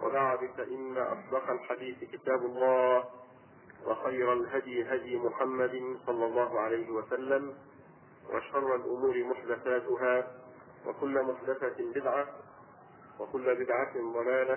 وبعد فإن أصدق الحديث كتاب الله وخير الهدي هدي محمد صلى الله عليه وسلم وشر الأمور محدثاتها وكل محدثة بدعة وكل بدعة ضلالة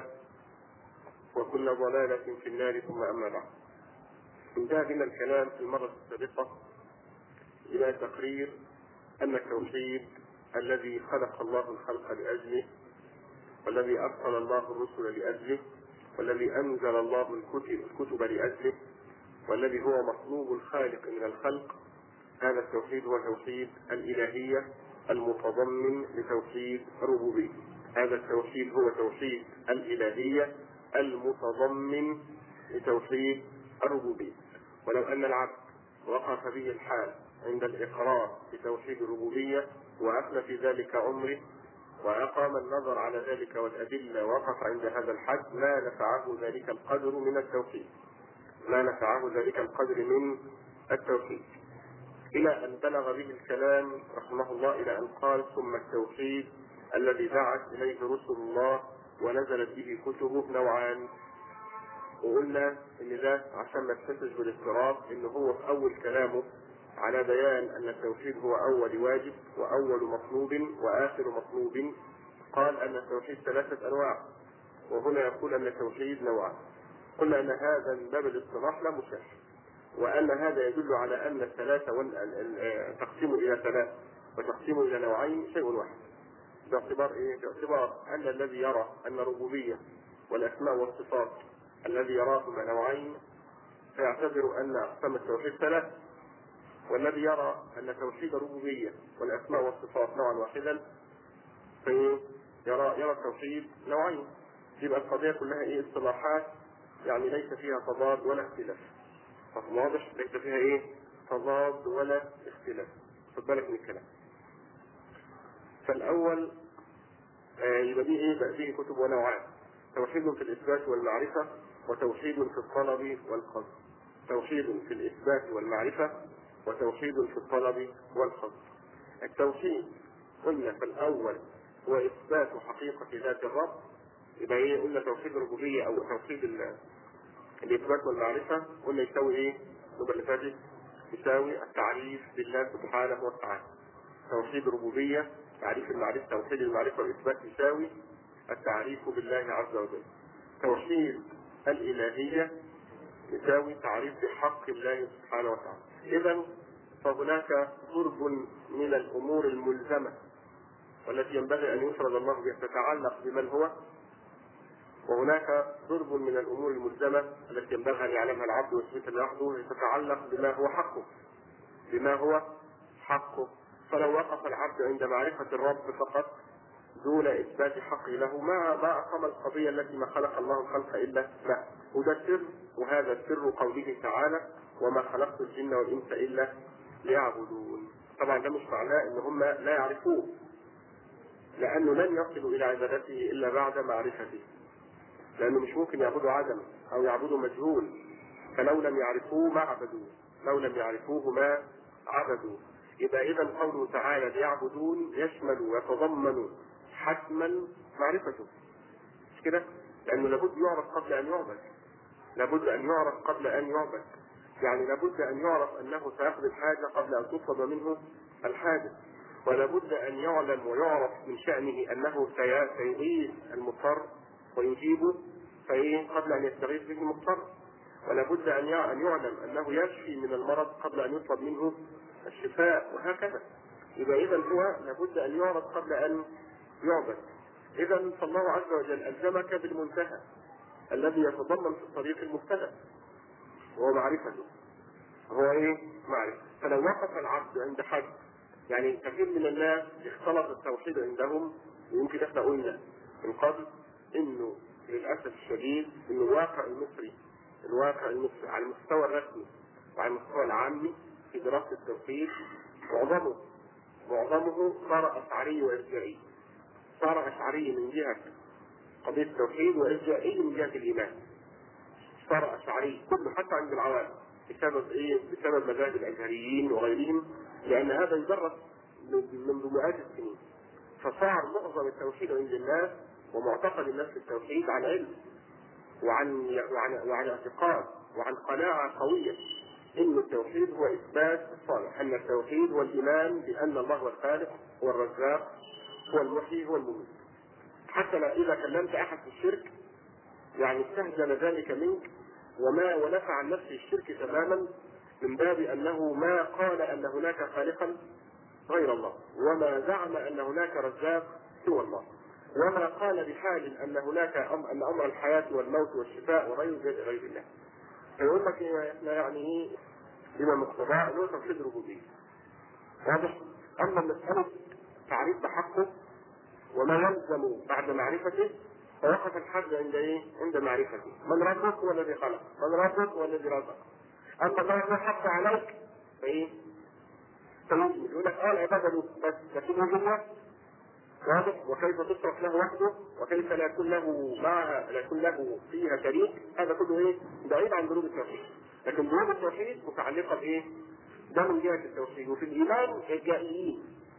وكل ضلالة في النار ثم أما بعد انتهى بنا الكلام في المرة السابقة إلى تقرير أن التوحيد الذي خلق الله الخلق لأجله والذي أرسل الله الرسل لأجله والذي أنزل الله الكتب, الكتب لأجله والذي هو مطلوب الخالق من الخلق هذا التوحيد هو توحيد الإلهية المتضمن لتوحيد الربوبية هذا التوحيد هو توحيد الإلهية المتضمن لتوحيد الربوبية ولو أن العبد وقف به الحال عند الإقرار بتوحيد الربوبية وأفنى في ذلك عمره وأقام النظر على ذلك والأدلة وقف عند هذا الحد ما نفعه ذلك القدر من التوحيد ما نفعه ذلك القدر من التوحيد إلى أن بلغ به الكلام رحمه الله إلى أن قال ثم التوحيد الذي دعت إليه رسل الله ونزلت به كتبه نوعان وقلنا ان ده عشان ما تحسش بالاضطراب ان هو في اول كلامه على بيان ان التوحيد هو اول واجب واول مطلوب واخر مطلوب قال ان التوحيد ثلاثه انواع وهنا يقول ان التوحيد نوعان قلنا ان هذا من باب الاصطلاح لا مشاح وان هذا يدل على ان الثلاثه تقسيم الى ثلاث وتقسيم الى نوعين شيء واحد باعتبار ايه؟ باعتبار ان الذي يرى ان الربوبيه والاسماء والصفات الذي يراهما نوعين فيعتبر ان اقسام التوحيد ثلاث والذي يرى ان توحيد الربوبيه والاسماء والصفات نوعا واحدا فيرى يرى التوحيد نوعين يبقى القضيه كلها ايه اصطلاحات يعني ليس فيها تضاد ولا اختلاف واضح ليس فيها ايه تضاد ولا اختلاف خد بالك من الكلام فالاول آه يبقى دي ايه بقى دي كتب ونوعان توحيد في الاثبات والمعرفه وتوحيد في الطلب والقصد توحيد في الاثبات والمعرفه وتوحيد في الطلب والقصد التوحيد قلنا في الاول هو اثبات حقيقه ذات الرب يبقى ايه قلنا توحيد الربوبيه او توحيد الاثبات والمعرفه قلنا يساوي ايه؟ النوبه اللي فاتت يساوي التعريف بالله سبحانه وتعالى توحيد الربوبيه تعريف المعرفه توحيد المعرفه والاثبات يساوي التعريف بالله عز وجل توحيد الالهيه يساوي تعريف بحق الله سبحانه وتعالى اذا فهناك ضرب من الامور الملزمه والتي ينبغي ان يفرض الله بها تتعلق بمن هو وهناك ضرب من الامور الملزمه التي ينبغي ان يعلمها العبد ويثبتها لوحده تتعلق بما هو حقه بما هو حقه فلو وقف العبد عند معرفه الرب فقط دون اثبات حقه له ما ما اقام القضيه التي ما خلق الله الخلق الا لا وده السر وهذا سر قوله تعالى وما خلقت الجن والانس الا ليعبدون طبعا ده مش معناه ان هم لا يعرفوه لانه لن يصلوا الى عبادته الا بعد معرفته لانه مش ممكن يعبدوا عدم او يعبدوا مجهول فلو لم يعرفوه ما عبدوه لو لم يعرفوه ما عبدوه يبقى اذا قوله تعالى ليعبدون يشمل ويتضمن حتما معرفته مش كده؟ لانه لابد يعرف قبل ان يعبد لابد ان يعرف قبل ان يعبد يعني لابد ان يعرف انه سيقضي الحاجه قبل ان تطلب منه الحاجه ولابد ان يعلم ويعرف من شانه انه سيغيث المضطر ويجيبه فايه قبل ان يستغيث به المضطر ولابد ان ان يعلم انه يشفي من المرض قبل ان يطلب منه الشفاء وهكذا يبقى اذا هو لابد ان يعرف قبل ان يعبد اذا فالله عز وجل الزمك بالمنتهى الذي يتضمن في الطريق المبتدا وهو معرفته هو ايه معرفة فلو وقف العبد عند حد يعني كثير من الناس اختلط التوحيد عندهم ويمكن احنا قلنا من قبل انه للاسف الشديد انه الواقع المصري الواقع المصري على المستوى الرسمي وعلى المستوى العامي في دراسه التوحيد معظمه معظمه صار اشعري وارجعي صار اشعري من جهه قضيه التوحيد وارجعي من جهه الايمان صار اشعري كله حتى عند العوام بسبب ايه؟ بسبب مذاهب الازهريين وغيرهم لان هذا يدرس منذ مئات السنين فصار معظم التوحيد عند الناس ومعتقد الناس في التوحيد عن علم وعن وعن وعن اعتقاد وعن قناعه قويه ان التوحيد هو اثبات الصالح ان التوحيد هو الايمان بان الله هو الخالق هو الرزاق هو المحيي هو المميت حتى اذا كلمت احد في الشرك يعني استهجن ذلك منك وما ونفى عن نفسه الشرك تماما من باب انه ما قال ان هناك خالقا غير الله وما زعم ان هناك رزاق سوى الله وما قال بحال ان هناك أم ان امر الحياه والموت والشفاء وغير ذلك غير الله فيقول لك احنا يعني ايه بما مقتضاه له توحيد ربوبيه واضح اما مساله تعريف بحقه وما يلزم بعد معرفته فوقف الحد عند ايه؟ عند معرفته من ربك هو الذي خلق من ربك هو الذي رزق اما ما هو حق عليك فايه؟ فيجب يقول لك اه العباده له بس لكن هو واضح وكيف تصرف له وحده وكيف لا يكون له معها لا يكون له فيها شريك هذا كله ايه؟ بعيد عن دروب التوحيد لكن دروب التوحيد متعلقه بايه؟ ده من جهه التوحيد وفي الايمان ارجائيين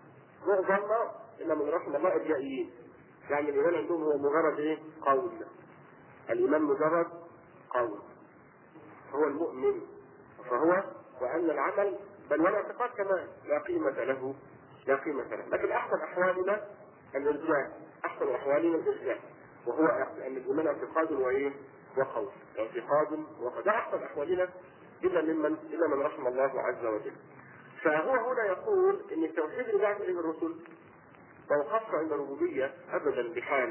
معظمنا الا من رحم الله ارجائيين يعني الايمان عندهم هو مجرد ايه؟ قول الايمان مجرد قول هو المؤمن فهو وان العمل بل والاعتقاد كمان لا قيمه له لا قيمه له لكن احسن احوالنا الارجاء احسن احوالنا الارجاء وهو ان الايمان اعتقاد وايه؟ وقول اعتقاد وقول ده احسن احوالنا الا ممن الا من رحم الله عز وجل فهو هنا يقول ان التوحيد اللي بعث اليه الرسل ما وقفت عند الربوبيه ابدا بحال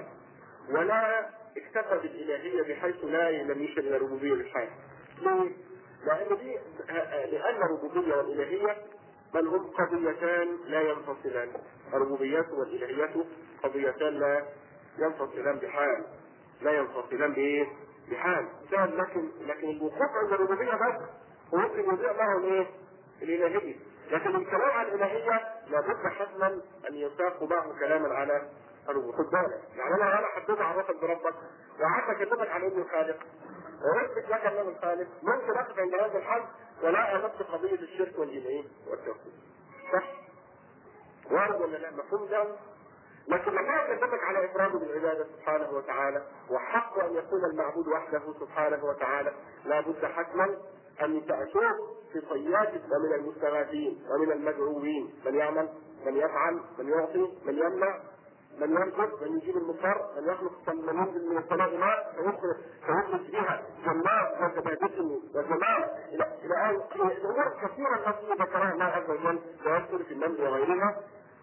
ولا اكتفى بالالهيه بحيث لا لم يشر الى الربوبيه بحال ليه؟ لان دي لان الربوبيه والالهيه بل هم قضيتان لا ينفصلان الربوبيات والالهيات قضيتان لا ينفصلان بحال لا ينفصلان بايه؟ بحال لكن لكن الوقوف عند الربوبيه بس وممكن يضيع معهم ايه؟ الالهيه لكن الكلام عن الالهيه لابد حتما ان يساق معه كلاما على الربوبيه خد بالك يعني انا انا حددت عرفك بربك وقعدت اكلمك عن انه خالق ورثت لك انه الخالق ممكن اقف عند هذا الحد ولا امس قضيه الشرك والايه والتوحيد صح وارد ولا لا مفهوم ده لكن لما اكلمك على افراده بالعباده سبحانه وتعالى وحق ان يكون المعبود وحده سبحانه وتعالى لا بد حتما ان تشوف في طيات ومن المستغاثين ومن المدعوين من يعمل من يفعل من يعطي من يمنع من يرزق من يجيب المطر من يخلق من ينزل من السماء ماء فيخرج بها جنات وتبادل وجمال الى الى امور كثيره التي ذكرها الله عز وجل ويذكر في النمل وغيرها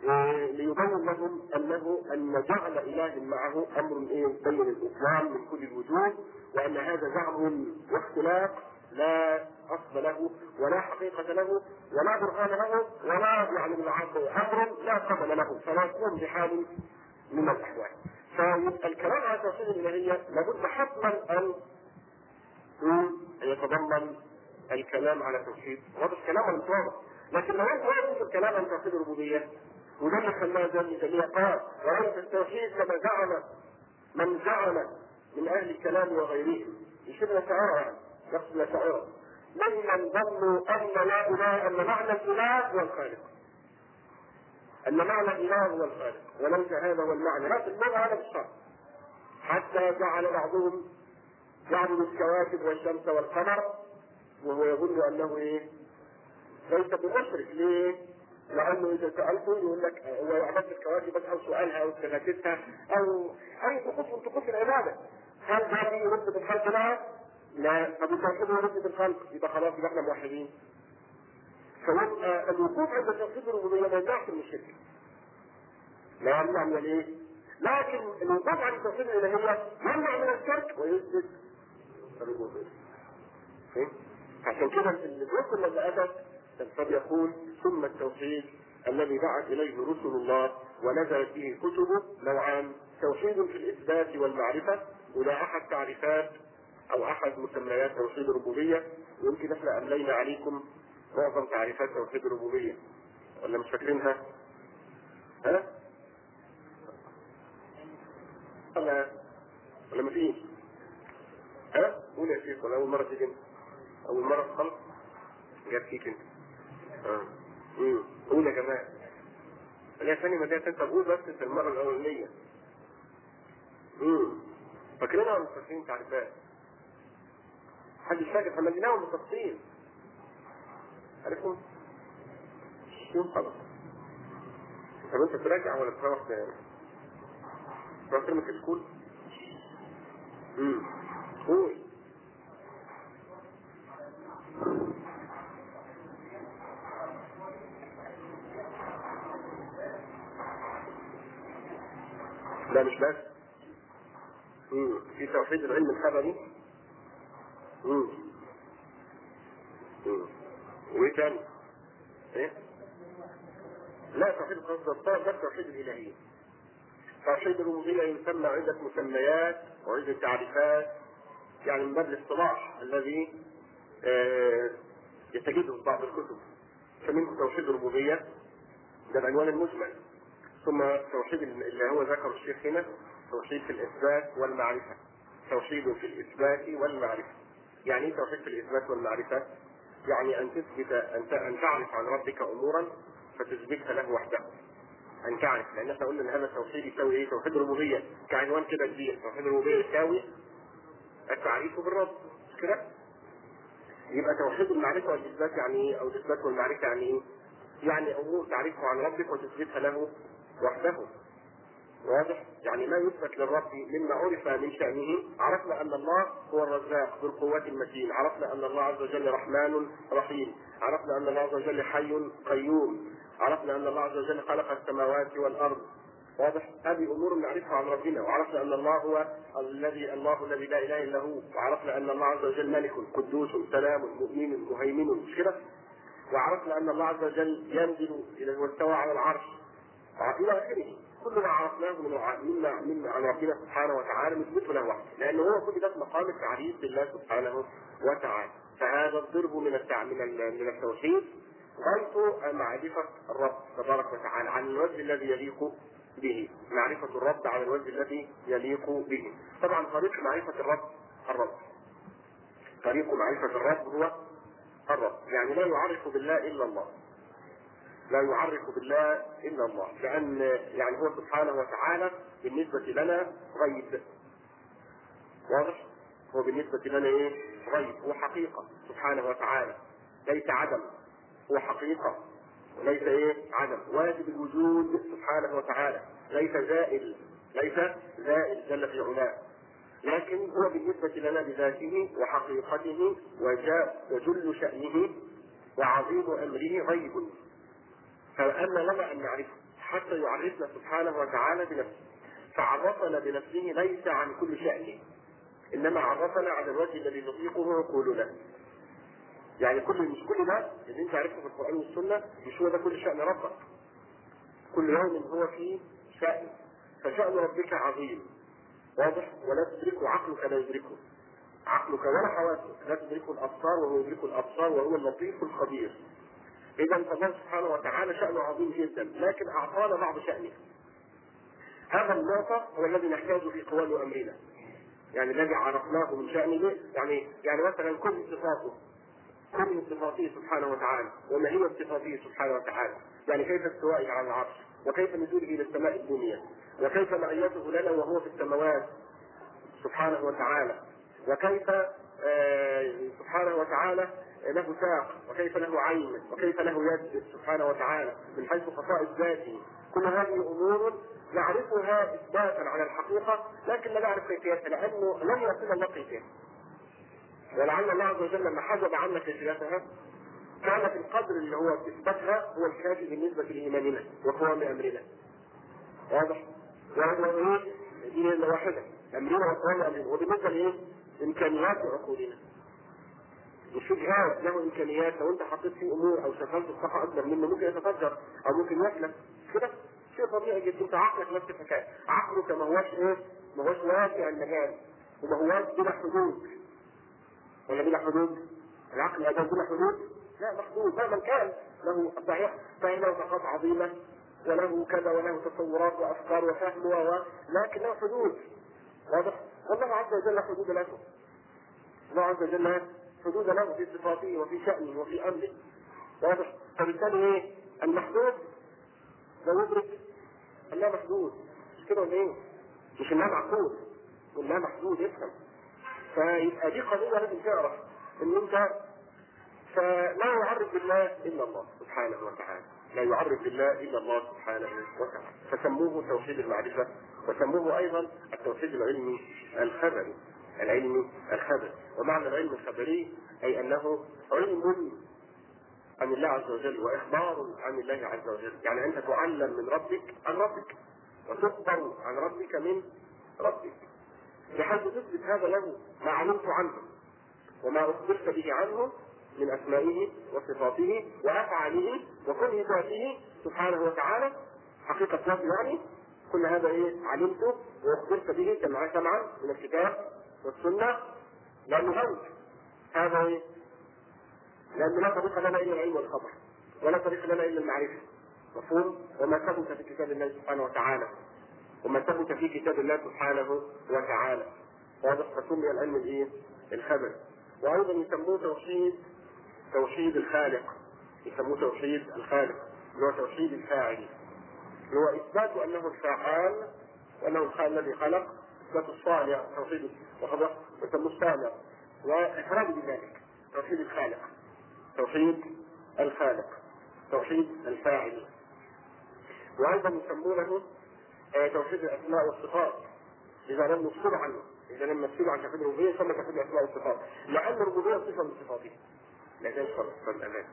ليبين لهم انه ان جعل اله معه امر ايه بين الاسلام من كل الوجوه وان هذا زعم واختلاف لا اصل له ولا حقيقه له ولا برهان له ولا يعني امر لا قبل له فلا يكون بحال من الاحوال فيبقى الكلام على توحيد الالهيه لابد حتما ان يتضمن الكلام على توحيد واضح كلام ولا مش واضح لكن لو انت واضح الكلام عن توحيد الربوبيه وده اللي خلاه زي جميع قال وليس التوحيد كما زعم من زعم من اهل الكلام وغيرهم يشير الاشاعره يعني يقصد الاشاعره ممن ظنوا ان لا اله ان معنى الاله هو الخالق ان معنى الاله هو الخالق وليس هذا هو المعنى لا في اللغه هذا بالشرط حتى جعل بعضهم يعبد الكواكب والشمس والقمر وهو يظن انه ايه؟ ليس بمشرك ليه؟ لانه اذا سالته يقول لك هو عبادة الكواكب بس او سؤالها او استغاثتها او اي طقوس من طقوس العباده هل هذه يرد بالخلق لها؟ لا طب التوحيد يرد بالخلق يبقى خلاص يبقى احنا موحدين فيبقى الوقوف عند توحيد الربوبيه ما يمنعش من الشرك لا يمنع من الايه؟ لكن الوقوف عند توحيد الالهيه يمنع من الشرك ويثبت الربوبيه عشان كده الرسل لما اتت قد يقول ثم التوحيد الذي دعت اليه رسل الله ونزلت به كتبه نوعان توحيد في الاثبات والمعرفه وده احد تعريفات او احد مسميات توحيد الربوبيه ويمكن احنا املينا عليكم معظم تعريفات توحيد الربوبيه ولا مش فاكرينها؟ ها؟ ولا ولا مفيش؟ ها؟ قول يا شيخ ولا اول مره تيجي انت؟ اول مره في خلق جاب فيك انت اه امم قول يا جماعه لا ثاني ما انت قول بس انت المره الاولانيه امم فاكرينها ولا مش فاكرين تعريفات؟ حد مش فاكر فمليناهم بالتفصيل عرفتم؟ يوم خلاص طب انت تراجع ولا تروح تروح ترمي كشكول؟ امم قول لا مش بس مم. في توحيد العلم الخبري مم. مم. وايه تاني؟ ايه؟ لا توحيد القصد ده توحيد الالهيه توحيد الربوبيه يسمى عده مسميات وعده تعريفات يعني من باب الاصطلاح الذي آه يستجده في بعض الكتب فمنه توحيد الربوبيه ده العنوان المجمل ثم توحيد اللي هو ذكر الشيخ هنا توحيد في الاثبات والمعرفه توحيد في الاثبات والمعرفه يعني ايه توحيد في الاثبات والمعرفه يعني ان تثبت ان ان تعرف عن ربك امورا فتثبتها له وحده ان تعرف لان احنا قلنا ان هذا التوحيد يساوي ايه توحيد الربوبيه كعنوان كده كبير توحيد الربوبيه يساوي التعريف بالرب مش كده يبقى توحيد المعرفه والاثبات يعني ايه او الاثبات والمعرفه يعني ايه يعني امور تعرفها عن ربك وتثبتها له وحده واضح يعني ما يثبت للرب مما عرف من شأنه عرفنا أن الله هو الرزاق ذو القوات المتين عرفنا أن الله عز وجل رحمن رحيم عرفنا أن الله عز وجل حي قيوم عرفنا أن الله عز وجل خلق السماوات والأرض واضح هذه امور نعرفها عن ربنا وعرفنا ان الله هو الذي الله الذي لا اله الا هو وعرفنا ان الله عز وجل ملك قدوس سلام مؤمن مهيمن مش كده وعرفنا ان الله عز وجل ينزل الى واستوى على العرش الى اخره كل ما عرفناه من مما مما عن ربنا سبحانه وتعالى نثبته له وحده لانه هو كل ده مقام التعريف بالله سبحانه وتعالى فهذا الضرب من التع... من ال... من التوحيد غايته معرفة الرب تبارك وتعالى عن الوجه الذي يليق به معرفة الرب على الوجه الذي يليق به طبعا طريق معرفة الرب الرب طريق معرفة الرب هو الرب يعني لا يعرف بالله إلا الله لا يعرف بالله الا الله لان يعني هو سبحانه وتعالى بالنسبه لنا غيب واضح هو بالنسبه لنا ايه غيب هو حقيقه سبحانه وتعالى ليس عدم هو حقيقه وليس ايه عدم واجب الوجود سبحانه وتعالى ليس زائل ليس زائل جل في علاه لكن هو بالنسبة لنا بذاته وحقيقته وجاء وجل شأنه وعظيم أمره غيب فأن لنا أن نعرفه حتى يعرفنا سبحانه وتعالى بنفسه فعرفنا بنفسه ليس عن كل شأنه إنما عرفنا على الوجه الذي تطيقه عقولنا يعني كل مش كل ده اللي انت عرفته في القرآن والسنة مش هو ده كل شأن ربك كل يوم هو فيه شأن فشأن ربك عظيم واضح ولا تدركه عقلك لا يدركه عقلك ولا حواسك لا تدركه الأبصار وهو يدرك الأبصار وهو اللطيف الخبير اذا فالله سبحانه وتعالى شأنه عظيم جدا لكن اعطانا بعض شأنه هذا الناطق هو الذي نحتاج في قوام امرنا يعني الذي عرفناه من شأنه يعني يعني مثلا كل صفاته كل صفاته سبحانه وتعالى وما هي صفاته سبحانه وتعالى يعني كيف استوائه على العرش وكيف نزوله الى السماء الدنيا وكيف معيته لنا وهو في السماوات سبحانه وتعالى وكيف آه سبحانه وتعالى له ساق وكيف له عين وكيف له يد سبحانه وتعالى من حيث خصائص ذاته كل هذه امور نعرفها اثباتا على الحقيقه لكن لا نعرف كيفيتها لانه لم يكن الله كيفيتها ولعل الله عز وجل لما حجب عنا كيفيتها كان في القدر اللي هو اثباتها هو الكافي بالنسبه لايماننا وقوام امرنا واضح؟ وهو ايه؟ دي واحده امرنا وقوام امرنا وبالنسبه لايه؟ امكانيات عقولنا مش في جهاز له امكانيات لو انت حطيت فيه امور او شغلت الصفحه اكبر منه ممكن يتفجر او ممكن يسلك كده شيء طبيعي جدا انت عقلك نفس الحكايه عقلك ما هوش ايه؟ ما هوش واسع المجال وما هوش بلا حدود ولا بلا حدود؟ العقل هذا بلا حدود؟ لا محدود مهما كان له صحيح فله طاقات عظيمه وله كذا وله تصورات وافكار وفهم و لكن له حدود واضح؟ والله عز وجل حدود له الله عز وجل حدود له في صفاته وفي شأنه وفي أمره واضح فبالتالي ايه المحدود لو يدرك الله محدود مش كده ولا ايه؟ مش الله معقول والله محدود افهم فيبقى دي قضيه لازم تعرف ان انت فلا يعرف بالله الا الله سبحانه وتعالى لا يعرف بالله الا الله سبحانه وتعالى فسموه توحيد المعرفه وسموه ايضا التوحيد العلمي الخبري العلم الخبري ومعنى العلم الخبري اي انه علم عن الله عز وجل واخبار عن الله عز وجل يعني انت تعلم من ربك عن ربك وتخبر عن ربك من ربك بحيث تثبت هذا له ما علمت عنه وما اخبرت به عنه من اسمائه وصفاته وافعاله وكل ذاته سبحانه وتعالى حقيقه ذاته يعني كل هذا ايه علمته واخبرت به كما سمعا من الكتاب والسنه لانه غيب هذا ايه؟ لانه لا طريق لنا الا العلم والخبر ولا طريق لنا الا المعرفه مفهوم وما ثبت في كتاب الله سبحانه وتعالى وما ثبت في كتاب الله سبحانه وتعالى واضح فسمي العلم الايه؟ الخبر وايضا يسموه توحيد توحيد الخالق يسموه توحيد الخالق اللي هو توحيد الفاعل اللي هو اثبات انه الفعال وانه الخالق الذي خلق اثبات الصانع توحيد وخبر يسموه الصانع واقرار بذلك توحيد الخالق توحيد الخالق توحيد الفاعل وايضا يسمونه توحيد الاسماء والصفات اذا لم نفصل عنه اذا لم نفصل عن توحيد الربوبيه يسمى توحيد الاسماء والصفات لان الربوبيه صفه من صفاته لا تنشر الأمان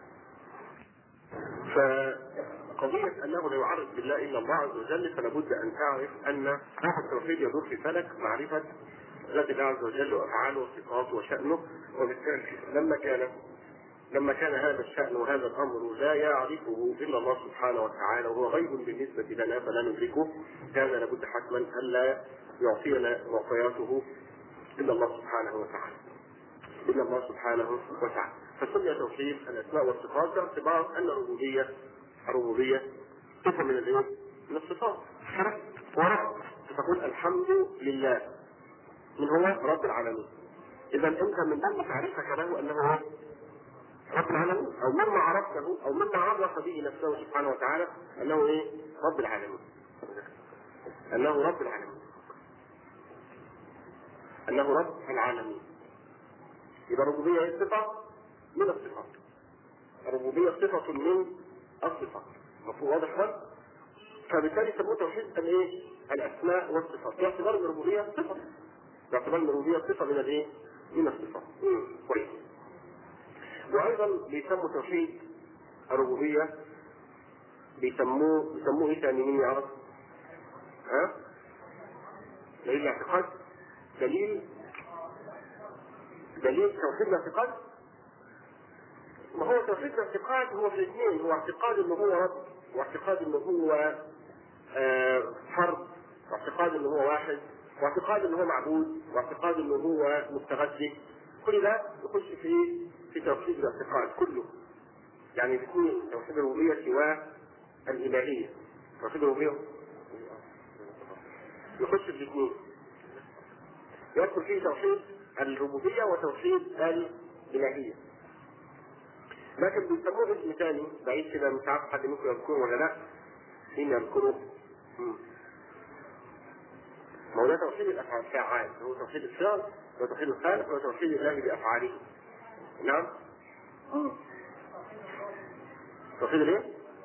فقضية أنه لا يعرف بالله إلا الله عز وجل فلا بد أن تعرف أن هذا التوحيد يدور في فلك معرفة ذات الله عز وجل وأفعاله وصفاته وشأنه وبالتالي لما كان لما كان هذا الشأن وهذا الأمر لا يعرفه إلا الله سبحانه وتعالى وهو غيب بالنسبة لنا فلا ندركه كان لابد حتما ألا يعطينا معطياته إلا الله سبحانه وتعالى إلا الله سبحانه وتعالى فسمي توحيد الاسماء والصفات باعتبار ان الربوبيه الربوبيه صفه من الايه؟ من الصفات ورب فتقول الحمد لله من هو رب العالمين اذا انت من ضمن تعريفك له انه هو رب العالمين او مما عرفته او مما عرف به نفسه سبحانه وتعالى انه ايه؟ رب العالمين انه رب العالمين انه رب العالمين يبقى الربوبيه هي صفه من الصفات الربوبية صفة من الصفات مفهوم واضح ده؟ فبالتالي سموه توحيد الايه؟ الاسماء والصفات باعتبار ان الربوبية صفة باعتبار ان الربوبية صفة من الايه؟ من الصفات كويس وايضا بيسموا توحيد الربوبية بيسموه بيسموه ايه تاني مين يعرف؟ ها؟ دليل الاعتقاد دليل دليل توحيد الاعتقاد ما هو توحيد الاعتقاد هو في اثنين هو اعتقاد انه هو رب واعتقاد انه هو آه فرد واعتقاد انه هو واحد واعتقاد انه هو معبود واعتقاد انه هو مستغذي كل ده يخش في في توحيد الاعتقاد كله يعني الاثنين توحيد الربوبيه سواه الالهيه توحيد الربوبيه يخش في الاثنين يدخل فيه توحيد الربوبيه وتوحيد الالهيه لكن بيسموه اسم ثاني بعيد كده مش عارف حد منكم يذكره ولا لا مين يذكره؟ ما هو ده توحيد الافعال الفعال هو توحيد الفعل وتوحيد الخالق وتوحيد الله بافعاله نعم توحيد الايه؟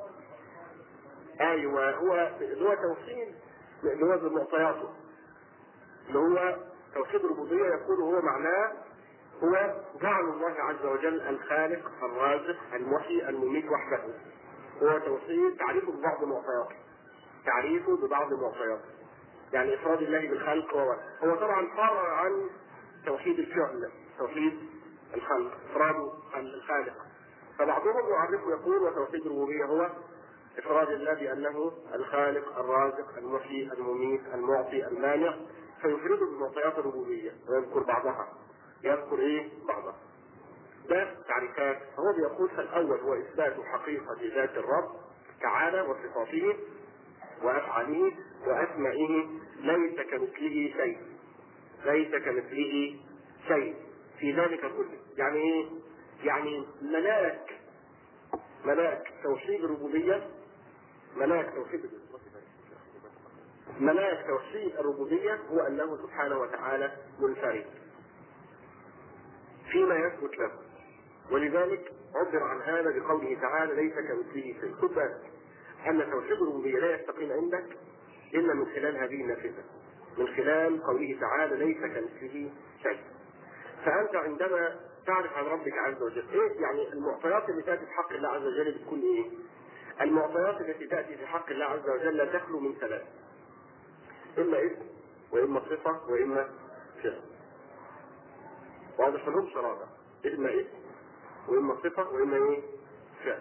ايوه هو اللي هو توحيد اللي هو بمعطياته اللي هو توحيد الربوبيه يقول هو معناه هو جعل الله عز وجل الخالق الرازق المحيي المميت وحده هو توحيد تعريفه ببعض معطياته تعريفه ببعض معطياته يعني افراد الله بالخلق هو هو طبعا فرع عن توحيد الفعل توحيد الخلق افراد الخالق فبعضهم يعرفه يقول وتوحيد الربوبيه هو افراد الله بانه الخالق الرازق المحيي المميت المعطي المانع فيفرده بمعطيات الربوبيه ويذكر بعضها يذكر ايه بعضها ده تعريفات هو بيقول فالاول هو اثبات حقيقه ذات الرب تعالى وصفاته وافعاله واسمائه ليس كمثله شيء ليس كمثله شيء في ذلك كله يعني ايه يعني ملاك ملاك توحيد الربوبيه ملاك توحيد ملاك توحيد الربوبيه هو انه سبحانه وتعالى منفرد فيما يثبت له ولذلك عبر عن هذا بقوله تعالى ليس كمثله شيء خد بالك ان توحيد الربوبيه لا يستقيم عندك الا من خلال هذه النافذه من خلال قوله تعالى ليس كمثله شيء فانت عندما تعرف عن ربك عز وجل ايه يعني المعطيات اللي تاتي في حق الله عز وجل بتكون ايه المعطيات التي تاتي في حق الله عز وجل لا تخلو من ثلاث اما اسم واما صفه واما فعل واضح لهم شرابه اما اسم واما صفه واما ايه فعل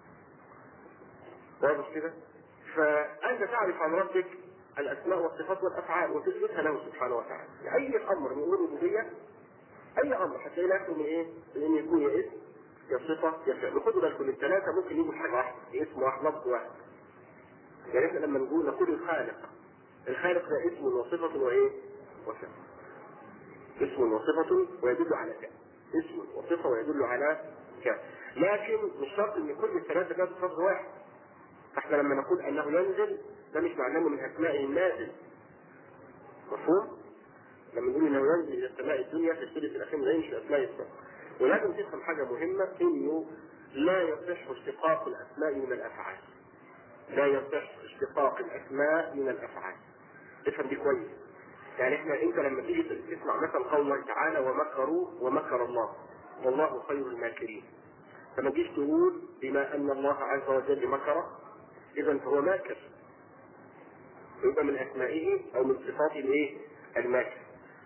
واضح كده فانت تعرف عن ربك الاسماء والصفات والافعال وتثبتها له سبحانه وتعالى اي امر من امور الربوبيه اي امر هتلاقي نفسه من ايه؟ من ان يكون يا اسم يا صفه يا فعل خدوا بالكم الثلاثه ممكن يجوا حاجه واحده اسم واحد لفظ واحد يعني احنا لما نقول نقول الخالق الخالق ده اسم وصفه وايه؟ وفعل اسم وصفه ويدل على كذا اسم وصفه ويدل على كذا لكن مش شرط ان كل الثلاثه ده لفظ واحد فاحنا لما نقول انه ينزل ده مش معناه انه من اسمائه النازل مفهوم؟ لما نقول انه ينزل الى السماء الدنيا في الثلث الاخير من مش اسماء السماء ولازم تفهم حاجه مهمه انه لا يصح اشتقاق الاسماء من الافعال لا يصح اشتقاق الاسماء من الافعال افهم دي كويس يعني احنا انت لما تيجي تسمع مثلا قول الله تعالى ومكروا ومكر الله والله خير الماكرين فما تجيش تقول بما ان الله عز وجل مكر اذا فهو ماكر يبقى من اسمائه او من صفاته الايه الماكر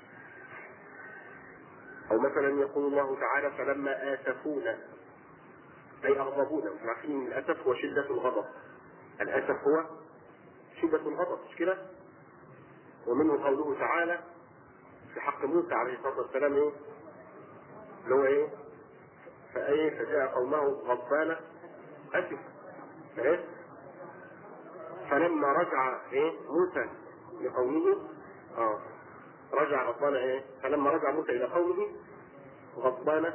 او مثلا يقول الله تعالى فلما اسفونا اي اغضبونا احنا عارفين ان الاسف هو شده الغضب الاسف هو شده الغضب مش كده ومنه قوله تعالى في حق موسى عليه الصلاه والسلام ايه اللي هو ايه فايه فجاء قومه غضبان اسف فايه فلما رجع ايه موسى لقومه اه رجع غضبان ايه فلما رجع موسى الى قومه غضبان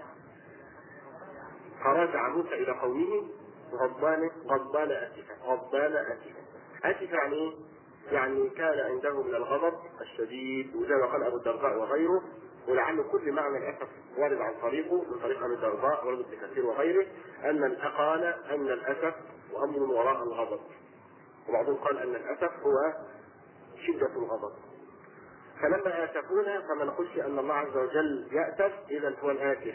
فرجع موسى الى قومه غضبان غضبان اسفا غضبان اسفا اسفا يعني ايه؟ يعني كان عنده من الغضب الشديد وزي ما قال ابو الدرداء وغيره ولعل كل معنى الاسف وارد عن طريقه من طريق ابي الدرداء وارد ابن كثير وغيره ان قال ان الاسف امر وراء الغضب وبعضهم قال ان الاسف هو شده الغضب فلما اسفونا فما نقولش ان الله عز وجل ياسف اذا هو الاسف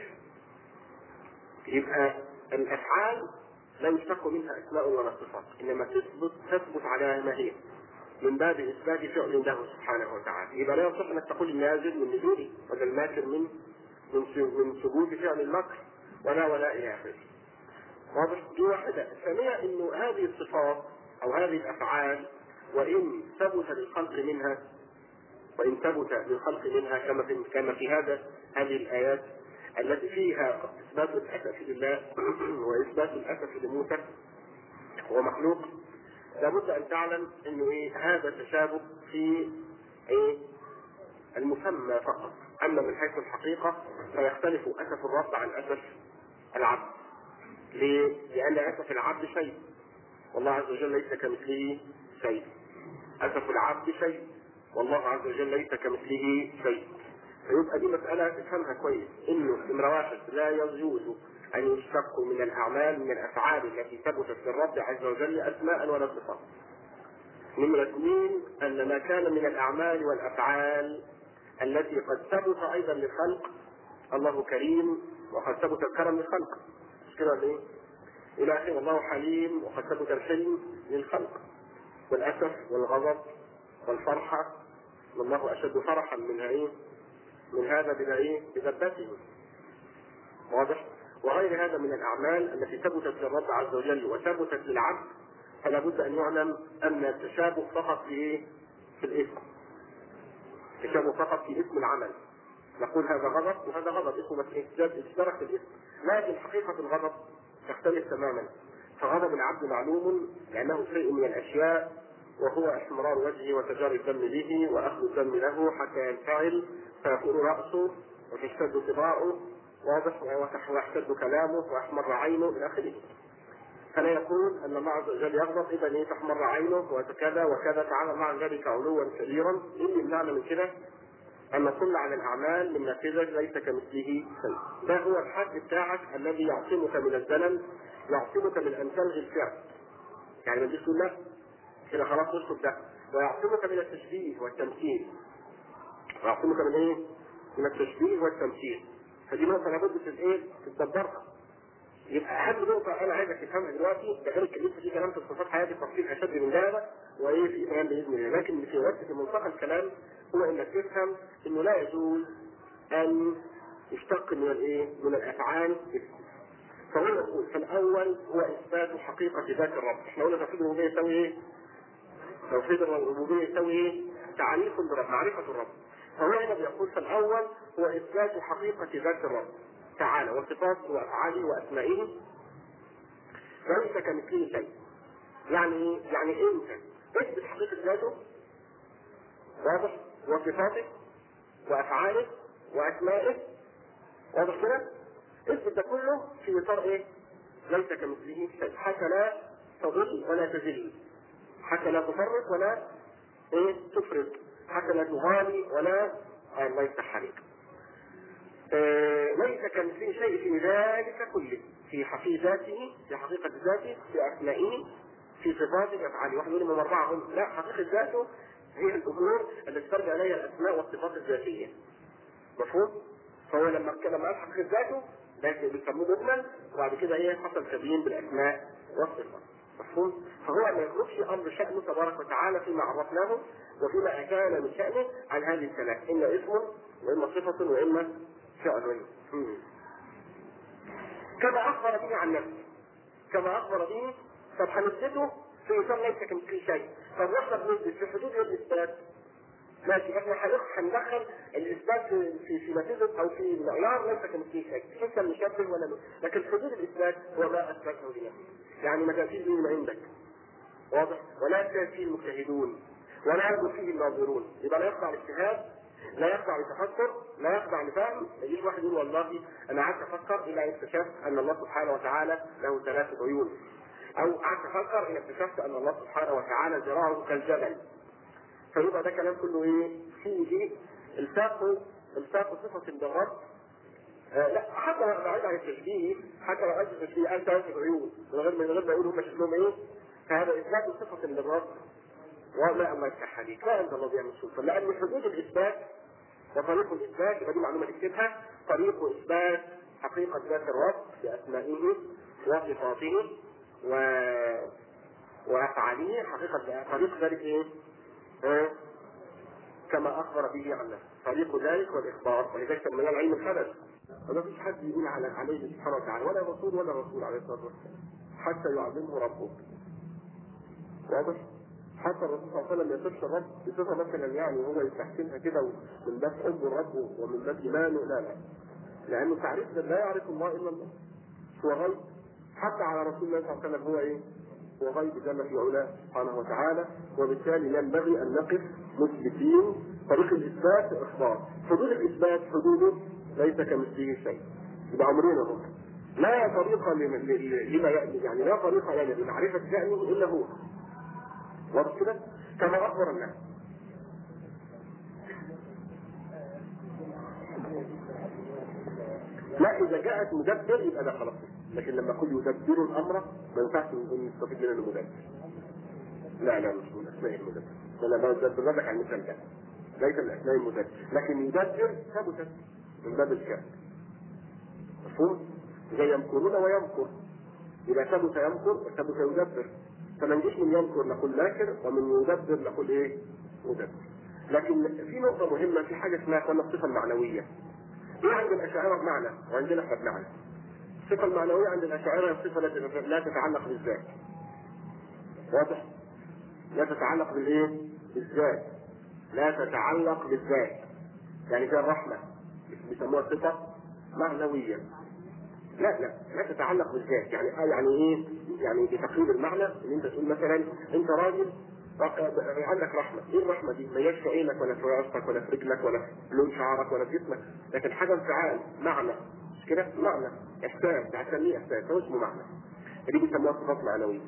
يبقى الافعال لا يشتق منها اسماء ولا صفات انما تثبت تثبت على ما هي من باب اثبات فعل له سبحانه وتعالى يبقى لا يصح انك تقول النازل من نزوله ولا الماكر من من من ثبوت فعل المكر ولا ولا الى اخره واضح دي واحده الثانيه انه هذه الصفات او هذه الافعال وان ثبت للخلق منها وان ثبت للخلق منها كما في كما في هذا هذه الايات التي فيها اثبات الاسف لله واثبات الاسف لموسى هو مخلوق لابد ان تعلم انه ايه هذا تشابه في ايه المسمى فقط اما من حيث الحقيقه فيختلف اسف الرب عن اسف العبد ليه؟ لان اسف العبد شيء والله عز وجل ليس كمثله شيء اسف العبد شيء والله عز وجل ليس كمثله شيء فيبقى دي مسألة تفهمها كويس إنه نمرة واحد لا يجوز أن يشتق من الأعمال من الأفعال التي ثبتت للرب عز وجل أسماء ولا صفات. نمرة اثنين أن ما كان من الأعمال والأفعال التي قد ثبت أيضا للخلق الله كريم وقد ثبت الكرم للخلق. مش كده ليه؟ إلى آخره الله حليم وقد ثبت الحلم للخلق. والأسف والغضب والفرحة والله أشد فرحا من إيه؟ من هذا بما ايه؟ بذبته. واضح؟ وغير هذا من الاعمال التي ثبتت للرب عز وجل وثبتت للعبد فلا بد ان يعلم ان التشابه فقط في ايه؟ في الاسم. التشابه فقط في اسم العمل. نقول هذا غضب وهذا غضب اسمه بس اشترك في الاسم. لكن حقيقه الغضب تختلف تماما. فغضب العبد معلوم لانه شيء من الاشياء وهو احمرار وجهه وتجاري الدم به واخذ الدم له حتى ينفعل فيكون راسه وتشتد صباعه واضح ويحتد كلامه واحمر عينه الى اخره. فلا يقول ان الله عز وجل يغضب اذا ايه تحمر عينه وكذا وكذا تعالى الله عن ذلك علوا كبيرا ايه اللي يمنعنا من كده؟ أن نطل على الأعمال من نافذة ليس كمثله شيء. ده هو الحد بتاعك الذي يعصمك من الزلل يعصمك من أن تلغي الفعل. يعني ما تجيش تقول لا كده خلاص نسكت ده ويعصمك من التشبيه والتمثيل. ويعصمك من إيه؟ من التشبيه والتمثيل. فدي نقطة لابد في الإيه؟ تتدبرها. يبقى اهم نقطة أنا عايزك تفهمها دلوقتي ده غير اتكلمت في كلام في صفات حياتي تفصيل أشد من ده وإيه في إيمان بإذن الله لكن في وقت في منطقة الكلام هو إنك تفهم إنه لا يجوز أن يشتق من الإيه؟ من الأفعال فهو يقول فالأول هو إثبات حقيقة ذات الرب إحنا قلنا توحيد الربوبية يساوي إيه؟ توحيد الربوبية يساوي إيه؟ تعريف برب معرفة الرب فهو هنا بيقول فالأول هو إثبات حقيقة ذات الرب تعالى وصفاته وافعاله واسمائه ليس كمثله شيء يعني يعني انت اثبت حقيقه ذاته واضح وصفاته وافعاله واسمائه واضح كده اثبت ده كله في اطار ايه ليس كمثله شيء حتى لا تضل ولا تزل حتى لا تفرط ولا ايه تفرط حتى لا تغالي ولا الله يفتح عليك آه ليس كمثله شيء في ذلك كله في حقيقته في حقيقة ذاته في أسمائه في صفاته في أفعاله واحد يقول لهم أربعة هم لا حقيقة ذاته هي الأمور التي ترجع إليها الأسماء والصفات الذاتية مفهوم؟ فهو لما لما قال حقيقة ذاته ده بيسموه مجمل وبعد كده ايه حصل تبيين بالأسماء والصفات مفهوم؟ فهو ما يخرجش أمر شأنه تبارك وتعالى فيما عرفناه وفيما كان من شأنه عن هذه الثلاث إما اسم وإما صفة وإما شأن كما أخبر به عن نفسه كما أخبر به طب هنثبته في إطار ليس كمثله شيء طب واحنا بنثبت في حدود الإثبات ماشي احنا هندخل الاثبات في في في نتيجه او في معيار ليس كمثله شيء حتى نشبه ولا لا لكن حدود الاثبات هو ما اثبته لنفسه يعني ما كان فيه من عندك واضح ولا كان فيه المجتهدون ولا يرجو فيه الناظرون يبقى لا يخضع الاجتهاد لا يخضع لتفكر لا يخضع لفهم ما يجيش واحد يقول والله انا قعدت افكر الى ان اكتشفت ان الله سبحانه وتعالى له ثلاثه عيون او قعدت افكر الى اكتشفت ان الله سبحانه وتعالى ذراعه كالجبل فيبقى ده كلام كله ايه؟ فيه الفاق الفاق صفه بالرب آه لا حتى لو بعيد عن التشبيه حتى لو قد التشبيه انت ثلاثه عيون من غير من غير ما يقول هم شكلهم ايه؟ فهذا اثبات صفه للرب وما الله يفتح عليك لا عند الله بيعمل سلطان لان حدود الاثبات وطريق الاثبات يبقى دي معلومه تكتبها طريق اثبات حقيقه ذات الرب باسمائه وصفاته و وافعاله حقيقه طريق ذلك ايه؟ اه؟ كما اخبر به عن نفسه طريق ذلك والاخبار ولذلك سميناه العلم الحدث وما فيش حد يقول على عليه سبحانه وتعالى ولا رسول ولا رسول عليه الصلاه والسلام حتى يعلمه ربه واضح؟ حتى الرسول صلى الله عليه وسلم يصفش الرب بصفه مثلا يعني هو يستحسنها كده من باب حب الرب ومن باب ايمانه لا لا لانه تعريف لا يعرف الله الا الله هو غيب حتى على رسول الله صلى الله عليه وسلم هو ايه؟ هو غيب جل في علاه سبحانه وتعالى وبالتالي ينبغي ان نقف مثبتين طريق الاثبات والاخبار حدود الاثبات حدوده ليس كمثله شيء يبقى امرنا هو لا طريق لما يعني لا طريق يعني لمعرفه شانه الا هو واضح كده كما اخبر الناس لا اذا جاءت مدبر يبقى ده خلاص لكن لما اقول يدبر الامر ما ينفعش نقول نستفيد منه المدبر لا لا مش من اسماء المدبر انا بدبر لك على المثال ده ليس من اسماء المدبر لكن يدبر ثبتت من باب الكافر مفهوم؟ زي يمكرون ويمكر يبقى ثبت يمكر وثبت يدبر فما نجيش من ينكر نقول ماكر ومن يدبر نقول ايه؟ مدبر. لكن في نقطة مهمة في حاجة اسمها كنا الصفة المعنوية. ايه عند الأشاعرة بمعنى وعندنا احنا بمعنى. الصفة المعنوية عند الأشاعرة الصفة التي لا تتعلق بالذات. واضح؟ لا تتعلق بالايه؟ بالذات. لا تتعلق بالذات. يعني زي الرحمة بيسموها صفة معنوية. لا لا لا تتعلق بالذات يعني آه يعني ايه يعني بتقريب المعنى ان انت تقول مثلا انت راجل عندك رحمه ايه الرحمه دي ما هياش في عينك ولا في راسك ولا في رجلك ولا في لون شعرك ولا في جسمك لكن حاجه انفعال معنى مش كده معنى احساس هتسميه احساس هو اسمه معنى دي بيسموها صفات معنويه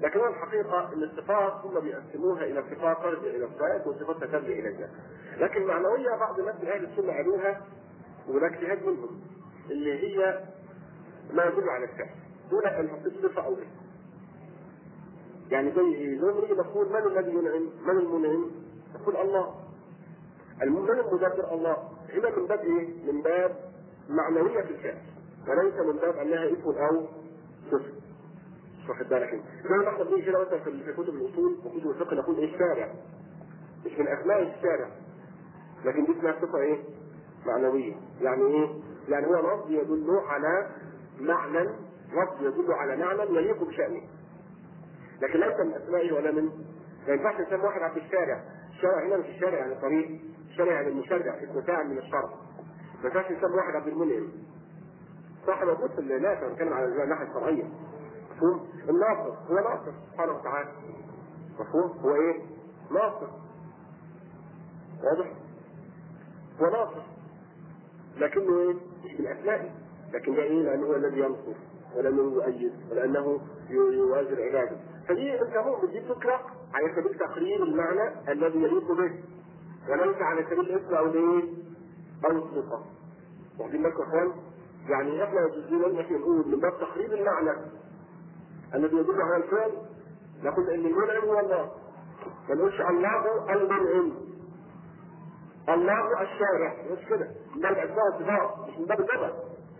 لكن هو الحقيقه ان الصفات هم بيقسموها الى صفات ترجع الى الذات وصفات ترجع الى الذات لكن معنويه بعض الناس من اهل السنه قالوها وده اجتهاد منهم اللي هي ما يدل على الفعل دون ان نحط صفه او اسم يعني زي ايه؟ زي ما نيجي نقول من الذي ينعم؟ من المنعم؟ نقول الله. من المدبر الله. هنا من باب ايه؟ من باب معنوية الفعل. وليس من باب انها اسم او صفة. مش واخد بالك انت. زي ما احنا بنيجي كده مثلا في كتب الاصول وكتب الفقه نقول ايه الشارع. مش من اسماء الشارع. لكن دي اسمها صفة ايه؟ معنوية. يعني ايه؟ يعني هو لفظ يدل على معنى لفظ يدل على معنى يليق بشأنه. لكن ليس من اسمائه ولا من ما ينفعش نسمي واحد عبد الشارع الشارع هنا مش الشارع يعني طريق الشارع يعني المشرع اسمه فاعل من الشرع ما ينفعش نسمي واحد عبد المنعم صح موجود في الناس انا بتكلم على الناحيه الشرعيه مفهوم الناصر هو ناصر سبحانه وتعالى مفهوم هو ايه ناصر واضح هو ناصر لكنه ايه مش من اسمائه لكن ده ايه لانه هو الذي ينصر ولانه يؤيد ولانه يوازن عباده فدي انت مؤمن دي فكره على سبيل تقرير المعنى الذي يليق به وليس على سبيل الاسم او الايه او الصفه واخدين بالكم يا اخوان يعني احنا يجوز ان احنا نقول من باب تقرير المعنى الذي يدل على الفعل نقول ان المنعم هو الله ما نقولش الله المنعم الله الشارع مش كده من باب اسماء الصفات مش من باب اللغه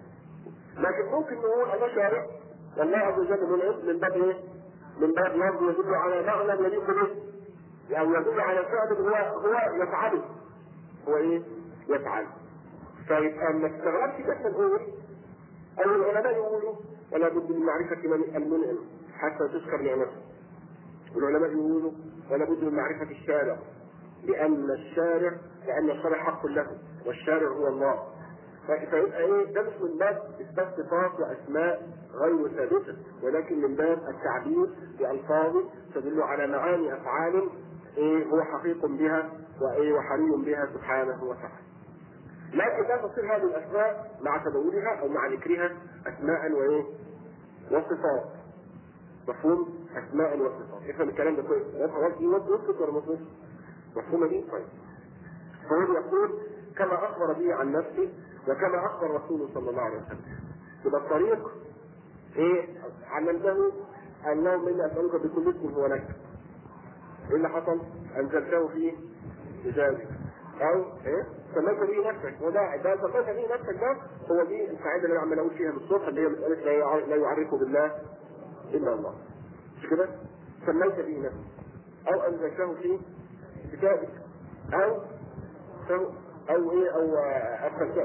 لكن ممكن نقول الله شارع والله عز وجل منعم من باب ايه؟ من باب لفظ يدل على معنى يليق به يعني يدل على فعل هو هو يفعله هو ايه؟ يفعل فيبقى ما تستغربش ان احنا نقول او العلماء يقولوا ولا بد من معرفه من المنعم حتى تذكر نعمته والعلماء يقولوا ولا بد من معرفه الشارع لان الشارع لان الشارع حق له والشارع هو الله فيبقى ايه ده مش من باب اثبات صفات واسماء غير ثابته ولكن من باب التعبير بألفاظ تدل على معاني افعال ايه هو حقيق بها وايه وحري بها سبحانه وتعالى. لكن لا تصير هذه الاسماء مع تداولها او مع ذكرها اسماء وايه؟ وصفات. مفهوم؟ اسماء وصفات. افهم الكلام ده كويس. وصفت ولا مصفت؟ مفهومه دي؟ طيب. فهو يقول كما اخبر به عن نفسه وكما اخبر رسوله صلى الله عليه وسلم. يبقى الطريق ايه علمته اللهم اني اسالك بكل اسم هو لك ايه اللي حصل؟ انزلته في كتابك او ايه سميت به نفسك وده ده سميت به نفسك ده هو دي القاعده اللي انا عمال اقول فيها بالصبح اللي هي مساله لا لا يعرف بالله الا الله مش كده؟ سميت به نفسك او انزلته في كتابك او او او ايه او ادخلته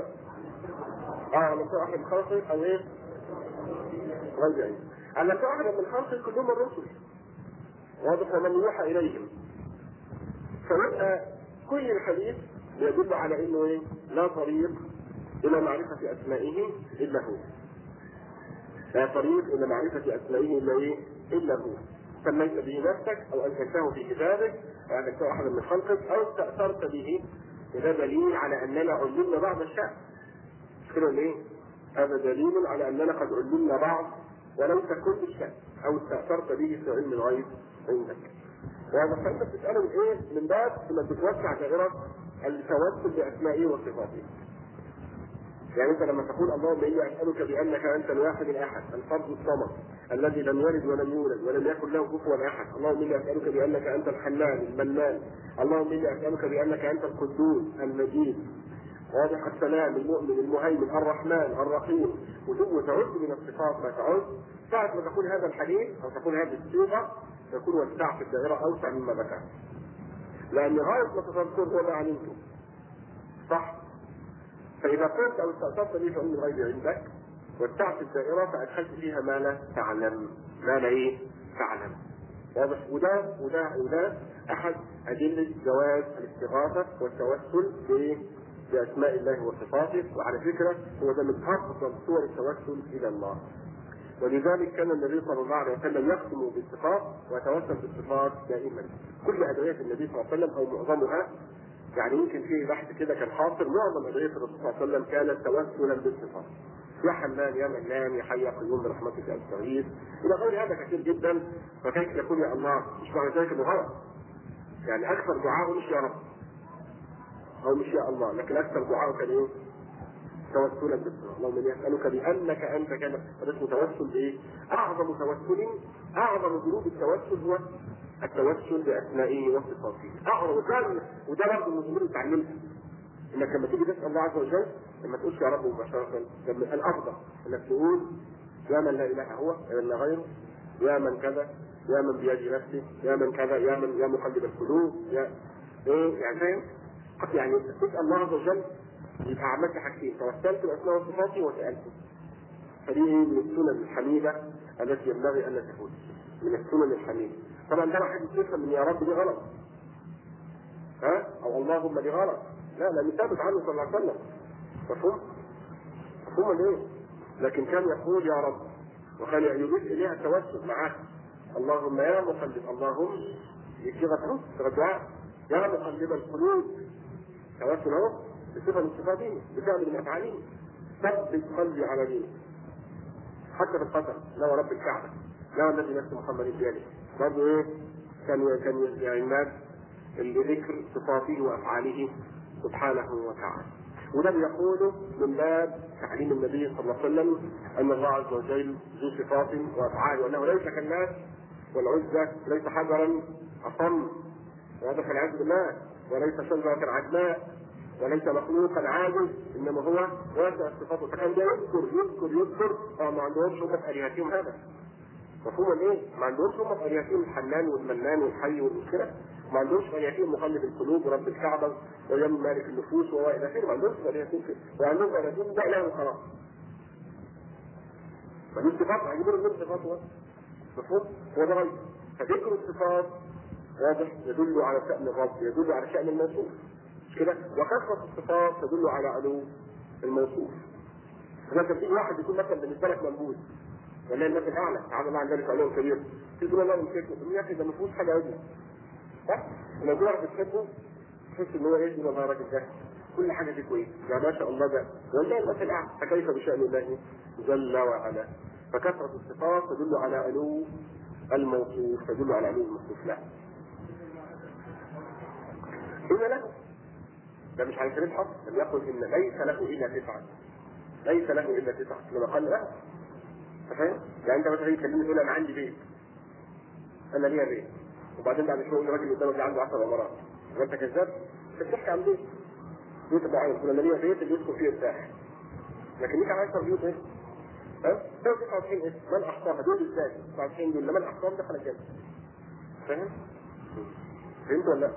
اه لم احد خلقه او ايه غير علم على واحدا من خلقه كلهم الرسل واضح ومن يوحى اليهم فيبقى كل الحديث يدل على انه ايه لا طريق الى معرفة اسمائه الا هو لا طريق الى معرفة اسمائه الا ايه الا هو سميت به نفسك او انزلته في كتابك او انزلته احدا من خلقك او استاثرت به وده دليل على اننا علمنا بعض الشأن مش كده ليه؟ هذا دليل على اننا قد علمنا بعض وليس كل الشأن او استاثرت به في علم الغيب عندك. واضح فانت بتساله من ايه؟ من باب لما بتوسع دائره التوسل باسمائه وصفاته. يعني انت لما تقول اللهم اني اسالك بانك انت الواحد الاحد الفرد الصمد الذي لم يلد ولم يولد ولم يكن له كفوا احد، اللهم اني اسالك بانك انت الحنان المنان، اللهم اني اسالك بانك انت القدوس المجيد واضح السلام المؤمن المهيمن الرحمن الرحيم وتعد من الصفات ما تعد ساعة ما تقول هذا الحديث او تقول هذه الصيغة تكون وسعت الدائرة اوسع مما ذكرت. لان غاية ما تذكر هو ما علمته. صح؟ فاذا قلت او استأثرت به في علم الغيب عندك وسعت الدائرة فادخلت فيها ما لا تعلم ما لا ايه؟ تعلم. واضح وده وده وده احد ادله جواز الاستغاثه والتوسل باسماء الله وصفاته وعلى فكره هو ده من افضل صور التوسل الى الله. ولذلك كان النبي صلى الله عليه وسلم يختم بالصفات ويتوسل بالصفات دائما. كل ادعيه النبي صلى الله عليه وسلم او معظمها يعني يمكن فيه بحث كده كان حاصل معظم ادعيه الرسول صلى الله عليه وسلم كانت توسلا بالصفات. يا حنان يا منان يا حي يا قيوم برحمتك استغيث الى غير هذا كثير جدا فكيف يقول يا الله مش معنى ذلك انه غلط يعني اكثر دعاءه مش يا رب او مش يا الله لكن اكثر دعاءه كان ايه؟ توسلا بالدعاء اللهم اني اسالك بانك انت كما هذا اسمه توسل بايه؟ اعظم توسل اعظم ذنوب التوسل هو التوسل باسمائه وصفاته اعظم وده وده برضه من الامور اللي اتعلمتها انك لما تيجي تسال الله عز وجل لما تقولش يا رب مباشره لما الافضل انك تقول يا من لا اله هو يا من لا غيره يا من كذا يا من بيد نفسه يا من كذا يا من يا مقلب القلوب يا ايه يعني فاهم؟ يعني تسال الله عز وجل يبقى عملت حاجتين توسلت باسماء وصفاته وسالته فدي ايه من السنن الحميده التي ينبغي ان لا تفوت من السنن الحميده طبعا ده واحد يفهم ان يا رب دي غلط ها او اللهم دي غلط لا لا ثابت عنه صلى الله عليه وسلم مفهوم؟ مفهوم ايه؟ لكن كان يقول يا رب وكان يضيف اليها التوسل معاه اللهم يا مقلب اللهم دي صيغه اهو صيغه دعاء يا مقلب القلوب توسل اهو بصفه من صفاته بفعل من افعاله ثبت قلبي على دينك حتى في القسم لا ورب الكعبه لا الذي نفس محمد بيده برضه ايه كان كان يعني الناس لذكر صفاته وافعاله سبحانه وتعالى وده بيقول من باب تعليم النبي صلى الله عليه وسلم ان الله عز وجل ذو صفات وافعال وانه ليس كالناس والعزة ليس حجرا اصم واضح العياذ بالله وليس شجرة عجماء وليس مخلوقا عاجز انما هو واسع الصفات فكان ده يذكر يذكر يذكر اه ما عندهمش هم في الهتهم هذا مفهوم ايه؟ ما عندهمش هم في الهتهم الحنان والمنان والحي والمشكله ما عندهمش في الهتهم مقلب القلوب ورب الكعبه ويوم مالك النفوس والى اخره ما عندهمش في الهتهم كده وعندهم في الهتهم ده اله وخلاص فدي صفات هيجيبوا لهم صفات مفهوم؟ هو ده غير فذكر الصفات واضح يدل على شأن الرب يدل على شأن الموصوف كده وكثرة الصفات تدل على علو الموصوف مثلا في واحد يكون مثلا بالنسبة لك منبوذ ولا الناس الأعلى تعالى الله عن ذلك علوم كبير تقول الله من كيفه يا أخي ده ما فيهوش حاجة عدلة صح؟ لما تقول واحد بتحبه تحس إن هو إيه والله الراجل ده كل حاجة فيه كويس يعني ما شاء الله ده والله الناس الأعلى فكيف بشأن الله جل وعلا فكثرة الصفات تدل على علو الموصوف تدل على علو الموصوف لا إذا له ده مش على سبيل الحق لم يقل ان ليس له الا تسعه ليس له الا تسعه لما قال لا فاهم؟ يعني انت مثلا يكلمني تقول انا عندي بيت انا ليا بيت وبعدين بعد شويه يقول الراجل قدامك عنده 10 عمارات وانت كذاب انت بتحكي عن بيت بيت معين تقول انا ليا بيت اللي يدخل فيه يرتاح لكن ليك 10 بيوت ايه؟ ها؟ 99 اسم من احصاها دول ازاي؟ 99 دول من احصاهم دخل الجنه فاهم؟ فهمت ولا لا؟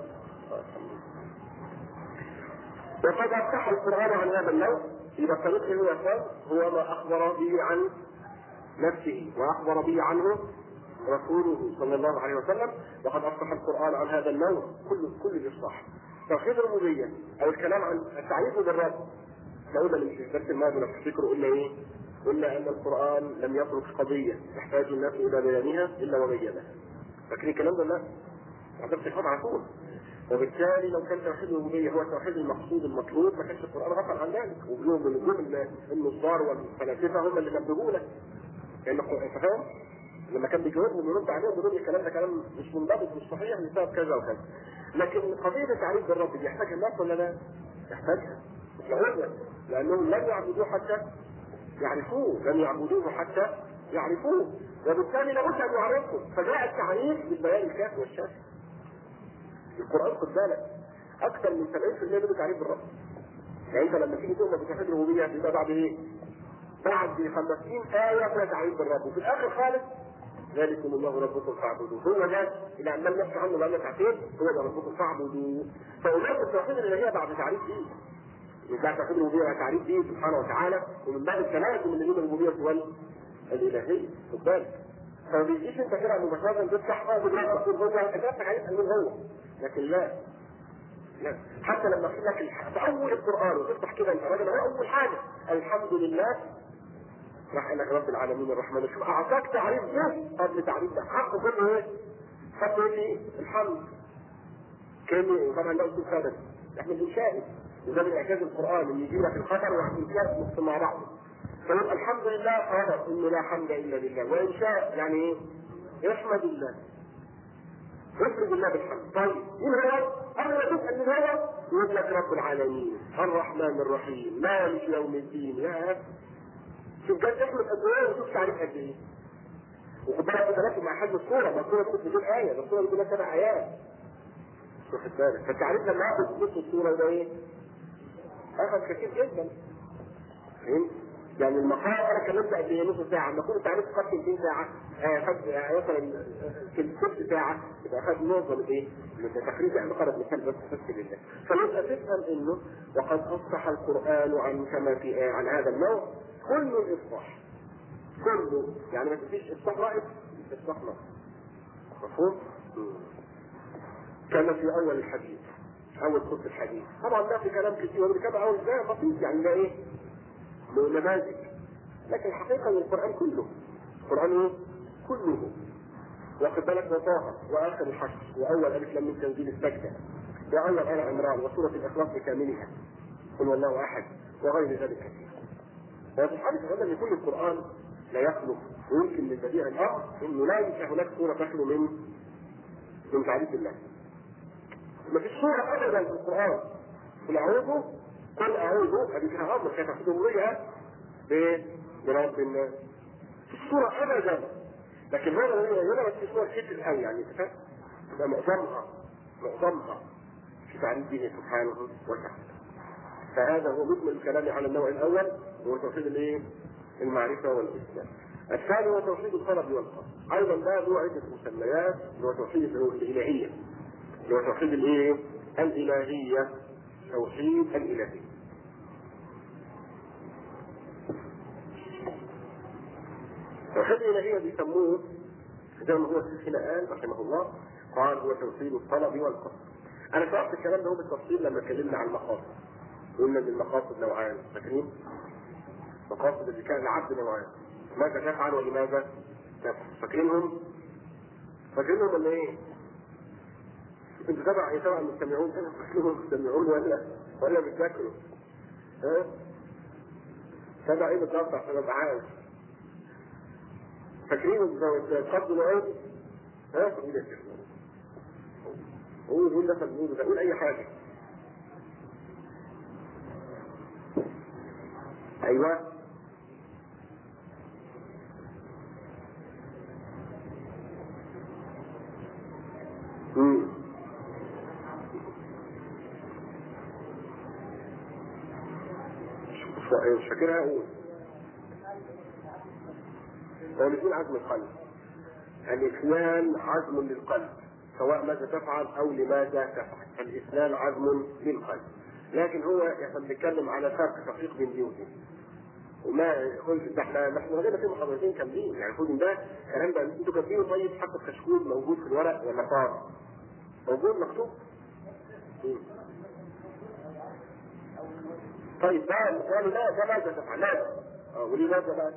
وقد افتح القرآن عن هذا النوع إذا الطريق هو يقول هو ما أخبر به عن نفسه وأخبر به عنه رسوله صلى الله عليه وسلم وقد أفتح القرآن عن هذا النوع كل كل الإصلاح توحيد الربوبية أو الكلام عن التعريف بالرب لو ده مش الدرس الماضي لو تفتكروا قلنا إيه؟ قلنا أن القرآن لم يترك قضية يحتاج الناس إلى بيانها إلا وبينها فاكرين الكلام ده لا؟ هتفتح صفات على طول وبالتالي لو كان توحيد الربوبيه هو التوحيد المقصود المطلوب ما كانش القران غفل عن ذلك وبيوم من نجوم النصار والفلاسفه هم اللي نبهوا لك لان فاهم لما كان بيجاوبهم ويرد عليهم يقول الكلام ده كلام مش منضبط مش صحيح بسبب كذا وكذا لكن قضيه التعريف بالرب دي يحتاجها الناس ولا لا؟ يحتاجها مش معقول لانهم لم يعبدوه حتى يعرفوه لم يعبدوه حتى يعرفوه وبالتالي لابد ان يعرفوا فجاء التعريف بالبيان الكافي والشافي القرآن خد بالك أكثر من 70% منه تعريف بالرب. يعني أنت لما تيجي تؤمن بتوحيد الربوبية بيبقى بعد إيه؟ بعد 50 آية فيها تعريف بالرب وفي الآخر خالص ذلكم الله ربكم فاعبدوه هو ده اللي عمال نحكي عنه بقالنا ساعتين هو ده ربكم فاعبدوه فأولئك التوحيد الإلهية بعد تعريف إيه؟ من بعد توحيد الربوبية بعد تعريف إيه سبحانه وتعالى ومن بعد التلازم اللي بين الربوبية والإلهية خد بالك فما بيجيش انت كده مباشرة تفتح اه بالله تقول هو انت كده عايز مين هو لكن لا لا حتى لما اقول لك في اول القران وتفتح كده الراجل اول حاجه الحمد لله راح قال لك رب العالمين الرحمن الرحيم اعطاك تعريف ده قبل تعريف ده حقه كله ايه؟ حقه ايه؟ الحمد كان طبعا ده اسلوب ثابت احنا بنشاهد وده من اعجاز القران ان يجي لك الخطر واحد يشاهد مع بعض فيبقى الحمد لله اه ان لا حمد الا لله وان شاء يعني ايه؟ يحمد الله يفرد الله بالحمد طيب مين هو؟ قبل ما تسال مين هو؟ يقول لك رب العالمين الرحمن الرحيم مالك يوم الدين يا شوف جد احمد قد ايه وشوف تعريف قد ايه وخد بالك انت راكب مع حجم الصوره ما الصوره بتقول بدون ايه ده الصوره بتقول لك سبع ايات واخد بالك فالتعريف لما اخد نص الصوره ده ايه؟ اخذ كثير جدا فهمت؟ يعني المقام انا كلمت قد ايه نص ساعه لما كنت التعريف خد 200 ساعه آه خد آه مثلا في ثلث ساعه يبقى خد معظم ايه؟ من تخريج يعني قرب مثال بس بس لله فيبقى تفهم انه وقد افصح القران عن كما في آه عن هذا النوع كل الافصاح كله يعني ما فيش افصاح رائد افصاح نص مفهوم؟ كما في اول الحديث اول خط الحديث طبعا ده في كلام كتير وبنتابع اول ده بسيط يعني ده ايه؟ له نماذج لكن الحقيقه ان القران كله القران ايه؟ كله واخد بالك وطه واخر الحشر واول الف لم من تنزيل السجده واول ال عمران وسوره الاخلاص بكاملها قل والله احد وغير ذلك كثير وفي الحديث هذا ان كل القران لا يخلو ويمكن من بديع الامر انه لا يوجد هناك سوره تخلو من من تعريف الله ما فيش سوره ابدا في القران قل اعوذ قل اعوذ هذه فيها امر كيف تدورها برب الناس في السوره ابدا لكن هو هنا بس في صور كتير قوي يعني انت ده معظمها معظمها في تعريف به سبحانه وتعالى فهذا هو مجمل الكلام على النوع الاول هو توحيد الايه؟ المعرفه والاسلام. الثاني هو توحيد الطلب والقصد. ايضا ده له عده مسميات اللي هو توحيد الالهيه. اللي هو توحيد الايه؟ الالهيه. توحيد الالهيه. توحيد الالهيه بيسموه زي ما هو هنا قال رحمه الله قال هو توحيد الطلب والقصد. انا شرحت الكلام ده بالتفصيل لما اتكلمنا عن المقاصد. قلنا ان المقاصد نوعان فاكرين؟ مقاصد اللي كان العبد نوعان ماذا تفعل ولماذا تفعل فاكرينهم؟ فاكرينهم ولا ايه؟ انتوا تبع تبع المستمعون انا فاكرينهم مستمعون ولا ولا بتذاكروا؟ ها؟ تبع ايه بالظبط عشان ابقى عارف؟ فاكرين القبض العود؟ ها؟ قول يا شيخ قول قول ده قول قول اي حاجه ايوه امم مش فاكرها اقول هو الاثنين عزم القلب الاثنان عزم للقلب سواء ماذا تفعل او لماذا تفعل فالاثنان عزم للقلب لكن هو احنا بنتكلم على فرق تفريق بين دي ودي وما قلت ده احنا احنا غالبا في محاضرتين كاملين يعني المفروض ده الكلام ده انتوا كاتبينه طيب حتى الكشكول موجود في الورق ولا صار؟ موجود مكتوب؟ طيب ده السؤال ده ده ماذا تفعل؟ ماذا؟ اه ولماذا بقى؟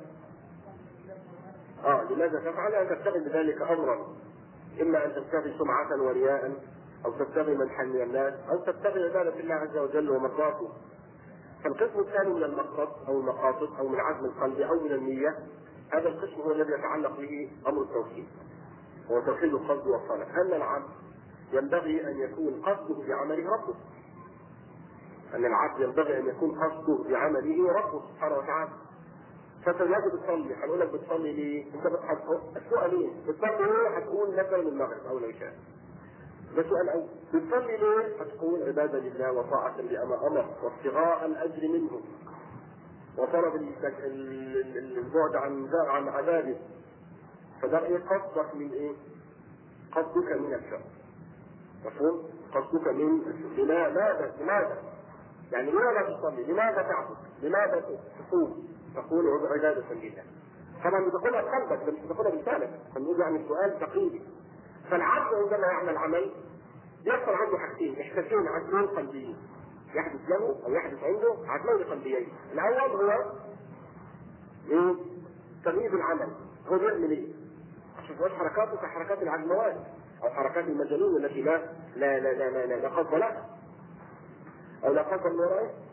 اه لماذا تفعل؟ ان تبتغي بذلك امرا اما ان تبتغي سمعة ورياء او تبتغي منحا من الناس او تبتغي عبادة الله عز وجل ومرضاته فالقسم الثاني من المقصد او المقاصد او من عزم القلب او من النية هذا القسم هو الذي يتعلق به امر التوحيد هو توحيد القصد والصلاة ان العبد ينبغي ان يكون قصده بعمله ربه ان العبد ينبغي ان يكون قصده بعمله ربه سبحانه وتعالى فانت دلوقتي بتصلي هنقول لك بتصلي ليه؟ انت بتحط السؤال ايه؟ بتصلي ليه؟ هتقول مثلا المغرب او العشاء ده سؤال أول بتصلي ليه؟ هتقول عبادة لله وطاعة لما أمر وابتغاء الأجر منه وطلب البعد عن عن عذابه فده ايه قصدك من ايه؟ قصدك من الشر مفهوم؟ قصدك من لماذا لماذا؟ يعني لماذا تصلي؟ لماذا تعبد؟ لماذا تصوم؟ تقول عبادة لله طبعا بتقولها بقلبك مش بتقولها بلسانك فنقول يعني السؤال تقليدي فالعبد عندما يعمل عمل يحصل عنده حاجتين احساسين عزمان قلبيين يحدث له او يحدث عنده عزمان قلبيين الاول هو ايه؟ تمييز العمل هو بيعمل ايه؟ عشان تبقاش حركاته كحركات العجموات او حركات المجانين التي لا لا لا لا لا, لا, لا قصد لها او لا قصد من ورائه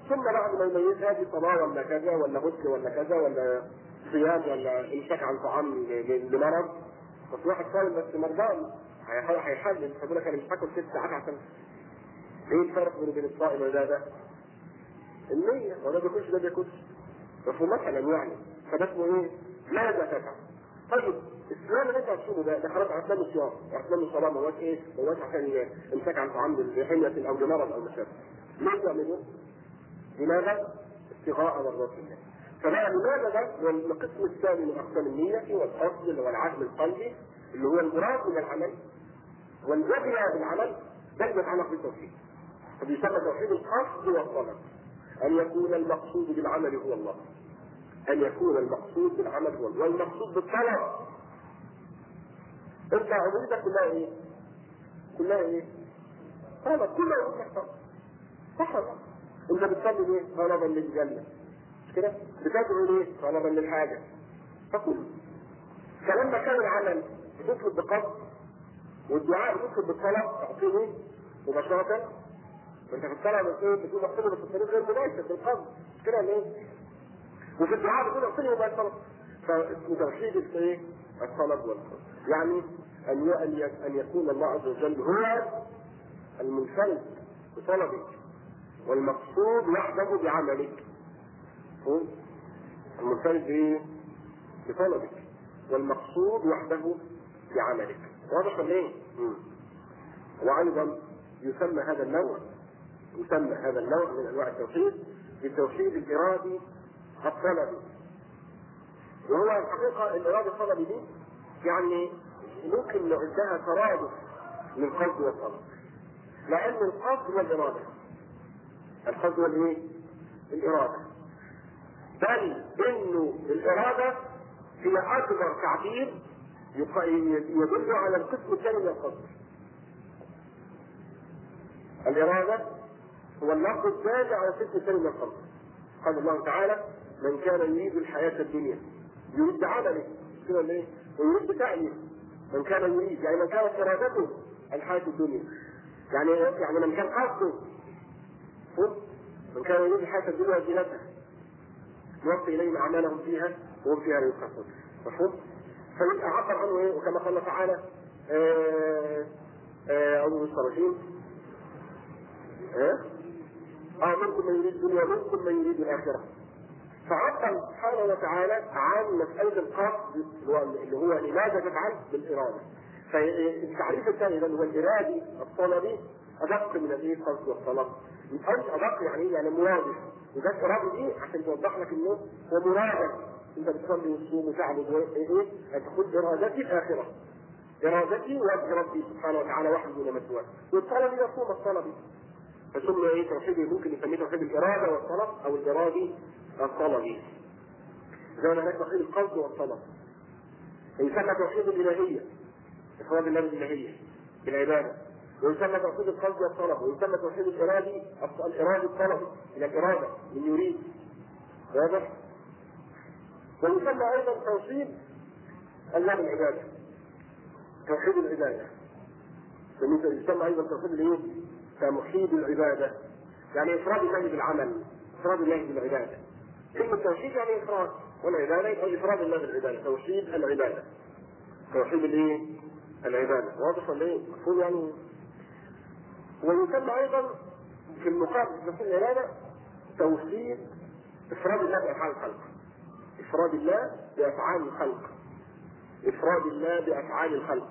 ثم بعد ما يميزها دي صلاه ولا كذا ولا غسل ولا كذا ولا صيام ولا امساك عن طعام ل- لمرض بس واحد صايم بس مرضان هيحاول هيحلل فيقول لك انا مش هاكل ست ساعات عشان ايه الفرق بينه وبين الصائم وده ده؟ النية ولا بياكلش ده بياكلش مفهوم مثلا يعني فده اسمه ايه؟ ماذا تفعل؟ طيب الصيام اللي انت هتصومه ده ده خلاص عرفناه من الصيام عرفناه من الصلاه ما هوش ايه؟ ما هوش عشان امساك عن طعام لحمية او لمرض او مشابه ليه بيعملوه؟ لماذا؟ ابتغاء مرضات الله فبقى لماذا ده هو القسم الثاني من اقسام النية والقصد اللي هو العزم القلبي اللي هو المراد من العمل والوجه بالعمل ده اللي يتعلق بالتوحيد فبيسمى توحيد القصد والطلب ان يكون المقصود بالعمل هو الله ان يكون المقصود بالعمل هو الله والمقصود بالطلب انت عبودتك كلها ايه؟ كلها ايه؟ طلب كلها عبودتك طلب صح ولا لا؟ انت بتصلي ليه؟ طلبا للجنه مش كده؟ بتدعو ليه؟ طلبا للحاجه فكل فلما كان العمل بتطلب بقصد والدعاء بتطلب بالطلب تعطيه مباشرة انت في الصلاة بتقول بتقول اغفر بس الطريق غير مباشر بالقصد مش كده ولا ايه؟ وفي الدعاء بتقول اغفر مباشرة فاسمه توحيد الايه؟ الطلب والقصد يعني ان ان ان يكون الله عز وجل هو المنفرد بطلبك والمقصود وحده بعملك هو المنفرد بايه؟ بطلبك والمقصود وحده بعملك واضح ولا ايه؟ وايضا يسمى هذا النوع يسمى هذا النوع من انواع التوحيد بالتوحيد الارادي الطلبي وهو الحقيقه الارادي الطلبي دي يعني ممكن نعدها ترادف للقصد والطلب لان القصد هو الاراده القصد هو الايه؟ الاراده بل انه الاراده هي اكبر تعبير يدل على القسم الثاني من القصد الإرادة هو اللفظ الدال على القسم الثاني من القصد قال الله تعالى من كان يريد الحياة الدنيا يريد بعمله كده ولا ايه؟ ويريد بسعيه من كان يريد يعني من كانت إرادته الحياة الدنيا يعني يعني من كان قصده من كان يريد الحياة الدنيا وزينتها يوفي إليهم أعمالهم فيها وهم فيها لا يبخسون مفهوم؟ فيبقى عبر عنه ايه وكما قال تعالى أعوذ بالله الرجيم اه منكم من يريد الدنيا ومنكم من يريد الآخرة فعبر سبحانه وتعالى عن مسألة القصد اللي هو لماذا تفعل بالإرادة فالتعريف الثاني ده هو الإرادي الطلبي أدق من الإيه القصد والطلب مش أدق يعني يعني مرادف وده الإرادة دي عشان توضح لك إنه هو مرادف انت بتصلي وتصوم وتعبد ايه ان تقول ارادتي الاخره ارادتي وجه ربي سبحانه وتعالى وحده دون مسواه والطلب يقوم الطلب فسمي ايه توحيد ممكن يسميه توحيد الاراده والطلب او الارادي الطلبي زي ما هناك توحيد القصد والطلب يسمى توحيد الالهيه افراد الله بالالهيه بالعباده ويسمى توحيد القصد والطلب ويسمى توحيد الارادي الارادي الطلبي الى الاراده من يريد واضح؟ ويسمى ايضا توحيد الله العباده توحيد العباده يسمى ايضا توحيد الايه؟ كمحيد العباده يعني افراد الله بالعمل افراد الله بالعباده كلمه توحيد يعني افراد والعباده يبقى افراد الله بالعباده توحيد العباده توحيد الايه؟ العباده واضح ولا ايه؟ مفهوم يعني ويسمى ايضا في المقابل توحيد العباده توحيد افراد الله بافعال الخلق افراد الله بافعال الخلق افراد الله بافعال الخلق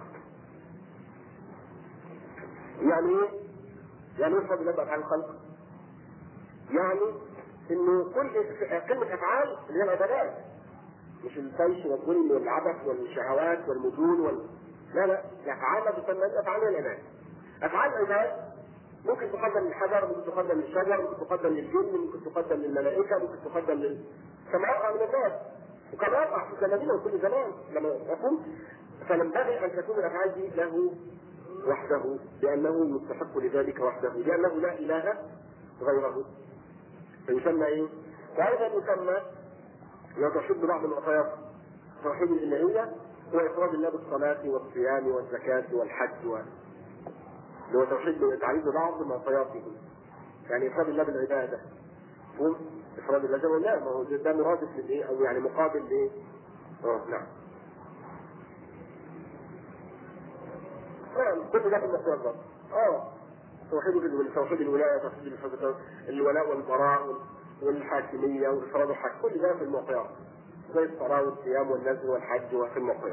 يعني ايه؟ يعني ايه افراد الله بافعال الخلق؟ يعني انه كل كلمة افعال اللي هي العبادات مش الفيش والظلم والعبث والشهوات والمجون وال لا لا الافعال تسمى افعال العباد افعال العباد ممكن تقدم للحجر ممكن تقدم للشجر ممكن تقدم للجن ممكن تقدم للملائكه ممكن تقدم لل كما يقع من الناس وكما يقع في زماننا وكل زمان لما يقوم فينبغي ان تكون الافعال دي له وحده لانه مستحق لذلك وحده لانه لا اله غيره فيسمى ايه؟ وايضا يسمى وتشد بعض المعطيات توحيد الالهيه هو افراد الله بالصلاه والصيام والزكاه والحج و... اللي هو توحيد تعريف بعض معطياته يعني افراد الله بالعباده مفهوم؟ افراد الله جل لا ما هو ده مرادف للايه او يعني مقابل لايه؟ اه نعم نعم كل ده في المقدار اه توحيد ال- توحيد الولايه توحيد الحب- الولاء والبراء والحاكميه وافراد الحق كل ده في المقياس زي الصلاه والصيام والنذر والحج وفي المقياس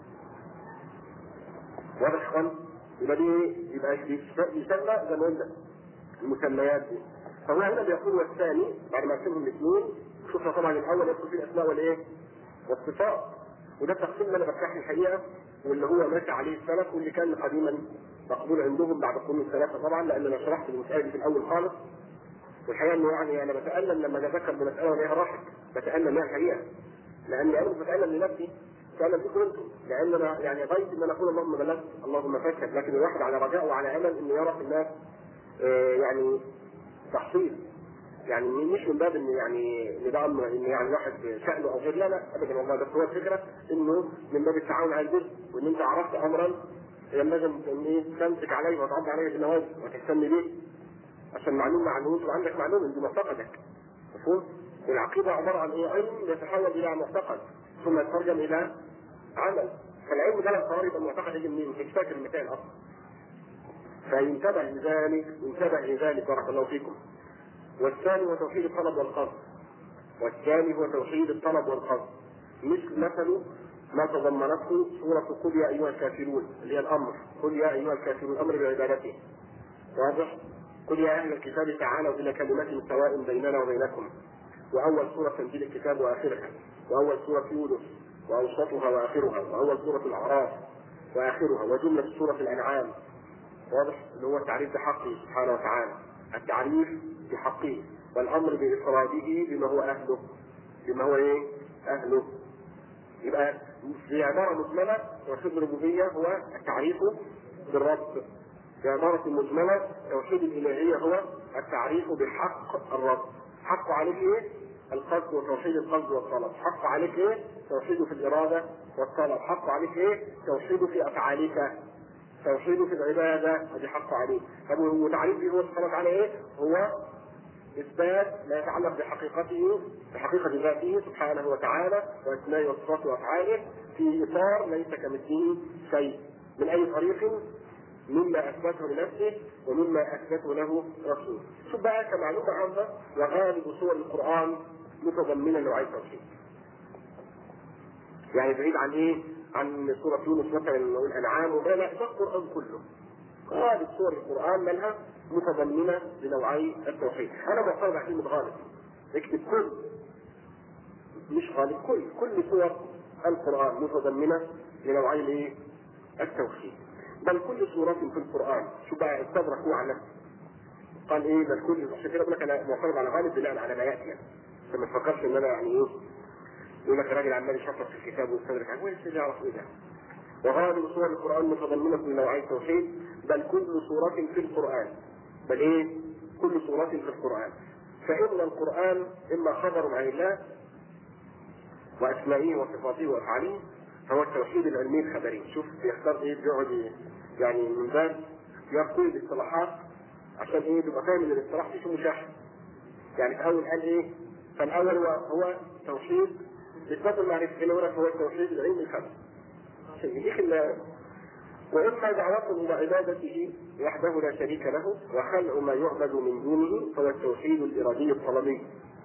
واضح يا اخوان؟ يبقى دي يبقى يسمى زي ما قلنا المسميات دي فهو هنا بيقول والثاني بعد ما يقسمهم الاثنين شفنا طبعا الاول يدخل فيه الاسماء والايه؟ والصفات وده التقسيم اللي انا برتاح الحقيقه واللي هو ماشي عليه السلف واللي كان قديما مقبول عندهم بعد قرون الثلاثه طبعا لان انا شرحت المساله دي في الاول خالص والحقيقه انه يعني انا بتالم لما اتذكر بمساله وهي راحت بتالم لها الحقيقه لان انا مش بتالم لنفسي بتالم فيكم انتم لان انا يعني غايتي ان انا اقول اللهم بلغت اللهم فاشهد لكن الواحد على رجاء وعلى امل انه يرى في الناس آه، يعني تحصيل يعني مش من باب ان يعني ان ده امر ان يعني واحد شأنه او غير لا لا ابدا والله بس هو الفكره انه من باب التعاون على البر وان انت عرفت امرا ينبغي ان ايه تمسك عليه وتعض عليه بالنواجذ وتهتم به عشان معلوم معلوم وعندك معلوم دي معتقدك مفهوم؟ والعقيده عباره عن ايه؟ علم يتحول الى معتقد ثم يترجم الى عمل فالعلم ده لو صار يبقى معتقد يجي منين؟ مش فاكر المثال اصلا فينتبه لذلك ينتبه لذلك بارك الله فيكم والثاني هو توحيد الطلب والقصد والثاني هو توحيد الطلب والقصد مثل مثل ما تضمنته سورة قل يا أيها الكافرون اللي هي الأمر قل يا أيها الكافرون الأمر بعبادته واضح؟ قل يا أهل الكتاب تعالوا إلى كلمة سواء بيننا وبينكم وأول سورة تنزيل الكتاب وآخرها وأول سورة يونس وأوسطها وآخرها وأول سورة الأعراف وآخرها وجملة سورة الأنعام واضح اللي هو التعريف بحقه سبحانه وتعالى التعريف بحقه والامر بافراده بما هو اهله بما هو ايه اهله يبقى في عباره مجمله توحيد الربوبيه هو التعريف بالرب في عباره مجمله توحيد الالهيه هو التعريف بحق الرب حقه عليك ايه القصد وتوحيد القصد والطلب حقه عليك ايه توحيده في الاراده والطلب حقه عليك ايه توحيده في افعالك توحيده في العبادة هذه حق عليه طب وتعريفه هو سبحانه وتعالى ايه؟ هو إثبات ما يتعلق بحقيقته بحقيقة ذاته سبحانه وتعالى وأسمائه وصفاته وأفعاله في إطار ليس كمثله شيء من أي طريق مما أثبته لنفسه ومما أثبته له رسوله. شوف بقى كمعلومة عامة وغالب سور القرآن متضمنة نوعي التوحيد. يعني بعيد عن ايه؟ عن سورة يونس مثلا والأنعام وما لا ده القرآن كله. غالب سور القرآن منها متضمنة لنوعي التوحيد. أنا معترض على كلمة غالب. اكتب كل مش غالب كل كل سور القرآن متضمنة لنوعي الايه؟ التوحيد. بل كل سورة في القرآن شو بقى استدرك هو على نفسه. قال ايه بل كل عشان كده بقول لك انا معترض على غالب بناء على ما ياتي يعني. عشان ما تفكرش ان انا يعني ايه يقول لك راجل عمال يشرح في الكتاب ويستدرك عليه وين اللي يعرف ايه ده؟ وغالب سور القران متضمنه من نوعي التوحيد بل كل سوره في القران بل ايه؟ كل سوره في القران فان القران اما خبر عن الله واسمائه وصفاته وافعاله فهو التوحيد العلمي الخبري شوف بيختار ايه بيقعد إيه؟ يعني من باب يقول الاصطلاحات عشان ايه تبقى فاهم ان الاصطلاح فيه مشاحن يعني في اول قال ايه فالاول هو, هو توحيد اثبات المعرفه هنا هنا هو التوحيد العلمي الخبري عشان يديك ال- واما دعوته الى عبادته وحده لا شريك له وخلع ما يعبد من دونه فهو التوحيد الارادي الطلبي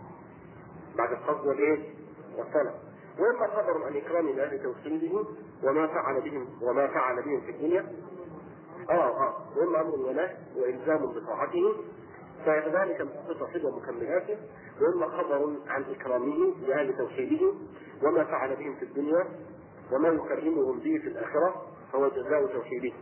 بعد القصد والايه؟ والطلب واما خبر عن اكرام الله توحيده وما فعل بهم وما فعل بهم في الدنيا اه اه واما امر ونهي والزام بطاعته فذلك من التوحيد ومكملاته واما خبر عن اكرامه لاهل توحيده وما فعل بهم في الدنيا وما يكرمهم به في الاخره فهو جزاء توحيده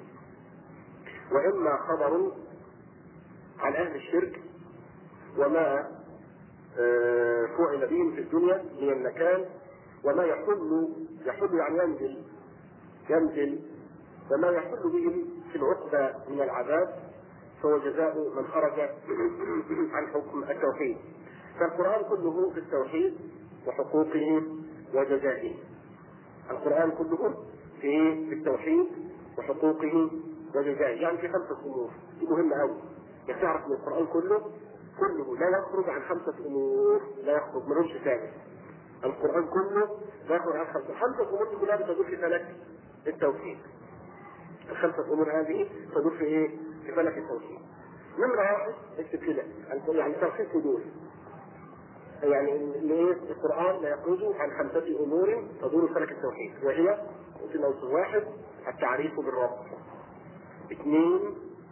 واما خبر عن اهل الشرك وما آه، فعل بهم في الدنيا من النكال وما يحل يحل يعني ينزل ينزل وما يحل بهم في العقبى من العذاب فهو جزاء من خرج عن حكم التوحيد فالقرآن كله في التوحيد وحقوقه وجزائه القرآن كله في في التوحيد وحقوقه وجزائه يعني في خمسة أمور دي مهمة أوي يعني تعرف إن القرآن كله كله لا يخرج عن خمسة أمور لا يخرج ملوش ثالث القرآن كله لا يخرج عن خمسة خمسة أمور دي كلها بتدور في فلك التوحيد الخمسة أمور هذه تدور في إيه؟ في فلك التوحيد نمرة واحد اكتب كده يعني توحيد تدور يعني ان ايه القران لا يخرج عن خمسه امور تدور فلك التوحيد وهي في موضوع واحد التعريف بالرب اثنين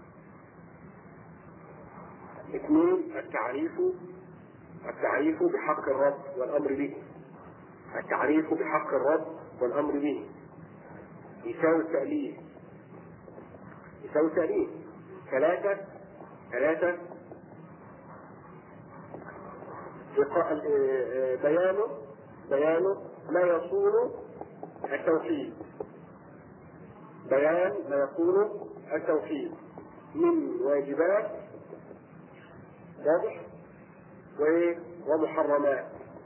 اثنين التعريف التعريف بحق الرب والامر به التعريف بحق الرب والامر به يساوي التأليف يساوي التأليف ثلاثة ثلاثة بيانه بيانه ما يصون التوحيد بيان ما يصون التوحيد من واجبات واضح ومحرمات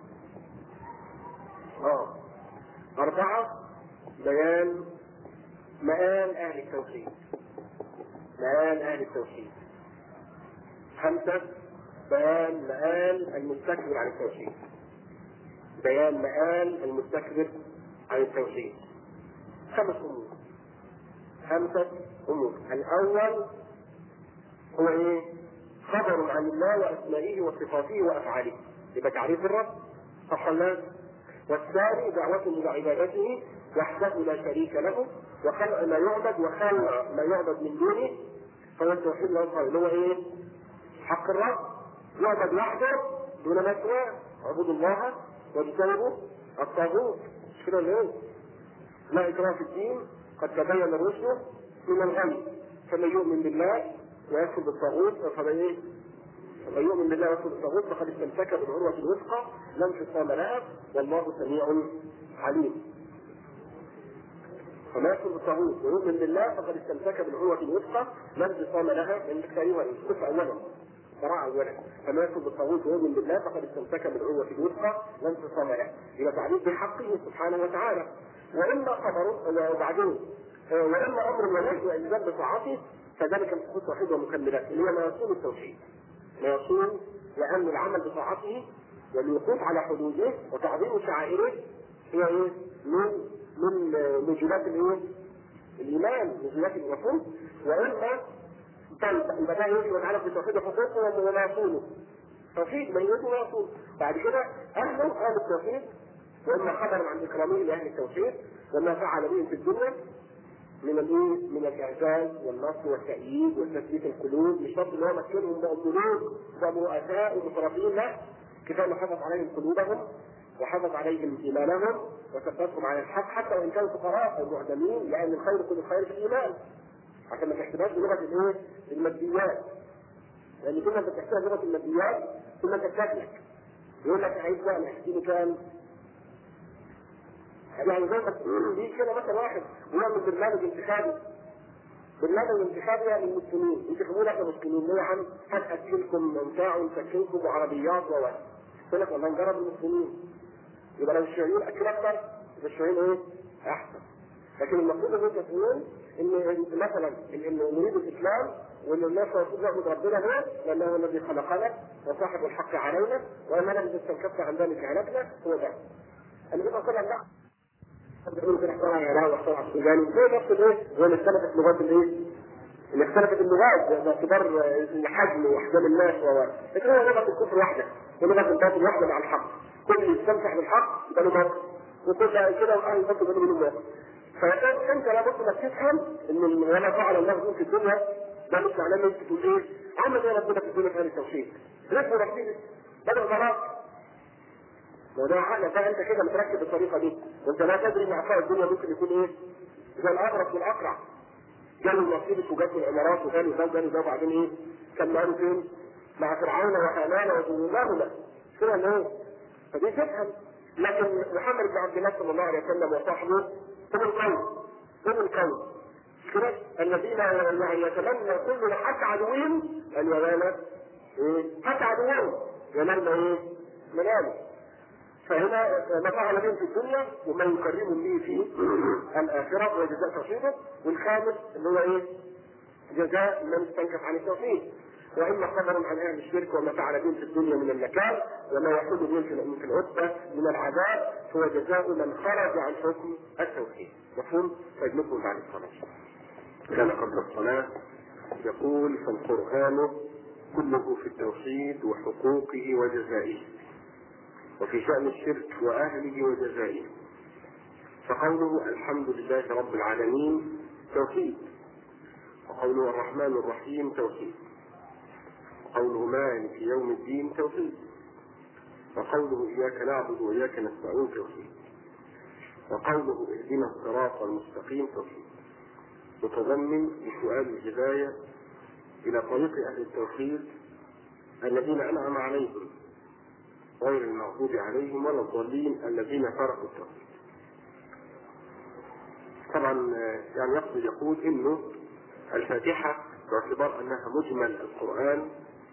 اه أربعة بيان مآل أهل التوحيد مآل أهل التوحيد خمسة بيان مآل المستكبر عن التوحيد بيان مآل المستكبر عن التوحيد خمس أمور خمسة أمور الأول هو إيه؟ خبر عن الله وأسمائه وصفاته وأفعاله يبقى تعريف الرب صح ولا والثاني دعوة إلى عبادته وحده لا شريك له وخلق ما يعبد وخلق ما يعبد من دونه فهو التوحيد اللي هو ايه؟ حق الرب يعبد وحده دون ما سواه اعبدوا الله واجتنبوا الطاغوت مش كده ليه؟ لا اكراه في الدين قد تبين الرشد من الغي فمن يؤمن بالله ويكفر بالطاغوت فمن ايه؟ فمن يؤمن بالله ويكفر بالطاغوت فقد استمسك بالعروة الوثقى لا انفصام لها والله سميع عليم فما يكفر بالطاغوت ويؤمن بالله فقد استمسك بالعروة الوثقى لا انفصام لها من ايها الكفر اولا براءة اولا فما يكفر بالطاغوت ويؤمن بالله فقد استمسك بالعروة الوثقى لا انفصام لها يبقى تعريف بحقه سبحانه وتعالى واما خبر وبعدين واما امر ونهي والزام بطاعته فذلك من حقوق التوحيد ومكملاته اللي هي ما يصون التوحيد ما يصون لان العمل بطاعته والوقوف على حدوده وتعظيم شعائره هي ايه؟ من من موجبات الايه؟ الايمان موجبات المفهوم واما طيب يبقى ده يجب ان نعرف بتوحيد حقوقه وما يصونه توحيد من يجب ويصون بعد كده اهله اهل التوحيد واما خبر عن اكرامه لاهل التوحيد وما فعل بهم في الدنيا من الايه؟ من الاعزاز والنصر والتأييد وتثبيت القلوب مش شرط ان هو مكنهم بقوا ملوك بقوا رؤساء ومترفين لا كفايه انه حفظ عليهم قلوبهم وحفظ عليهم ايمانهم وثبتهم على الحق حتى وان كانوا فقراء او معدمين لان الخير كل الخير في الايمان عشان ما تحسبهاش بلغه الايه؟ الماديات لان كل ما تحسبها بلغه الماديات كل ما تكتب يقول لك عايز بقى محتاجين كام يعني زي ما في كده مثلا واحد ويعمل برنامج انتخابي برنامج انتخابي يعني للمسلمين انتخبونا احنا مسلمين ليه يا عم هنأكلكم ممتاع ونسكنكم وعربيات و يقول لك والله نجرب المسلمين يبقى لو الشيوعيين اكل اكتر يبقى الشيوعيين ايه؟ احسن لكن المفروض ان انت تقول ان مثلا ان نريد الاسلام وان الناس المفروض نعبد ربنا هو لانه هو الذي خلقنا وصاحب الحق علينا واننا اذا استنكفت عن ذلك هلكنا هو ده. اللي بيبقى طبعا لا يقول كده اخترع يا واخترع السوداني زي نفس الايه؟ زي اللي اختلفت لغات الايه؟ اللي اختلفت اللغات باعتبار الحجم واحجام الناس و لكن هو لغه الكفر واحده ولغه الباطل واحده مع الحق كل يستمسح بالحق يبقى له باطل وكل كده واهل الباطل يبقى له باطل فانت لابد انك تفهم ان وما فعل الله بهم في الدنيا ده مش معناه ان انت تقول ايه؟ عمل ايه ربنا في الدنيا في هذه التوحيد؟ رزق ربنا بدل مرات لو ده حاجه فانت كده متركب بالطريقه دي وانت لا تدري ان عطاء الدنيا ممكن يكون ايه؟ زي الاغرب والاقرع جاله المصيبة وجات الامارات وجاله ده وجاله ده وبعدين ايه؟ كان ماله فين؟ مع فرعون وهامان وجنودهما كده ولا ايه؟ فدي تفهم لكن محمد بن عبد الله صلى الله عليه وسلم وصحبه هم القوم هم القوم كده الذين يعني يتمنى كل حتى عدوهم ان ينال ايه؟ حتى عدوهم ينال ايه؟ مناله فهنا ما فعل بهم في الدنيا وما يكرمهم به في الاخره وجزاء توحيده والخامس اللي هو ايه؟ جزاء من استنكف عن التوحيد واما خبر عن اهل الشرك وما فعل بهم في الدنيا من النكال وما يحل بهم في العقبه من العذاب هو جزاء من خرج عن حكم التوحيد مفهوم؟ طيب نكمل بعد الصلاه كان قبل الصلاه يقول فالقران كله في التوحيد وحقوقه وجزائه وفي شأن الشرك وأهله وجزائه فقوله الحمد لله رب العالمين توحيد وقوله الرحمن الرحيم توحيد وقوله مالك يوم الدين توحيد وقوله إياك نعبد وإياك نستعين توحيد وقوله اهدنا الصراط المستقيم توحيد متضمن لسؤال الهداية إلى طريق أهل التوحيد الذين أنعم عليهم غير المغضوب عليهم ولا الضالين الذين تركوا التوحيد. طبعا يعني يقصد يقول انه الفاتحه باعتبار انها مجمل القران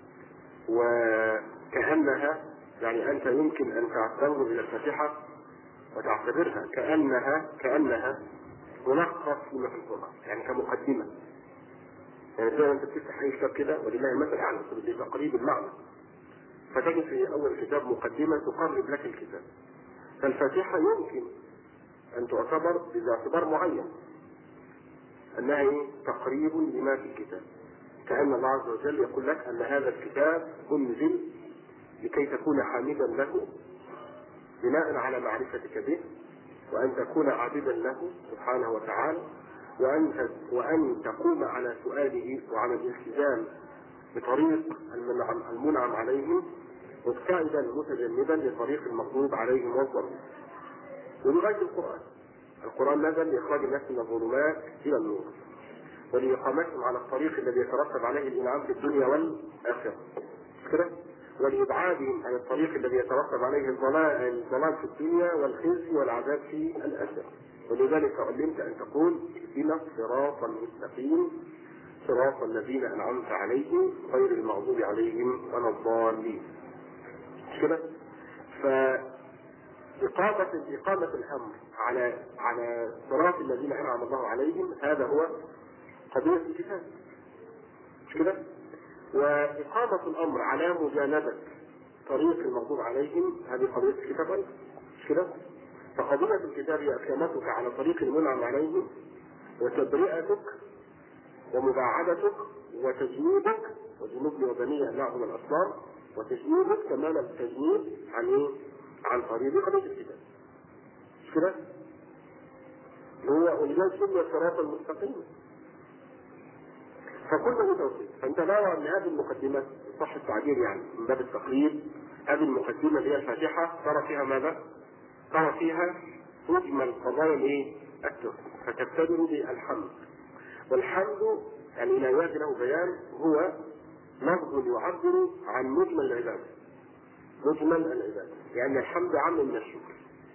وكانها يعني انت يمكن ان تنظر الى الفاتحه وتعتبرها كانها كانها ملخص لما في القران يعني كمقدمه يعني زي ما انت بتفتح اي كتاب كده ولله المثل الاعلى بتقريب المعنى فتجد في اول كتاب مقدمه تقرب لك الكتاب فالفاتحه يمكن ان تعتبر باعتبار معين انها ايه؟ تقريب لما في الكتاب كان الله عز وجل يقول لك ان هذا الكتاب انزل لكي تكون حامدا له بناء على معرفتك به وان تكون عابدا له سبحانه وتعالى وان وان تقوم على سؤاله وعلى الالتزام بطريق المنعم, المنعم عليهم مبتعدا متجنبا لطريق المغضوب عليهم والضالين ولغايه القران القران نزل لاخراج الناس من الظلمات الى النور ولاقامتهم على الطريق الذي يترتب عليه الانعام في الدنيا والاخره كده ولابعادهم عن الطريق الذي يترتب عليه الضلال الضلال في الدنيا والخزي والعذاب في الاخره ولذلك علمت ان تقول اهدنا الصراط المستقيم صراط الذين انعمت عليهم غير المغضوب عليهم ولا الضالين مش كده؟ فإقامة إقامة الأمر على على صراط الذين أنعم الله عليهم هذا هو قضية الكتاب مش كده؟ وإقامة الأمر على مجانبة طريق المغضوب عليهم هذه قضية الكتاب أيضا مش كده؟ فقضية الكتاب هي إقامتك على طريق المنعم عليهم وتبرئتك ومباعدتك وتجنيبك وجنوبني وبني أن نعبد الأصنام وتجنيبك تمام التجنيب عن ايه؟ عن طريق قضية الكتاب. مش كده؟ هو ولذلك سمي الصراط المستقيم. فكله توحيد، فانت نرى ان هذه المقدمة صح التعبير يعني من باب التقريب هذه المقدمة اللي هي الفاتحة ترى فيها ماذا؟ ترى فيها مجمل قضايا الايه؟ التوحيد، فتبتدئ بالحمد. والحمد يعني لا يجري له بيان هو لفظ يعبر عن مجمل العبادة مجمل العبادة لأن الحمد أعم من الشكر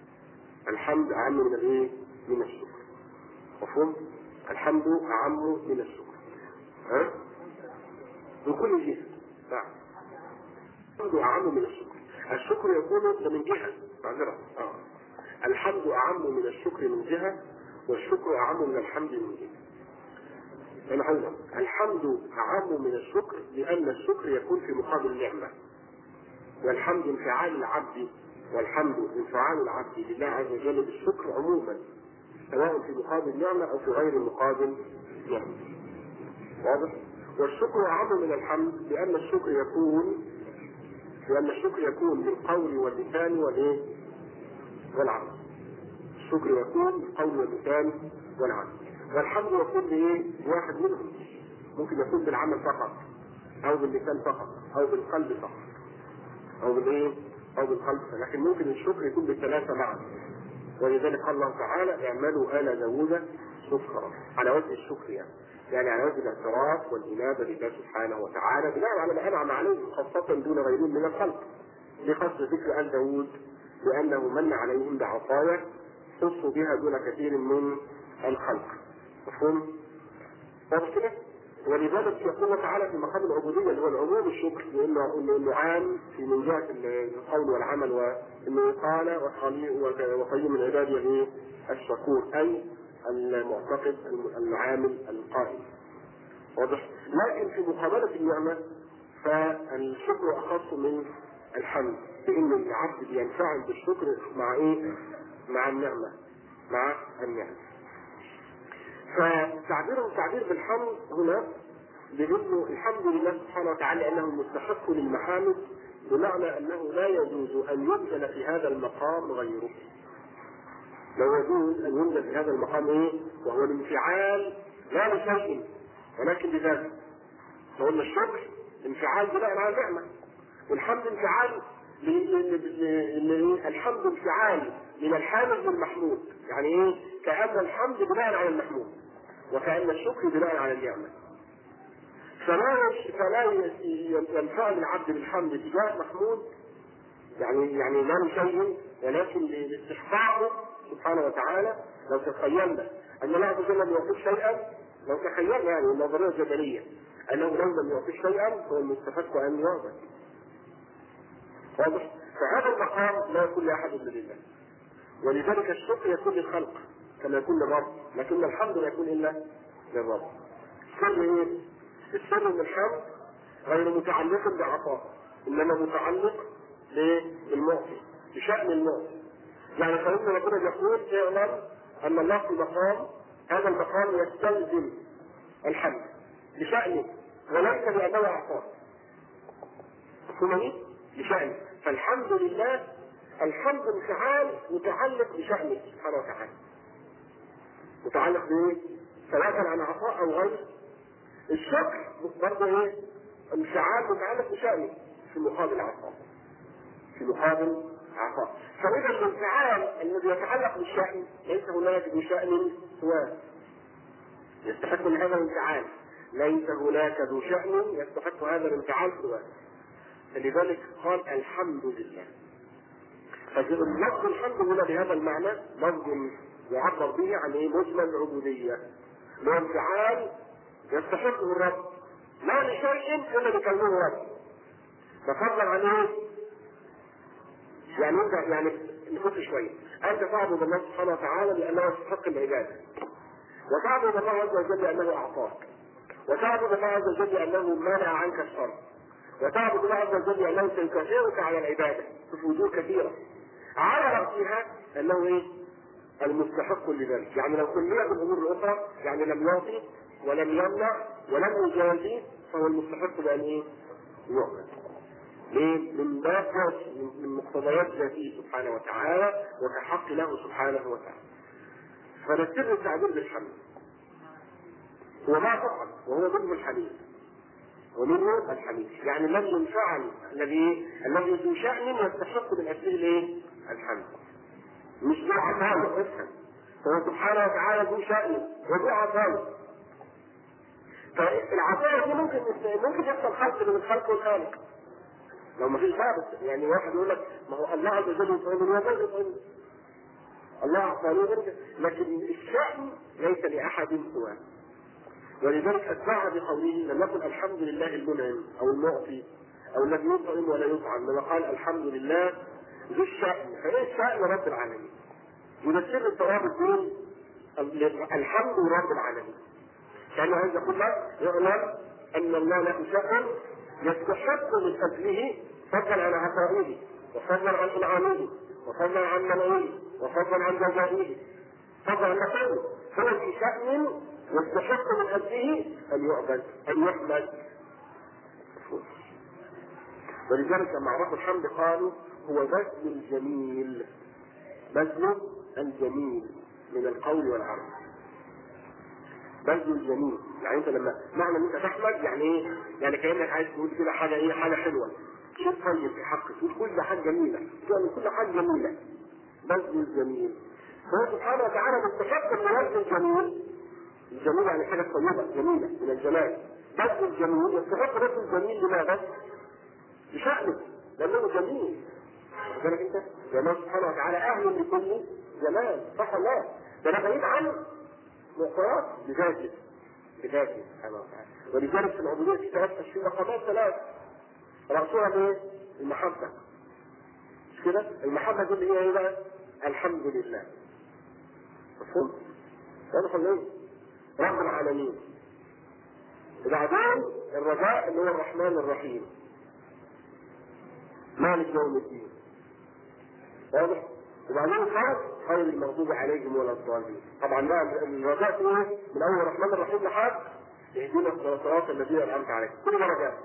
الحمد أعم من الإيه؟ من الشكر مفهوم؟ الحمد أعم من الشكر ها؟ من كل جهة نعم الحمد أعم من الشكر الشكر يكون من جهة معذرة آه. الحمد أعم من الشكر من جهة والشكر أعم من الحمد من جهة الأول الحمد أعم من الشكر لأن الشكر يكون في مقابل النعمة والحمد انفعال العبد والحمد انفعال العبد لله عز وجل بالشكر عموما سواء في مقابل النعمة أو في غير مقابل نعمة واضح؟ والشكر أعم من الحمد لأن الشكر يكون لأن الشكر يكون بالقول واللسان والإيه؟ والعمل. الشكر يكون بالقول واللسان والعمل. والحمد يكون بايه؟ واحد منهم ممكن يكون بالعمل فقط او باللسان فقط او بالقلب فقط او بالايه؟ او بالقلب فقط. لكن ممكن الشكر يكون بالثلاثه معا ولذلك قال الله تعالى اعملوا ال داوود شكرا على وجه الشكر يعني يعني على وجه الاعتراف والإنابة لله سبحانه وتعالى بناء على ما أنعم عليهم خاصة دون غيرهم من الخلق بقصد ذكر آل داوود لأنه من عليهم بعطايا خصوا بها دون كثير من الخلق مفهوم؟ واضح كده؟ ولذلك يقول الله تعالى في مقام العبوديه اللي هو العموم الشكر لانه انه عام في من جهه القول والعمل وانه قال وقليل من عبادي الايه؟ الشكور اي المعتقد العامل القائم. واضح؟ لكن في مقابله النعمه فالشكر اخص من الحمد لان العبد بينفعل بالشكر مع ايه؟ مع النعمه مع النعمه فتعبير التعبير بالحمد هنا بانه الحمد لله سبحانه وتعالى انه مستحق للمحامد بمعنى انه لا يجوز ان يبذل في هذا المقام غيره. لا يجوز ان يبذل في هذا المقام ايه؟ وهو الانفعال لا لشيء ولكن لذاته. فقلنا الشكر انفعال بناء على النعمه والحمد انفعال الحمد انفعال من الحامد للمحمود يعني ايه؟ كأن الحمد بناء على المحمود وكأن الشكر بناء على النعمة فلا فلا ينفعل العبد بالحمد تجاه محمود يعني يعني لا لشيء ولكن لاستحقاقه سبحانه وتعالى لو تخيلنا ان الله عز وجل لم يعطيك شيئا لو تخيلنا يعني النظريه الجبليه انه لو لم يعطيك شيئا فهو المستحق ان يعبد واضح؟ فهذا المقام لا يكون لاحد الا لله ولذلك الشكر يكون للخلق كما يكون للرب لكن الحمد لا يكون الا للرب السر ايه؟ السر ان الحمد غير متعلق بعطاء انما متعلق بالمعطي بشان المعطي يعني فإن ربنا يقول اعلم ان الله في مقام هذا المقام يستلزم الحمد بشأنه وليس بأنه أعطاه. مفهوم بشأنه فالحمد لله الحمد انفعال متعلق بشأنه سبحانه وتعالى. متعلق بايه؟ سواء عن عطاء او غير. الشكر برضه ايه؟ انفعال متعلق بشأنه في مقابل عطاء. في مقابل عطاء. فإذا الانفعال الذي يتعلق بالشأن ليس هناك بشأن سواه. يستحق من هذا الانفعال. ليس هناك ذو شأن يستحق هذا الانفعال سواه. فلذلك قال الحمد لله. فلفظ الحمد هنا بهذا المعنى لفظ يعبر به عن ايه؟ مجمل العبودية. هو انفعال يستحقه الرب. لا لشيء الا بكلمه رب. ففضلا عن ايه؟ يعني انت يعني نفك شويه. انت تعبد الله سبحانه وتعالى لانه يستحق العباده. وتعبد الله عز وجل لانه اعطاك. وتعبد الله عز وجل لانه منع عنك الشر. وتعبد الله عز وجل لانه سيكافئك على العباده في وجوه كثيره. على راسها انه ايه؟ المستحق لذلك، يعني لو كلية بالامور الاخرى يعني لم يعطي ولم يمنع ولم يجازي فهو المستحق بان ايه؟ يعبد. ليه؟ من باب من مقتضيات ذاته سبحانه وتعالى وكحق له سبحانه وتعالى. فنسر التعبير بالحمد. وما فقط وهو ضمن الحديث. ومنه الحديث يعني لم ينفعل الذي الذي ذو شأن يستحق من أجله الايه؟ الحمد. مش ذو عطاء افهم. هو سبحانه وتعالى ذو شأن وذو عطاء. فالعطاء دي ممكن ممكن يحصل خلط بين الخلق والخالق. لو ما فيش ثابت يعني واحد يقول لك ما هو الله عز وجل يطعمني وغير يطعمني. الله اعطاني غير لكن الشأن ليس لأحد سواه. ولذلك أتبع بقوله لم يقل الحمد لله المنعم أو المعطي أو الذي يطعم ولا يطعم لما قال الحمد لله ذو الشأن فإيه الشأن رب العالمين وده سر الترابط بين الحمد رب العالمين كان عايز يقول لك يعلم أن الله له شأن يستحق من أجله فضلا عن عطائه وفضلا عن إنعامه وفضلا عن منعه وفضلا عن جزائه فضلا عن نفسه هو في شأن يستحق من أجله أن يعبد أن يحمد ولذلك لما عرفوا الحمد قالوا هو بذل الجميل بذل الجميل من القول والعمل بذل الجميل يعني انت لما معنى ان انت تحمد يعني ايه؟ يعني كانك عايز تقول كده حاجه ايه؟ حاجه حلوه شيء طيب في حقك تقول كل حاجه جميله تقول كل حاجه جميله بذل الجميل فهو سبحانه وتعالى مستحق ان يبذل الجميل الجميل يعني حاجة طيبة جميلة من الجمال بس الجميل يستحق بس الجميل لماذا؟ بشأنه لأنه جميل بالك أنت؟ جمال سبحانه وتعالى أهل لكل جمال صح ولا لا؟ ده أنا بعيد عن معطيات بذاته بذاته سبحانه وتعالى ولذلك في العبودية في ثلاث أشياء مقامات ثلاث رأسها إيه؟ المحبة مش كده؟ المحبة دي اللي هي إيه بقى؟ الحمد لله مفهوم؟ واضح ولا إيه؟ رب العالمين وبعدين الرجاء اللي هو الرحمن الرحيم مالك يوم الدين واضح؟ وبعدين الخوف غير المغضوب عليهم ولا الضالين طبعا بقى الرجاء ايه؟ من اول الرحمن الرحيم لحد اهدنا الصراط الذين انعمت عليهم كل ده رجاء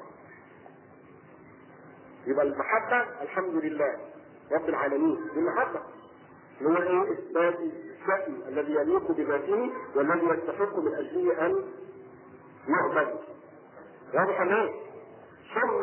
يبقى المحبه الحمد لله رب العالمين دي المحبه اللي هو ايه؟ اثبات الشأن الذي يليق بذاته والذي يستحق من اجله ان يعبد واضح ليه؟ ثم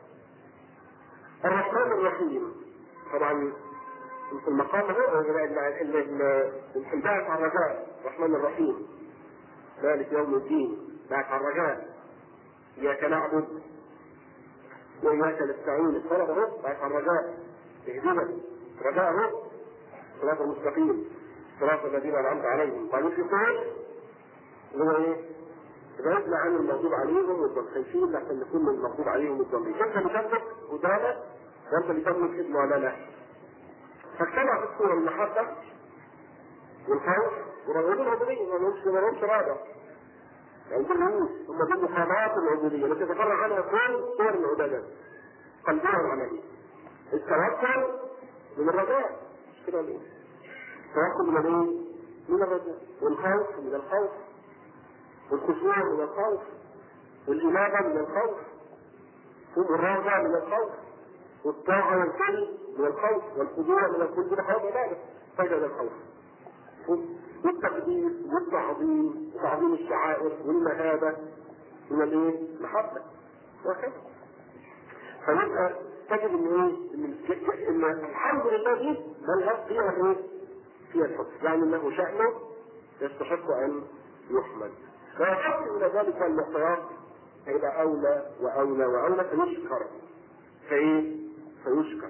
الرحمن الرحيم طبعا المقام هو انتهت عن الرجاء الرحمن الرحيم ذلك يوم الدين بعد عن الرجاء اياك نعبد واياك نستعين الطلب اهو بعد عن الرجاء اهدنا رجاء اهو صراط المستقيم صراط الذين انعمت عليهم بعدين في صوت اللي هو ايه؟ بعدنا عن المغضوب عليهم والضالين خايفين لحسن نكون من المغضوب عليهم والضالين انت بتملك قدامك وانت بتملك ابن ولا لا فاجتمع في الصورة المحبة والخوف ورغبين العبودية ما لهمش ما لهمش رابع يعني دول هم دول مقامات العبودية التي تتفرع عنها كل صور العبادات قلبها وعملية التوكل من الرجاء مش كده ولا ايه؟ التوكل من ايه؟ من الرجاء والخوف من الخوف والخشوع من الخوف والإنابة من الخوف والرغبة من الخوف والطاعة والكل من الخوف والخضوع من الكل ده خوف عبادة فجد الخوف والتقدير والتعظيم وتعظيم الشعائر والمهابة من الايه؟ محبة وهكذا فيبقى تجد ان ايه؟ ان ان الحمد لله دي بل فيها ايه؟ فيها الحب يعني انه شأنه يستحق ان يحمد ويحب الى ذلك المعطيات هيبقى اولى واولى واولى فيشكر فايه؟ فيشكر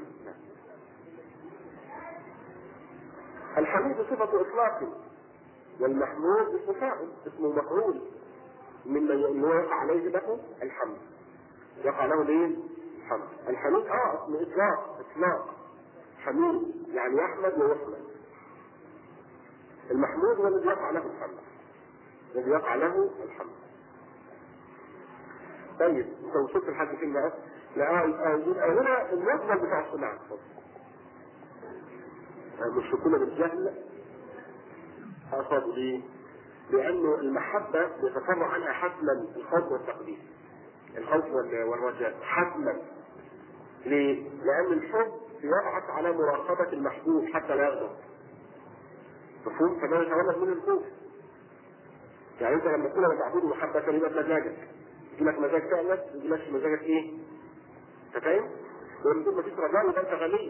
الحميد صفة إطلاق والمحمود اسم فاعل اسمه مفعول ممن يقع عليه له الحمد يقع له ليه؟ الحمد الحميد اه اسم إطلاق إطلاق حميد يعني يحمد ويحمد المحمود هو الذي يقع له الحمد الذي يقع له الحمد طيب انت وصلت لحد فين بقى؟ لا يبقى هنا المجمل بتاع الصناعة المشركون بالجهل أصابوا ليه؟ لأنه المحبة يتفرع عنها حتما الخوف والتقدير الخوف والرجاء حتما ليه؟ لأن الحب يبعث على مراقبة المحبوب حتى لا يغضب مفهوم؟ فده يتولد من الخوف يعني انت لما تكون معبود محبة يبقى بمزاجك يجي لك مزاج فعلا يجي لك مزاجك ايه؟ انت فاهم؟ ولما يكون مفيش رجاء يبقى انت غني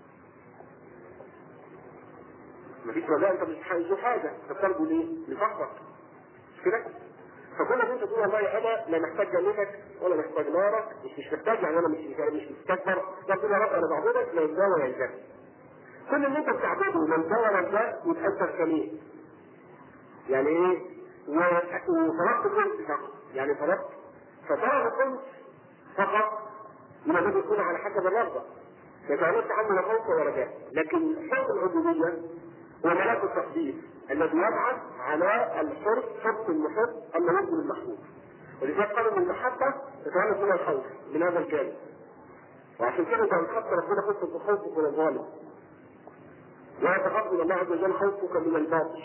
مفيش رجاء انت مش عايزه حاجه انت بترجو ليه؟ لفقرك مش كده؟ فكل ما انت تقول والله انا لا محتاج جنتك ولا محتاج نارك مش مش محتاج يعني انا مش مش مستكبر لا تقول يا رب انا بعبدك لا يبدا ولا يلزم كل اللي انت بتعبده من ده ولا ده يتاثر سميع يعني ايه؟ وطلبت الجنس فقط يعني طلبت فطلب الجنس فقط يبقى ده بيكون على حسب الرغبه يتعلق عنه لا خوف ولا رجاء لكن حب العبوديه هو ملاك التقدير الذي يبعث على الحر حب المحب اما يبذل المحبوب ولذلك قالوا ان المحبه تتعلق منها الخوف من هذا الجانب وعشان كده كان خط ربنا قصه خوفك من الظالم لا يتقبل الله عز وجل خوفك من الباطل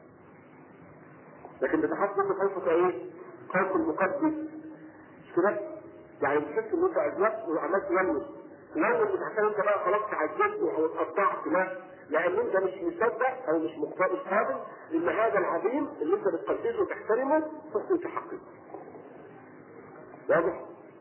لكن بتحقق خوفك ايه؟ خوف المقدس مش كده؟ يعني بتحس ان انت اذنبت وعملت يمس يمس مش عشان انت بقى خلاص تعجزت او اتقطعت لا لان انت مش مصدق او مش مقتنع قابل ان هذا العظيم اللي انت بتقدسه وتحترمه تحسن تحققه. واضح؟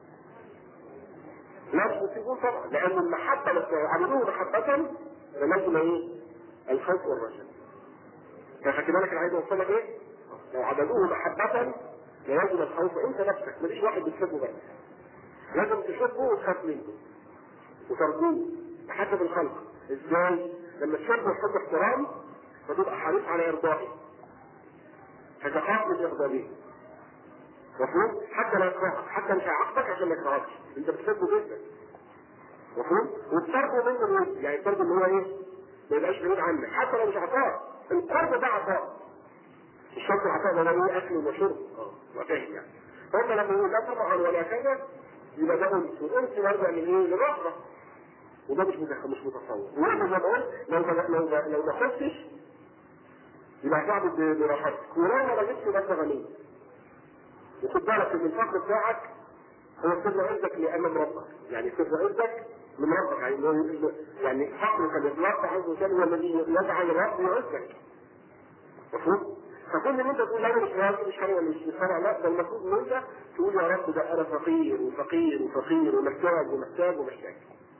لا مش مصيبون طبعا لان المحبه لو عملوه محبه لازم ايه؟ الخوف والرجاء. فخلي بالك انا عايز اوصل لك ايه؟ لو عبدوه محبه لازم الخوف انت نفسك مفيش واحد بتحبه بس. لازم تحبه وتخاف منه وترجوه بحسب الخلق ازاي؟ لما تحب وتحب احترام فتبقى حريص على ارضائه فتخاف من اغضابه مفهوم؟ حتى لا يكرهك حتى مش هيعاقبك عشان ما يكرهكش انت بتحبه جدا مفهوم؟ وبترجو منه الود يعني بترجو ان هو ايه؟ ما يبقاش بعيد عنك حتى لو مش عطاء القرب ده عطاء الشرط العطاء ده ايه اكل وشرب اه فاهم يعني هم لما يقول لا طبعا ولا كذا يبقى ده انس والانس يرجع من ايه؟ للرغبه وده مش متخ... مش متصور ولما زي ما قلت لو ما لو ما لو ما خفتش يبقى هتعبد ب- براحتك ولو ما لقيتش يبقى انت غني وخد بالك ان الفقر بتاعك هو سر عزك لامام ربك يعني سر عزك من ربك يعني إنه- يعني فقرك لله عز وجل هو الذي يجعل الرب يعزك مفهوم؟ فكل ان انت تقول لا مش راضي مش حاجه مش مصارع لا ده المفروض ان انت تقول يا رب ده انا فقير وفقير وفقير ومحتاج ومحتاج ومحتاج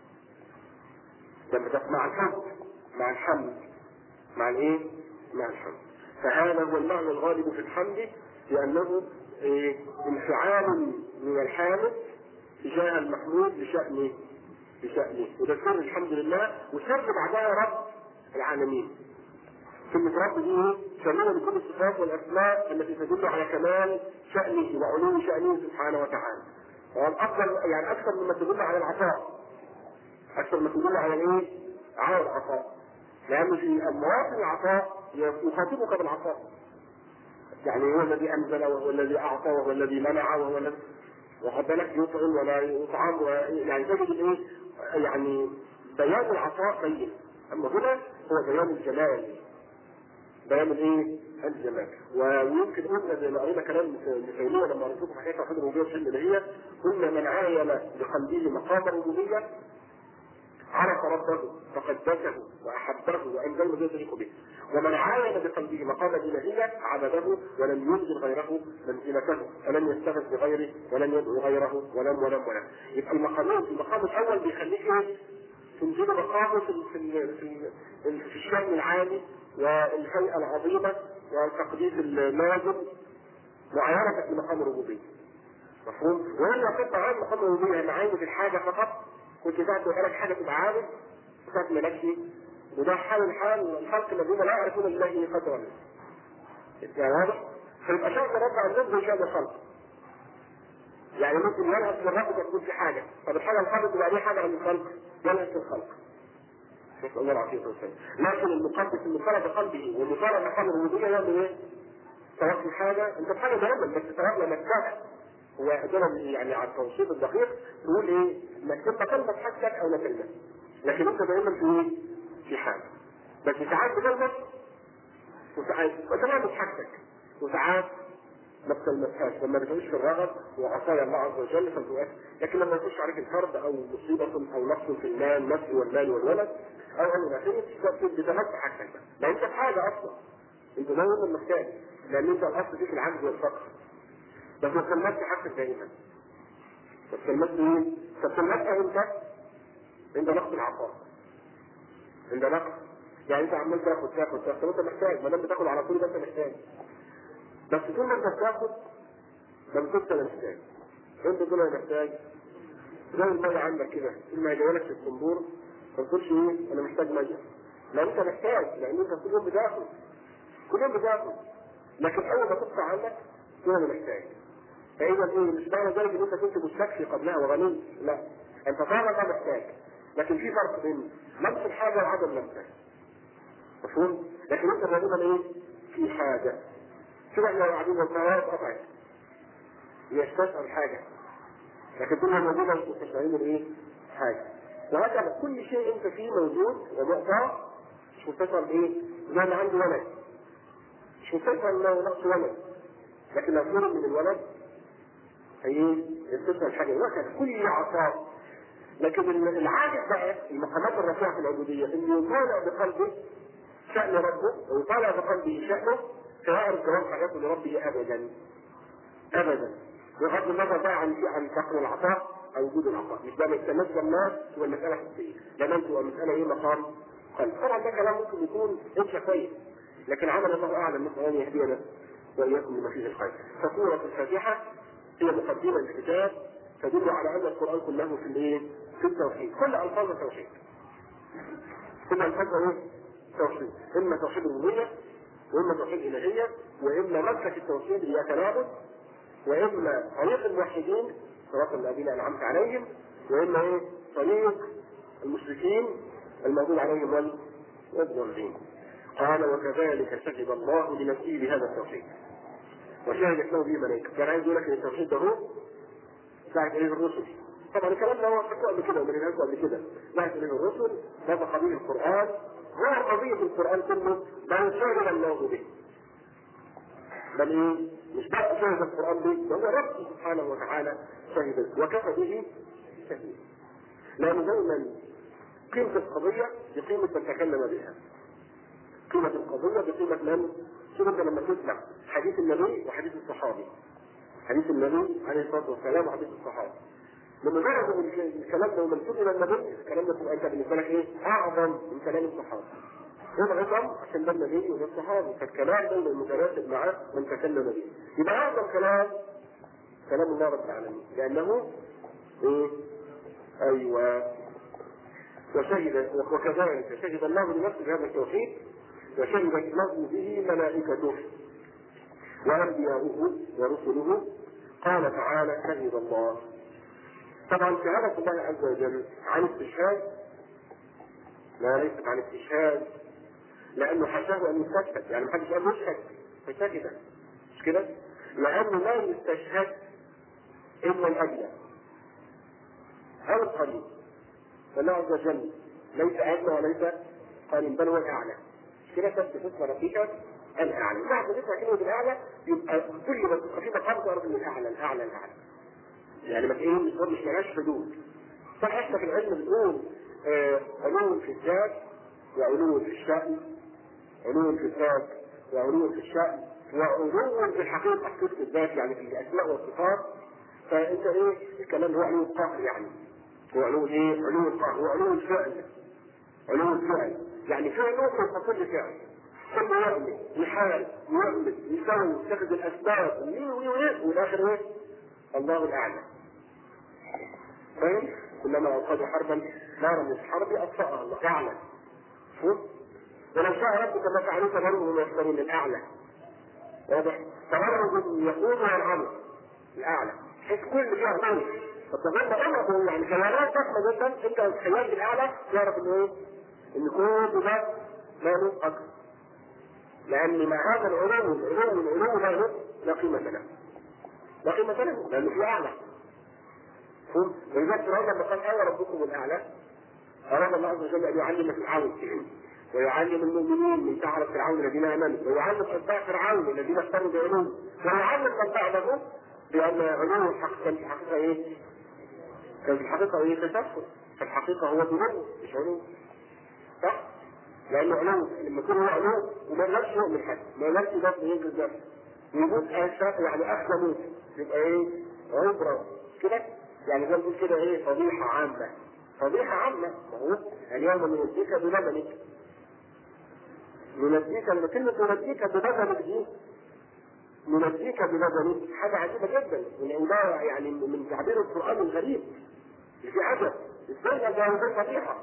لما ده مع الحمد مع الحمد مع الايه؟ مع الحمد فهذا هو المعنى الغالب في الحمد لانه إيه؟ انفعال من الحامد تجاه المحمود بشأنه بشأنه وده سر الحمد لله وسر بعدها رب العالمين كلمة رب دي ايه؟ شاملة لكل الصفات والأسماء التي تدل على كمال شأنه وعلو شأنه سبحانه وتعالى. والأفضل يعني أكثر مما تدل على العطاء. أكثر ما تدل على الإيه؟ على العطاء. لأن في مواطن العطاء يخاطبك بالعطاء. يعني هو الذي أنزل وهو الذي أعطى وهو الذي منع وهو الذي واخد بالك يطعم ولا يطعم و- يعني تجد الايه؟ يعني بيان العطاء بين. أما هنا هو بيان الجلال بيان الايه؟ الجمال ويمكن قلنا زي ما قرينا كلام ابن تيميه لما رسولكم حكايه توحيد الربوبيه والحلم الالهيه قلنا من عاين بقلبه مقام الربوبيه عرف ربه فقدسه واحبه وانزل ما يشرك به ومن عاين بقلبه مقام الالهيه عبده ولم ينزل غيره منزلته ولم يستغث بغيره ولم يدعو غيره ولم ولم ولم يبقى المقامين المقام الاول بيخليك ايه؟ تنزل مقامه في ال- في ال- في ال- في الشأن العالي والهيئة العظيمة والتقديس اللازم معاينتك لمقام الربوبية. مفهوم؟ وإلا كنت عامل مقام الربوبية معاينة في الحاجة فقط كنت ساعة ما لك حاجة تبقى عابد وساعة ما لكش وده حال الحال الخلق الذين لا يعرفون الله قدرا. يعني واضح؟ فيبقى شأن رب عندهم زي شأن الخلق. يعني ممكن يلهث للرب تكون في حاجة، طب الحاجة الخلق تبقى دي حاجة عند الخلق، يلهث الخلق. نسأل الله العافية والسلام. لكن المقدس المفرد بقلبه والمفرد بقلب الربوبية يعمل ايه؟ سواء في حاجة انت في حاجة دائما بس سواء لما تتابع هو ده يعني على التوصيف الدقيق تقول ايه؟ انك تبقى كلمة حاجتك او لا كلمة. لكن انت دائما في ايه؟ في حاجة. بس ساعات بكلمة وساعات وساعات مش حاجتك وساعات ما بتلمسهاش لما بتعيش في الرغب وعصايا الله عز وجل فانت لكن لما يخش عليك الفرد او مصيبه او نقص في المال نفس والمال والولد او او الى اخره بتمس حاجتك بقى ما انت في حاجه اصلا انت دايما محتاج لان انت الاصل فيك العجز والفقر بس ما تلمسش حاجتك دائما بس تلمست ايه؟ فتلمسها انت عند نقص العطاء عند نقص يعني انت عمال تاخد تاخد تاخد انت محتاج ما دام بتاخد على طول يبقى انت محتاج بس طول ما انت بتاخد ما بتكونش انا محتاج انت طول ما محتاج زي المية عندك كده كل ما يجي في الصنبور ما تقولش ايه انا محتاج مية لا انت محتاج لان انت كل يوم بتاخد كل يوم بتاخد لكن اول ما تقطع عنك تقول انا محتاج فاذا ايه مش معنى ذلك ان انت كنت مستكفي قبلها وغني لا انت فعلا ما محتاج لكن في فرق بين لمس الحاجه وعدم لمسها مفهوم؟ لكن انت غالبا ايه؟ في حاجه شوف احنا قاعدين والسيارات قطعت يستشعر حاجه لكن كلها موجوده مش مستشعرين الايه؟ حاجه وهكذا كل شيء انت فيه موجود ومعطى مش مستشعر بايه؟ زي اللي عنده ولد مش مستشعر انه نقص ولد لكن لو فرق من الولد هي يستشعر حاجه وهكذا كل عطاء لكن العاجز بقى المقامات الرفيعه في العبوديه انه يطالع بقلبه شأن ربه ويطالع بقلبه شأنه فيعرف جواب حاجاته لربه ابدا ابدا بغض النظر بقى عن عن فقر العطاء او وجود العطاء مش ده يتمثل الناس هو المساله حسيه ده ما انتوا المساله ايه مقام قلب طبعا ده كلام ممكن يكون انت كويس لكن عمل الله اعلم نسال ان يهدينا واياكم لما فيه الخير فسوره الفاتحه هي مقدمه الكتاب تدل على ان القران كله في الايه؟ في التوحيد كل الفاظ التوحيد كل الفاظ ايه؟ توحيد اما توحيد الربوبيه واما توحيد الالهيه واما مسلك التوحيد اياك نعبد واما طريق الموحدين صراط الذين انعمت عليهم واما ايه؟ طريق المشركين المغضوب عليهم والضالين قال وكذلك شهد الله لنفسه بهذا التوحيد وشهدت له به ملائكه كان عايز يقول لك ان التوحيد ده هو بعد اليه الرسل طبعا الكلام ده هو حكوا قبل كده ومن الناس قبل كده بعد اليه الرسل نطق به القران هو قضيه القران كله بل شهد الله به بل ايه مش بس شهد القران به ده هو رب سبحانه وتعالى شهد وكفى به شهيد لان دايما قيمه القضيه بقيمه من تكلم بها قيمه القضيه بقيمه من شوف انت لما تسمع حديث النبي وحديث الصحابي حديث النبي عليه الصلاه والسلام وحديث الصحابه لمجرد ان الكلام ده منسوب الى النبي الكلام ده تبقى انت بالنسبه لك ايه؟ اعظم من كلام الصحابه. هو عظم عشان ده النبي وده الصحابي فالكلام ده متناسب مع من تكلم به. يبقى اعظم كلام كلام الله رب العالمين لانه ايه؟ ايوه وشهد وكذلك شهد الله بنفسه بهذا التوحيد وشهدت له به ملائكته وانبياؤه ورسله قال تعالى شهد الله طبعا شهادة الله عز وجل عن استشهاد لا ليست عن استشهاد لأنه حشاه أن يستشهد يعني محدش قال يشهد فشهد مش كده؟ لأنه لا يستشهد إلا الأدنى أو القريب فالله عز وجل ليس أدنى وليس قريب بل هو الأعلى مش كده تثبت اسم ربك الأعلى بعد ذكر كلمة الأعلى يبقى كل ما تبقى في مقام تعرف إن الأعلى الأعلى الأعلى يعني ما تقول مش مش ملهاش حدود صح احنا في العلم بنقول آه علو في الذات وعلو في الشأن علو في الذات وعلو في الشأن وعلو في الحقيقة في الذات يعني في الأسماء والصفات فأنت إيه الكلام هو علو القهر يعني هو علو إيه؟ علو القهر هو علو الفعل علو الفعل يعني فعله فوق كل فعل كل يعمل يحارب يعمل يسوي يتخذ الأسباب وي وي وي والآخر إيه؟ الله الأعلى فاهم؟ كلما أوقدوا حربا نارا من الحرب أطفأها الله أعلى شوف ولو شاء ربك ما فعلوا تبروا من يحترون الأعلى واضح؟ تبروا يقول والعمل الأعلى حيث كل فيها ضمن فالتغير أمره يعني خيارات ضخمة جدا أنت الخيار بالأعلى تعرف إنه إيه؟ إن كل ده ماله أكبر لأن مع هذا العلوم العلوم العلوم له لا قيمة له لا قيمة له لأنه في أعلى ولذلك فرعون لما قال أنا ربكم الأعلى أراد الله عز وجل أن يعلم فرعون ويعلم المؤمنين من فعل فرعون الذين آمنوا ويعلم أتباع فرعون الذين اختاروا بعلوم ويعلم من بعدهم بأن علوم الحق كان في الحقيقة إيه؟ كان في الحقيقة إيه؟ تشفر في الحقيقة هو ذنوب مش علوم صح؟ لأنه علوم لما يكون هو علوم وما يقدرش يؤمن حد ما يقدرش يدخل ينجز نفسه يموت يعني أخذ موت يبقى إيه؟ عبرة كده يعني زي ما بنقول كده ايه فضيحة عامة فضيحة عامة ما هو اليوم ننجيك ببدنك ننجيك لما كلمة ننجيك ببدنك دي ننجيك ببدنك حاجة عجيبة جدا وده يعني من تعبير القرآن الغريب في عجب ازاي ده غير فضيحة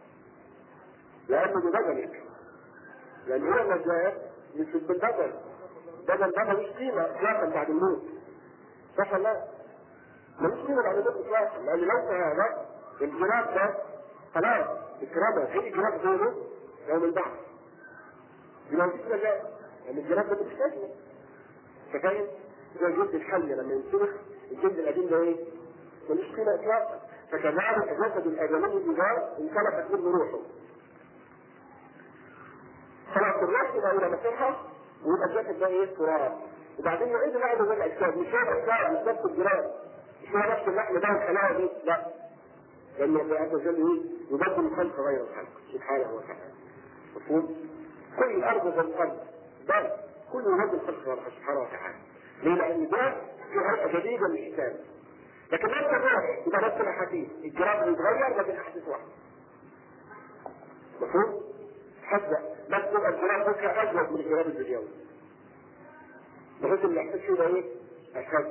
لأنه ببدنك لأن هو النجاة مش بالبدن بدن ده ملوش قيمة إطلاقا بعد الموت صح ولا لا؟ ملوش قيمة بعد الموت إطلاقا لأن لو هذا الجراب ده خلاص الجراب في جراب غيره يوم البعث يبقى مفيش نجاة لأن الجراب ده مش لازمة فاهم؟ زي جلد الحية لما ينسلخ الجلد القديم ده ايه؟ ملوش قيمة إطلاقا فكذلك جسد الآدمي إذا انسلخت منه روحه خلاص الروح تبقى إلى مسيحها ويبقى الجسد ده ايه؟ تراب وبعدين يعيد بعد ذلك الأجساد مش هو الأجساد مش نفس الجراب مش هو نفس اللحم ده والخلايا دي لا لأن الله عز وجل ايه؟ يبدل الخلق غير الخلق سبحانه وتعالى مفهوم؟ كل الأرض زي الأرض بل كل يبدل الخلق غير الله سبحانه وتعالى ليه؟ لأن ده في حلقة جديدة للإنسان لكن نفس الروح يبقى نفس الأحاديث الجراب بيتغير لكن الأحاديث واحدة مفهوم؟ حتى بس تبقى الجراب بكره أجود من الجراب الدنيوي بحيث ان الاحساس فيه ايه؟ اشد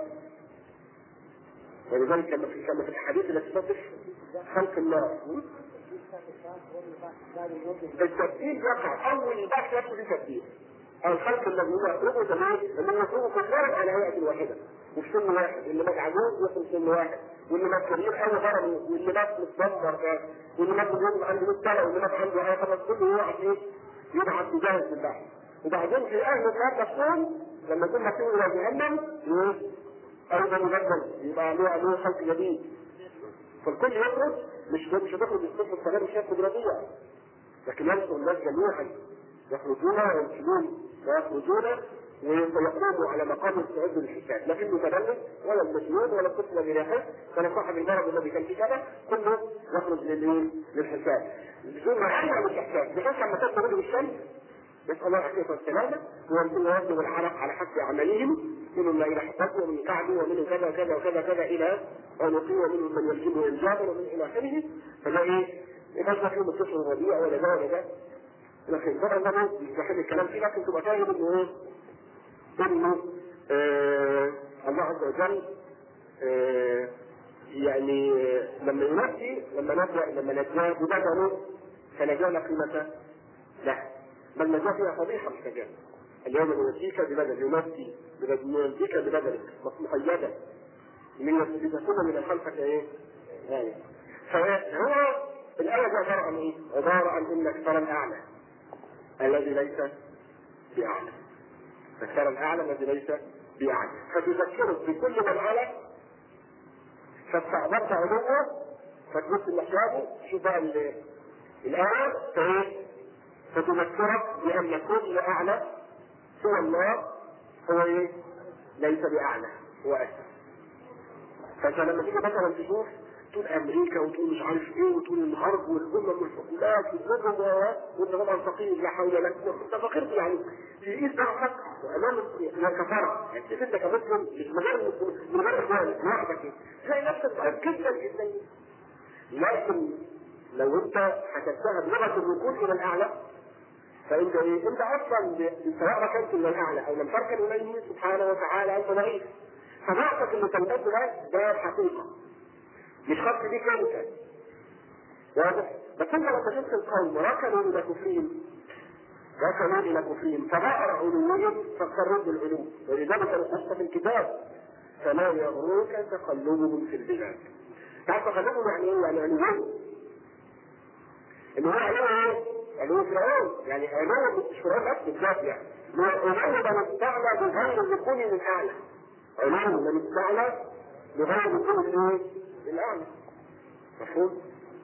ولذلك كما في كما في الاحاديث التي تصف خلق النار التبديل يقع اول البحث يقع في تبديل الخلق الذي هو يخرجه تمام انه يخرجه كلهم على هيئه واحده وفي سن واحد اللي مات عجوز يخرج سن واحد واللي مات كبير قوي هرمي واللي مات متدمر واللي مات بيوم عنده 100 سنه واللي مات عنده ايه خلاص كل واحد ايه يبعث يجهز للبحث وبعدين في اهل النار نفسهم لما يكون مسير الى جهنم ايه؟ ايضا يبدل يبقى له له خلق جديد فالكل يخرج مش مش هتخرج الطفل الصغير مش هياخد رضيع لكن يدخل الناس جميعا يخرجون ويمشون ويخرجون ويقوموا على مقام الصعود للحساب لا في المتبلد ولا المجنون ولا الطفل الذي لا ولا صاحب المرض الذي كان في كذا كله يخرج للايه؟ للحساب بدون ما يعلم الحساب بحيث لما تدخل به الشمس نسأل الله العافية والسلامة ويمكن يبدو العرق على حسب عملهم منهم ما إلى حسابه ومن كعبه ومنه كذا كذا وكذا كذا إلى عنقه ومنهم من يلجمه إنجابا ومن إلى آخره فده إيه؟ يبقى فيهم الطفل الربيع ولا ده ولا ده لكن طبعا ده مش بحب الكلام فيه لكن تبقى فاهم إنه إيه؟ إنه آه الله عز وجل آه يعني لما ينجي لما نجا لما نجاه ببدنه فنجانا قيمته له بل نجاه فيها فضيحه مش نجاه اليوم ننجيك ببدن ينجي ننجيك ببدنك مقيدا لتكون من الخلفة ايه؟ آية فهو الآية دي عبارة عن ايه؟ عبارة عن انك ترى الأعلى الذي ليس بأعلى ترى الأعلى الذي ليس بأعلى فتذكرك بكل من على فاستعبرت علوه فتبص لحسابه شوف بقى الآية فايه؟ فتذكرك بأن كل أعلى سوى الله هو ايه؟ ليس بأعلى هو أسفل فانت لما تيجي مثلا تشوف تقول امريكا وتقول مش عارف ايه وتقول الغرب والامم والحكومات والنظم وانت طبعا فقير لا حول لك انت فقير يعني تقيس ضعفك امام الكفاره يعني انت كمسلم من غير من غير اخوانك لوحدك تلاقي نفسك ضعيف جدا جدا لكن لو انت حسبتها بلغه الركود الى الاعلى فانت ايه؟ انت اصلا سواء ركنت الى الاعلى او لم تركن اليه سبحانه وتعالى انت ضعيف فضعفك اللي تنبت ده ده حقيقه مش خط دي انت واضح بس انت لما شفت القوم ركنوا الى كفرهم ركنوا الى كفرهم فظهر علوهم فاضطروا بالعلو ولذلك نص في الكتاب فما يغرك تقلبهم في البلاد تعرف تقلبهم يعني ايه؟ يعني علوهم ان هو علو ايه؟ علو فرعون يعني علو مش فرعون بس بالذات يعني علو من استعلى بغير الدخول من اعلى علو من استعلى بغير الدخول ايه؟ الاعلى مفهوم؟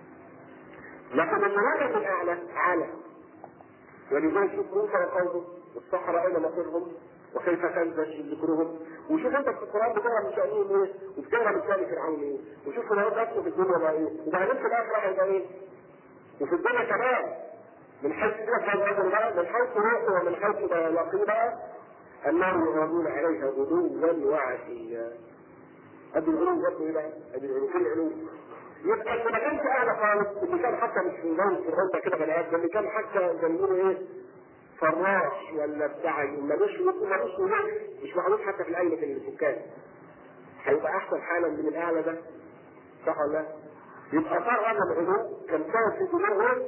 لكن المناطق الاعلى على ولذلك شوف موسى وقومه والصحراء اين مصيرهم وكيف تنزل ذكرهم وشوف انت في القران بتقرا من شانهم ايه وبتقرا من شان فرعون ايه وشوف فرعون نفسه في الدنيا بقى ايه وبعدين في الاخره هيبقى ايه وفي الدنيا كمان من حيث كده الرجل بقى من حيث روحه ومن حيث باقيه بقى انهم يغضون عليها غدوا وعشيا ادي العلوم برضه ايه بقى؟ ادي العلوم في العلوم يبقى اللي ما كانش اعلى خالص اللي كان حتى مش في نظام الفرعون كده بني ادم اللي كان حتى زي ما ايه فراش ولا بتاع ملوش ملوش مش معروف حتى في العلم في السكان هيبقى احسن حالا من الاعلى ده صح ولا لا؟ يبقى صار هذا العلو كان سبب في دماغه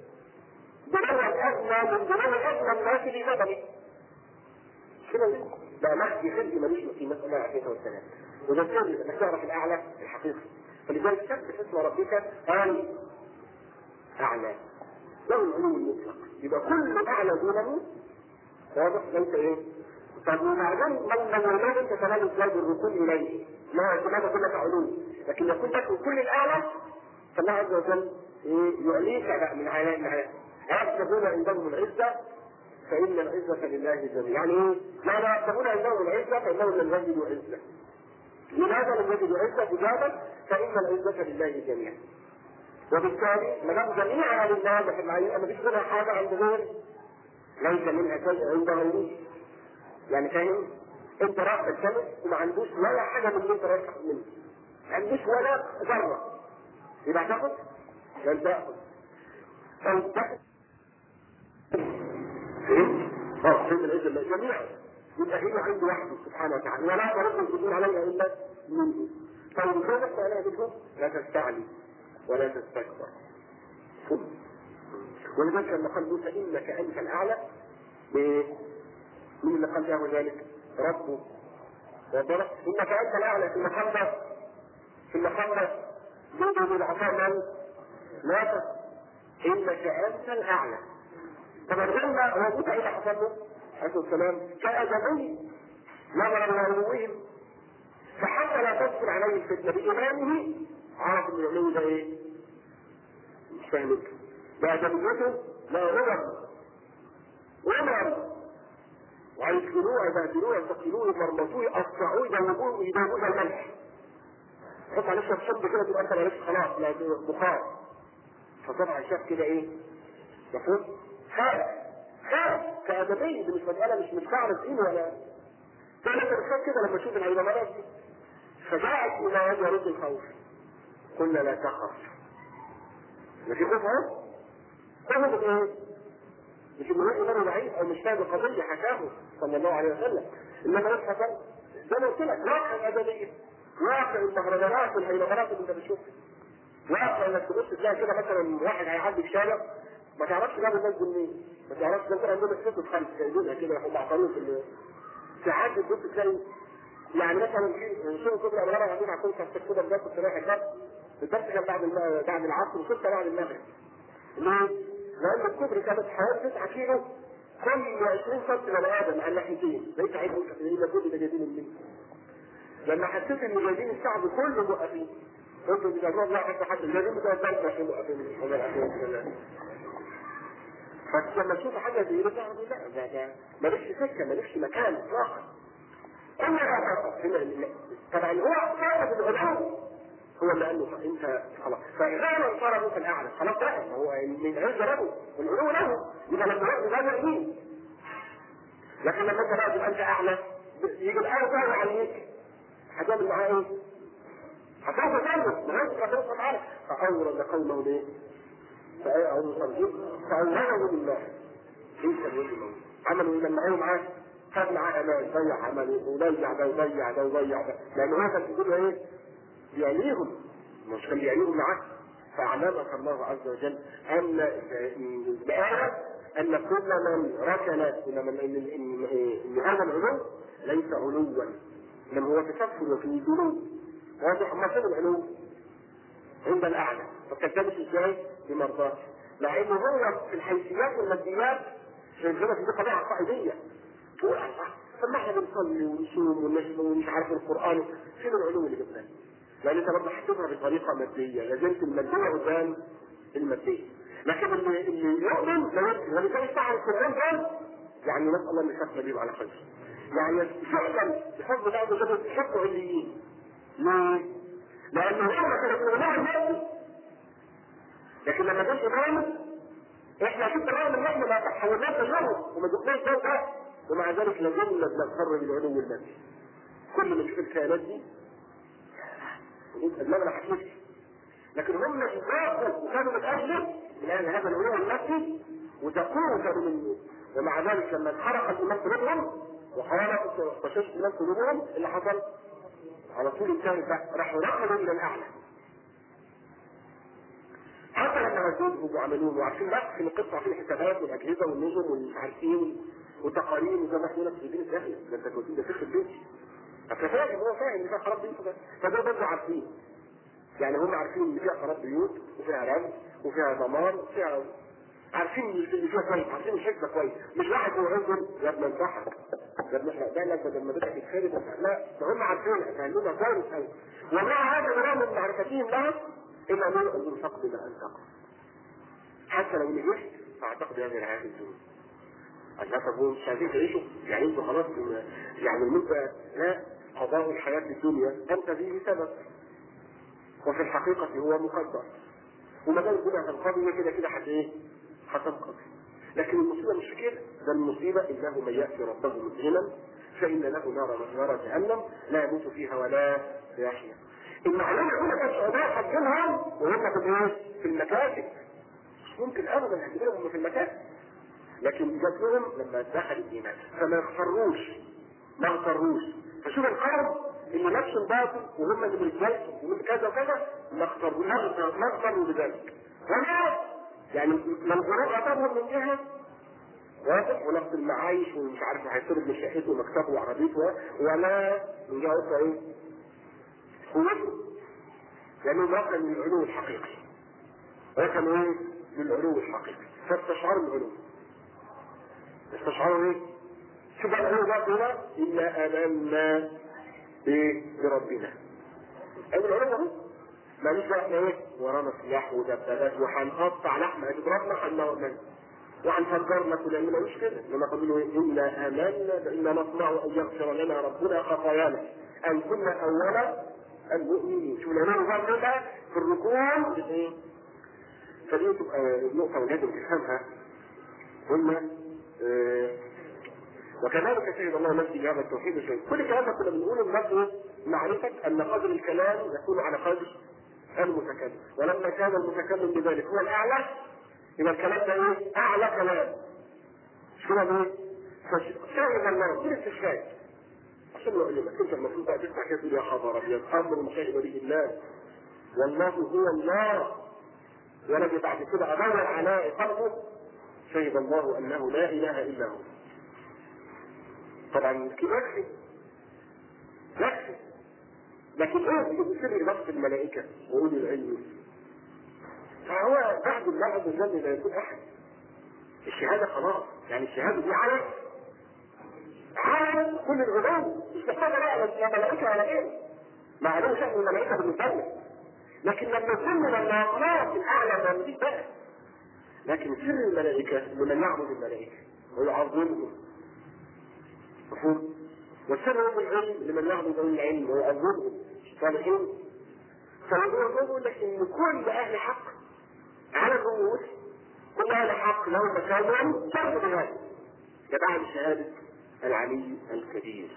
دماغ الادنى من دماغ الادنى الناس في بدنه كده بقى مهدي خلقي ملوش في مسألة عافية والسلام وده سبب انك تعرف الاعلى الحقيقي فلذلك سبح اسم ربك قال اعلى له العلو المطلق يبقى كل اعلى دونه واضح ليس ايه طب وبعدين من من انت كمان ازاي بالركون اليه ما لماذا كلك علو لكن يكون لك كل الاعلى فالله عز وجل يعليك بقى من علاء العلاء أيحسبون عندهم العزة فإن العزة لله جميعا يعني ايه؟ معنى يحسبون عندهم العزة فإنهم لم يجدوا عزة لماذا لم يجدوا عزة إجابة فإن العزة لله جميعا وبالتالي ما دام جميعها لله ما فيش منها حاجة عند غير ليس منها شيء عند غيره يعني فاهم؟ انت رايح الشمس وما عندوش ولا حاجة من اللي انت رايح منه ما عندوش ولا ذرة يبقى تاخد؟ لن تاخد أو تاخد فهمت؟ اه فهمت العزة لله جميعا يبقى هي عند وحده سبحانه وتعالى ولا ترد القدور عليها الا منه طيب لماذا تعالى منهم؟ لا تستعلي ولا تستكبر ولذلك لما قال موسى انك انت الاعلى مين اللي قال له ذلك؟ ربه وضرب انك انت الاعلى في المحبه في المحبه يوجد العطاء من؟ لا انك انت الاعلى طب الغنى هو موسى ايه اللي حصل له؟ عليه السلام كادمي نظرا لعلوهم فحتى لا تدخل عليه الفتنه بايمانه عرف ان العلو ده ايه؟ مش فاهم انت بأدبيته لا غرض غرض ويدخلوه يبهدلوه ينتقلوه يمرمطوه يقطعوه يدوبوه يدوبوه زي الملح حط عليه شويه شد كده تبقى انت معلش خلاص لا بخار فطبعا شاف كده ايه؟ مفهوم؟ خاف خاف كأدبية دي مش مسألة مش مش قاعدة دين ولا كان انت بتخاف كده لما تشوف الهيمنات دي فجاءت الى وجه رد الخوف قلنا لا تخف ما في خوف اهو خوف ايه؟ مش انه يقول انا ضعيف او مش فاهم القضيه حكاه صلى الله عليه وسلم انما يبحث زي ما قلت لك واقع الادبيه واقع المهرجانات والهيمنات اللي انت بتشوفها واقع انك تبص تلاقي كده مثلا واحد هيعدي في شارع ما تعرفش جاب الناس دي منين ما تعرفش ده عندهم الست خمس جايبينها كده هم عقارين في ال- تعدي تبص تلاقي يعني مثلا في شغل كبرى الغرب عندنا على كل كده كده الناس كنت رايح الدرس الدرس كان بعد الم- بعد العصر وكنت بعد المغرب ليه؟ لان الكوبري كانت حوالي 9 كيلو كل 20 سم بني ادم على الناحيتين لقيت عيب ايه ده كل ده جايبين منين؟ لما حسيت ان جايبين الشعب كله موقفين قلت مش هنروح لا حتى حد جايبين بتوع البنك عشان موقفين مش حاجه عشان فلما تشوف حاجه زي كده تعرف لا ده ده مالكش سكه مالكش مكان اطلاقا الا هذا طبعا هو صاحب العلوم هو اللي قال له انت خلاص فاذا صار ابوك الاعلى خلاص بقى هو من عز له والعلو له يبقى لما يقول ده يمين لكن لما انت بقى تبقى انت اعلى يجي الارض بقى عليك هتعمل معاه ايه؟ هتعرف تعمل ما انت هتوصل معاه فاورد قومه ليه؟ فأولده بالله ليس الوجه الموجود عملوا لما قالوا معاه خد معاه امان ضيع عمله وضيع ده وضيع ده وضيع ده لان هو كان بيقول ايه؟ بيعنيهم مش كان بيعنيهم معاه فاعلمك الله عز وجل ان بآية ان كل من ركن ان من ان ان ان هذا العلو ليس علوا انما هو تكفل في الذنوب واضح ما فين العلو عند الاعلى فكذبت ازاي بمرضاته مع انه هو في الحيثيات والماديات شايفينها في دي قضيه عقائديه تقول الله طب ما احنا بنصلي ونصوم ونحن ومش عارف القران فين العلوم اللي جبناها؟ لان انت برضه حسبها بطريقه ماديه لازلت الماديه قدام الماديه لكن اللي اللي يؤمن لا يؤمن ولذلك فعل القران ده يعني نسال الله ان يكفر بيه على خير يعني فعلا بفضل الله عز وجل يحبوا عليين ليه؟ لأن هم كانوا بيقولوا المادي لكن لما جه الإمام احنا شفنا الرغم ان احنا ما حولناش تجارب وما جبناش ده وده ومع ذلك لازلنا بنضطر بالعلو المادي كل ما نشوف الكيانات دي نقول المال انا حكيت لكن هم ذاقوا وكانوا من اجله من اجل هذا العلو المادي وذاقوه كانوا منه ومع ذلك لما انحرق الايمان قلوبهم وحرقت واشتشت الايمان قلوبهم اللي حصل على طول انتهى بقى راحوا نقلوا الى الاعلى حتى لما هزوهم وعملوه وعارفين بقى في القصه في الحسابات والاجهزه والنظم والمش عارف ايه والتقارير وزي ما احنا هنا في الدين الداخلي ده انت توديه ده في البيت ففاهم هو فاهم ان فيها خراب بيوت ده فده برضه عارفين يعني هم عارفين ان فيها خراب بيوت وفيها رمز وفيها دمار وفيها عارفين ان فيها كويس عارفين الحكمه كويس مش واحد هو عندهم يا ابن انتحر يا ابن احنا بالك بدل ما بدك تتخرب لا ده هم عارفينها فاهمينها كويس قوي ومع هذا الرغم من معرفتهم لها الا ان يؤذن فقد ما ان تقع حتى لو نجحت فاعتقد هذه الحياه الدنيا الله طب هو مش عايزين تعيشوا يعني انتوا خلاص يعني المدة لا قضاء الحياة في الدنيا أنت فيه سبب وفي الحقيقة هو مقدر وما دام الدنيا هتنقضي كده كده حتى ايه؟ هتنقضي لكن المصيبة مش في كده ده المصيبة إنه من يأتي ربه مسلما فإن له نار نار جهنم لا يموت فيها ولا يحيا المعلومة هنا كانت سعودية حاجينها وهم في الايه؟ في المكاتب مش ممكن أبدا هتجيبهم في المكاتب لكن جات لهم لما دخل الايمان فما يغفروش ما يغفروش فشوف القرب اللي نفس الباطل وهم اللي بالجلد ومن كذا وكذا ما اغفروا ما اغفروا بذلك ولا يعني من غروب عطابهم من جهه واضح ونفس المعايش ومش عارف هيطرد من شقته ومكتبه وعربيته ولا من جهه اخرى ايه؟ قوته لانه ده كان من العلو الحقيقي ده كان ايه؟ من العلو الحقيقي فاستشعروا العلو استشعروا ايه؟ شوف بقى ايه بقى هنا الا امنا بايه؟ بربنا ايوه العلماء اهو ماليش بقى احنا ايه ورانا سلاح ودبابات وهنقطع لحمه هتضربنا هنموت منها وهنفجر لك ونعمل مش كده انما قالوا ايه انا امنا فانا نطمع ان يغفر لنا ربنا خطايانا ان كنا اول المؤمنين شوف العلماء بقى بقى في الركوع ايه فدي تبقى النقطه ولازم تفهمها قلنا آه وكذلك شهد الله نفسي بهذا التوحيد شيء كل الكلام ده كنا بنقوله بنفسه معرفة أن قدر الكلام يكون على قدر المتكلم ولما كان المتكلم بذلك هو الأعلى يبقى الكلام ده إيه؟ أعلى كلام شو هو إيه؟ فشاهد الله كل استشهاد عشان لو علمك أنت المفروض بقى تسمع كده تقول يا خبر أبيض أمر شهد به الله والله هو الله ولم بعد كده أدور على قلبه شهد الله أنه لا إله إلا هو طبعا كده يكفي يكفي لكن ايه بسر نفس الملائكه واولي العلم فهو بعد الله عز وجل لا يكون احد الشهاده خلاص يعني الشهاده دي على على كل العلوم مش محتاجه بقى لا ملائكه ولا ايه ما عليهم شأن الملائكه بالنسبه لنا لكن لما يكون لما خلاص الاعلى ما نجيب بقى لكن سر الملائكه لمن يعبد الملائكه ويعظمهم مفهوم؟ والسر العلم لمن يعبد اهل العلم ويعظمهم صالحين فيقول لك ان كل اهل حق على الرؤوس كل اهل حق له مكان شرط بهذا ده بعد شهاده العلي الكبير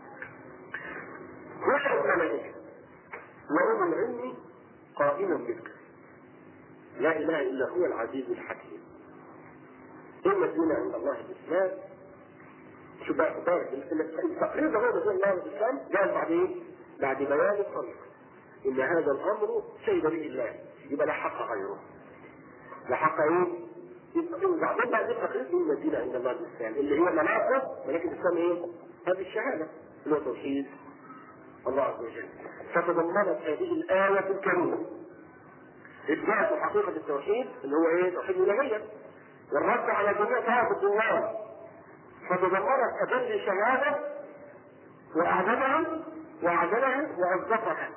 وحد الملائكه وأولو العلم قائما بالقسط لا اله الا هو العزيز الحكيم ان الدين عند الله الاسلام شو بقى بارك التقرير ده هو رسول الله الاسلام جاء بعد ايه؟ بعد بيان الطريق ان هذا الامر شهد به الله يبقى لا حق غيره لا حق ايه؟ بعدين بعد التقرير ان الدين عند الله الاسلام اللي هي مناقب ولكن الاسلام ايه؟ هذه الشهاده اللي هو توحيد الله عز وجل فتضمنت هذه الآية الكريمة إثبات حقيقة التوحيد اللي هو إيه؟ توحيد الإلهية والرد على جميع طوائف الدنيا فتضمنت أجل شهادة وأعظمها وأعدلها وأصدقها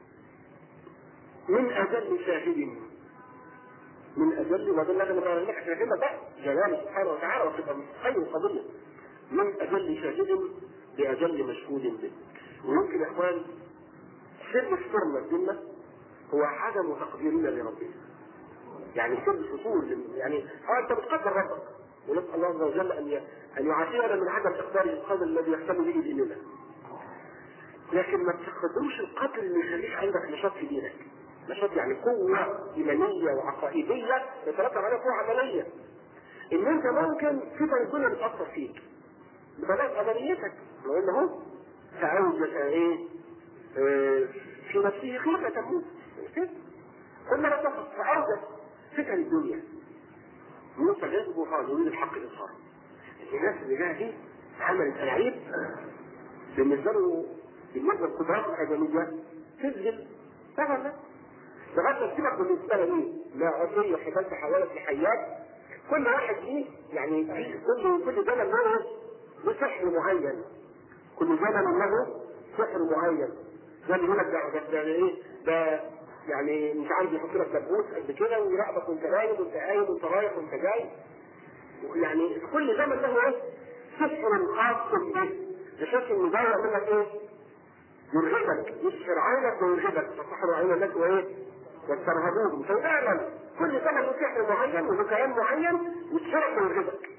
من أجل شاهد من أجل وده اللي أنا بقول لك شاهدنا بقى جلاله سبحانه وتعالى وتبقى مستحيل القضية من أجل شاهد بأجل مشهود به ويمكن يا إخوان سر فطرنا الجنة هو عدم تقديرنا لربنا يعني سر فصول يعني اه انت بتقدر ربك ونسال الله عز وجل ان ان يعافينا من عدم اقدار القدر الذي يحتمل به ديننا لكن ما تقدروش القدر اللي يخليك عندك نشاط في دينك نشاط يعني قوة إيمانية وعقائدية يترتب عليها قوة عملية إن أنت ممكن فتن الدنيا بتأثر فيك ببلاغ عمليتك لأن هو فأوجد إيه آه في نفسه خيفة تموت كل ما تفق فأوجد فتن الدنيا موسى جذب وقال يريد الحق إظهار الناس اللي جايه دي عملت ألعاب بالنسبة له بالنسبة للقدرات الآدمية تذهل فعلا لغاية سيبك من السنة دي لا عصرية حكاية تحولت لحيات كل واحد فيه يعني كل كل زمن له له سحر معين كل زمن له سحر معين زي اللي يقول لك ده ده ايه ده يعني مش عارف يحط لك دبوس قد كده ويراقبك وانت نايم وانت قايم وانت رايح وانت جاي يعني كل زمن له ايه سحر خاص به بحيث ان ده يعمل لك ايه يرغبك يسحر عينك ويرغبك فسحر عين الناس وايه واسترهبوهم ففعلا كل زمن له سحر معين وله كلام معين يسحرك ويرغبك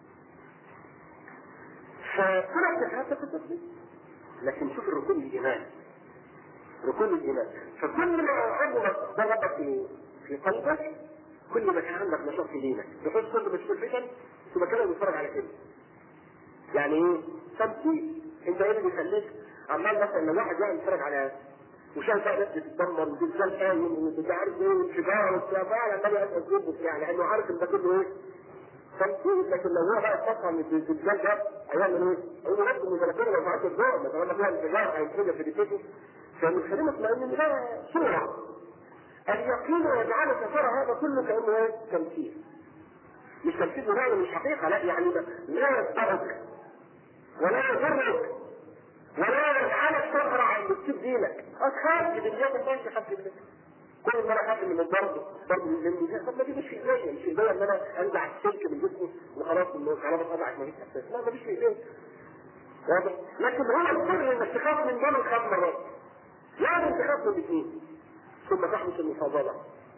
فكل السحرات تتصل لكن شوف الركون الايمان ركون الايمان فكل ما عظمت ضربت في في قلبك كل ما كان عندك نشاط في دينك بحيث كل ما تشوف الفتن تبقى كده بتتفرج على كده يعني ايه تمثيل انت ايه اللي بيخليك عمال مثلا لما واحد يقعد يتفرج على وشايف بقى ناس بتتدمر وزلزال قايم ومش عارف ايه وانفجار وبتاع بقى عمال يقعد يسجد وبتاع لانه عارف ان ده كله ايه تمثيل لكن لو هو بقى اتفق من الزلزال ده هيعمل ايه؟ هيقول له نفسه المتلفين لو معاك الضوء ما طالما فيها انفجار هينفجر في ديته فمن اطمئن ان ده صورة اليقين يجعلك ترى هذا كله كانه ايه؟ تمثيل مش تمثيل بمعنى مش حقيقة لا يعني لا يصدرك ولا يضرك ولا يجعلك تقرع ان تسيب دينك اخاف بالله الله يخاف بالله كل ما انا خاف من الضرب ضرب من الجنة طب ما دي مش في ايديا مش في ايديا ان انا انزع السلك من جسمي وخلاص انه خلاص اتقطعت ما فيش احساس لا ما فيش في ايديا واضح لكن هو السر انك تخاف من دم خمس مرات لازم تخاف من الاثنين ثم تحدث المفاضله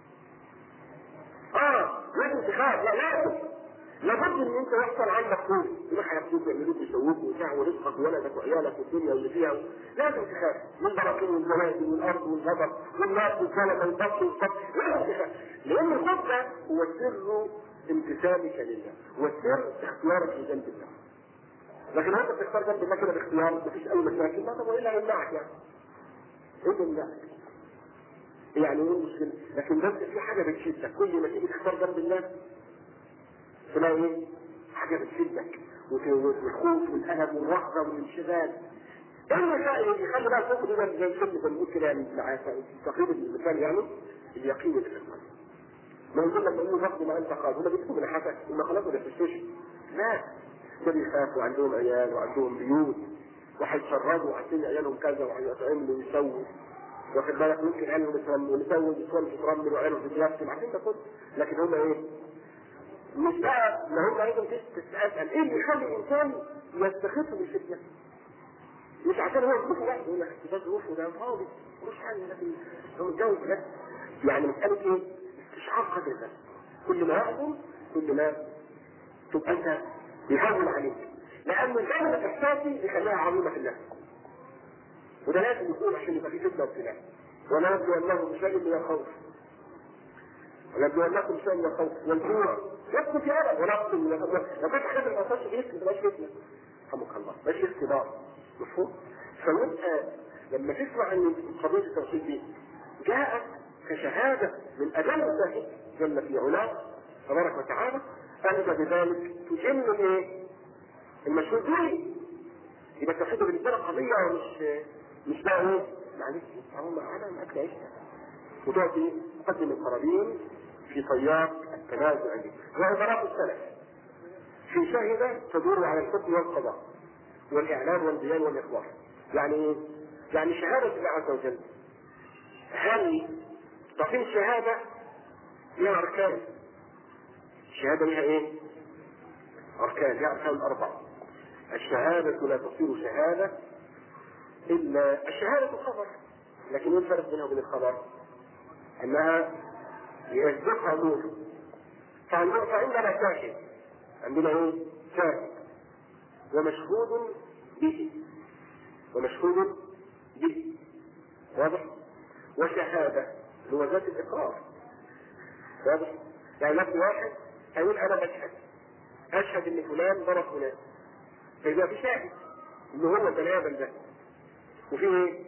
اه لازم تخاف لا لازم لابد ان انت يحصل عندك خوف يروح هياخدوك يعملوك يسووك وبتاع ورزقك وولدك وعيالك والدنيا واللي فيها لازم تخاف من براكين والزلازل والارض والغضب والناس والظلمه والبطش والصبر لازم تخاف لان الخوف ده هو سر امتثالك لله هو سر اختيارك لجنب الله لكن انت بتختار جنب الله كده باختيار مفيش اي مشاكل ما طب وايه اللي هيمنعك يعني؟ ايه اللي يمنعك؟ يعني ايه المشكله؟ لكن بس في حاجه بتشدك كل ما تيجي تختار جنب الله تلاقي ايه؟ حاجه بتشدك والخوف والالم والرهبه والانشغال ايه اللي يخلي بقى الخوف ده زي الفيلم بنقول كده يعني مع تقريبا المثال يعني اليقين اللي في القلب ما يقول لك انه رفض ما انت قال هنا بيكتبوا من حسن هم خلاص ده في السوشيال لا ده بيخافوا عندهم عيال وعندهم بيوت وهيتشردوا وعايزين عيالهم كذا وهيعملوا ويسووا واخد بالك ممكن عيالهم يترموا ونسوي يسوي تترمل وعيالهم تتيسم عارفين ده كله لكن هم ايه؟ مش بقى ما هم لازم تسأل ايه اللي يخلي الانسان يستخف من الفتنه؟ مش عشان هو ظروفه واحد يقول لك ده ظروفه ده فاضي مش حاجه لكن هو متجوز بس يعني مساله ايه؟ استشعار قدر ده كل ما يحصل كل ما تبقى انت يهون عليك لان الجانب الاحساسي يخليها عظيمه في النفس وده لازم يكون عشان يبقى في فتنه وابتلاء ونبلونهم بشيء من الخوف ونبلونكم بشيء من الخوف والجوع يسكت يا رب ونقص من الخوف لو كنت حاجه ما وصلش بيك ما تبقاش فتنه رحمك الله ماشي اختبار مفهوم؟ فيبقى لما تسمع ان قضيه التوحيد دي جاءت كشهاده من ادله الله جل في علاه تبارك وتعالى فانت بذلك تجن ايه؟ المشهود به يبقى التوحيد بالنسبه لك قضيه مش مش بقى ايه؟ معلش هم انا معاك عيشها وتقعد ايه؟ تقدم القرابين في طيار التنازع دي وعبارات السلف في شهد تدور على الحكم والقضاء والاعلام والبيان والاخبار يعني ايه؟ يعني شهاده الله عز وجل هل تقيم الشهاده لها اركان الشهاده لها ايه؟ اركان لها اركان اربعه الشهاده لا تصير شهاده الا الشهاده خبر لكن ايه الفرق بينها وبين الخبر؟ انها يصدقها نور فعندنا شاهد عندنا ايه؟ شاهد ومشهود به ومشهود به واضح؟ وشهادة اللي هو ذات الإقرار واضح؟ يعني مثل واحد هيقول أنا بشهد أشهد إن فلان ضرب فلان فيبقى في شاهد إن هو البني آدم ده وفي إيه؟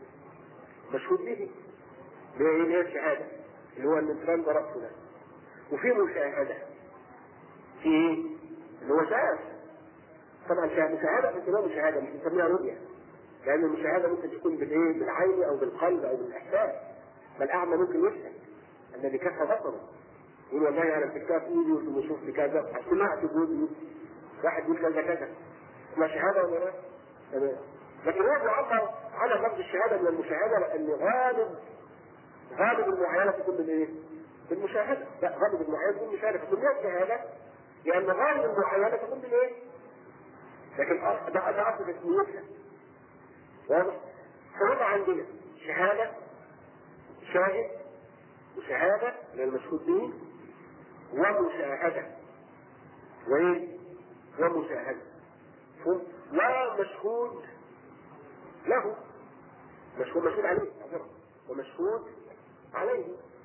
مشهود به اللي هي إيه؟ اللي هي الشهادة اللي هو إن فلان ضرب فلان وفي مشاهدة في إيه؟ اللي هو شاهد طبعا مشاهدة بنسميها مشاهدة مش بنسميها رؤية لأن المشاهدة ممكن تكون بالإيه؟ بالعين أو بالقلب أو بالإحساس فالأعمى ممكن يشهد الذي كف بصره يقول والله أنا مسكتها في إيدي وشوف لي كذا سمعت جوزي واحد يقول كذا كذا ما شهادة ولا لا؟ تمام لكن هو بيعبر على لفظ الشهادة من المشاهدة لأن غالب غالب المعاينة تكون بالإيه؟ بالمشاهدة لا غالب المعاينة تكون بالمشاهدة فتكون هي الشهادة لأن غالب المعاينة تكون بالإيه؟ لكن ده ده أصل تسميتها واضح؟ فهنا عندنا شهادة شاهد وشهادة للمشهود به ومشاهدة وإيه؟ ومشاهدة ومشهود له مشهود مشهود عليه ومشهود عليه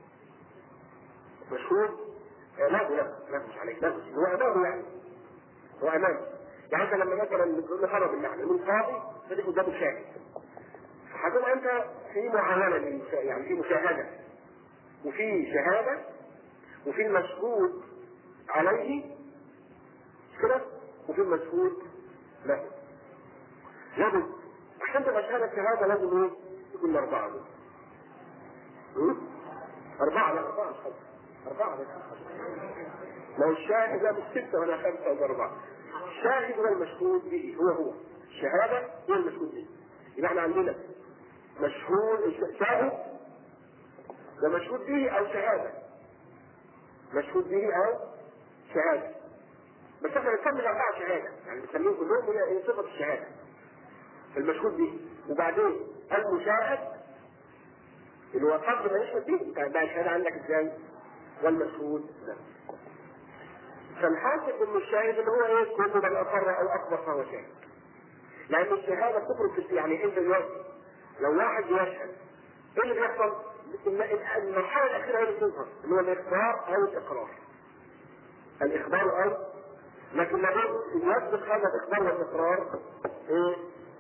مشهود لا لا لا مش عليه لا هو أمامه يعني هو أمامه يعني انت لما مثلا نفرض المعنى من قاضي تلاقي قدامه شاهد هتبقى انت في معاينه يعني في مشاهده وفي شهاده وفي المشهود عليه كده وفي المشهود له لازم عشان تبقى شهاده شهاده لازم ايه؟ يكون اربعه دول أربعة لا أربعة مش خمسة أربعة بس لو الشاهد لا مش ستة ولا خمسة ولا أربعة الشاهد الشاهد والمشهود به هو هو الشهادة هو المشهود به يبقى احنا عندنا مشهود شاهد ومشهود به أو شهادة مشهود به أو شهادة بس احنا بنسمي الأربعة شهادة يعني بنسميهم كلهم هي هي صفة الشهادة المشهود به وبعدين المشاهد اللي هو قبل ما يشهد به انت بقى الشهادة عندك ازاي؟ والمشهود له فالحاسب ان الشاهد اللي هو ايه كل من اقر او اكبر فهو شاهد لان الشهاده تخرج في يعني انت دلوقتي لو واحد يشهد ايه اللي بيحصل؟ المرحله الاخيره هي اللي بتظهر اللي هو الاخبار او الاقرار الاخبار او لكن لابد يسبق هذا الاخبار والاقرار ايه؟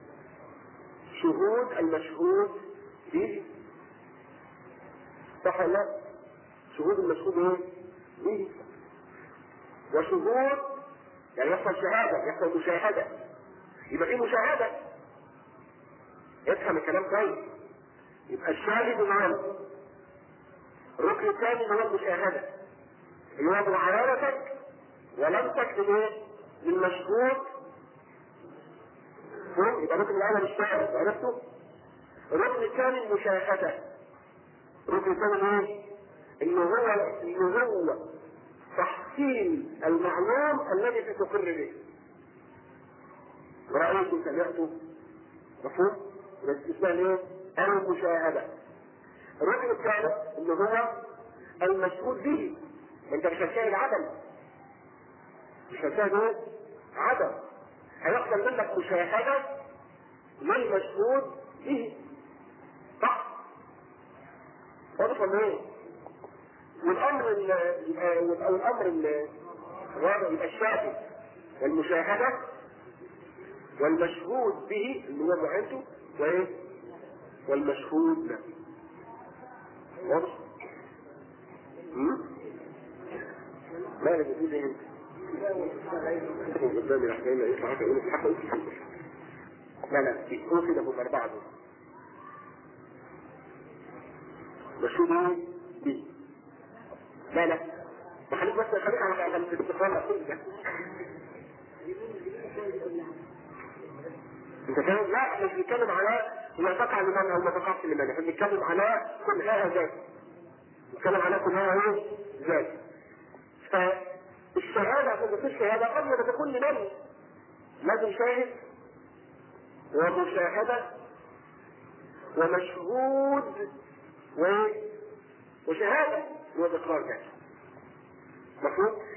شهود المشهود به صح ولا لا؟ شهود المشهود ايه؟ به وشهود يعني يحصل شهادة يحصل مشاهدة يبقى في مشاهدة افهم الكلام كويس يبقى الشاهد معانا الركن الثاني هو المشاهدة اللي هو معاينتك ولمسك للايه؟ للمشهود فهم؟ يبقى الركن الاول الشاهد عرفته؟ الركن الثاني المشاهدة الركن الثاني ايه؟ انه هو انه هو تحصيل المعلوم الذي ستقر به رأيت سمعت مفهوم؟ اسمها ايه؟ المشاهدة الركن الثالث اللي هو المشهود به انت مش هتشاهد عدم مش هتشاهد ايه؟ عدم هيحصل منك مشاهدة للمشهود به صح؟ واضح ولا ايه؟ والامر يبقى او الامر الرابع يبقى الشاهد والمشاهده والمشهود به اللي هو معينته وايه؟ والمشهود له. واضح؟ مالك بتقول ايه انت؟ قدامي راح جاي يطلع حاجه يقول الحق لا لا بيكون كده هم اربعه دول. مشهود ايه؟ به لا لا ما خليك بس خليك على على الاستقرار كل ده انت فاهم؟ لا احنا مش بنتكلم على هي تقع لمن او ما تقعش لمن احنا بنتكلم على كلها ذات بنتكلم على كلها ايه؟ ذات فالشهادة عشان تكون الشهادة قبل ما تكون لمن لازم شاهد ومشاهدة ومشهود و وشهادة هو الإقرار ده مفهوم؟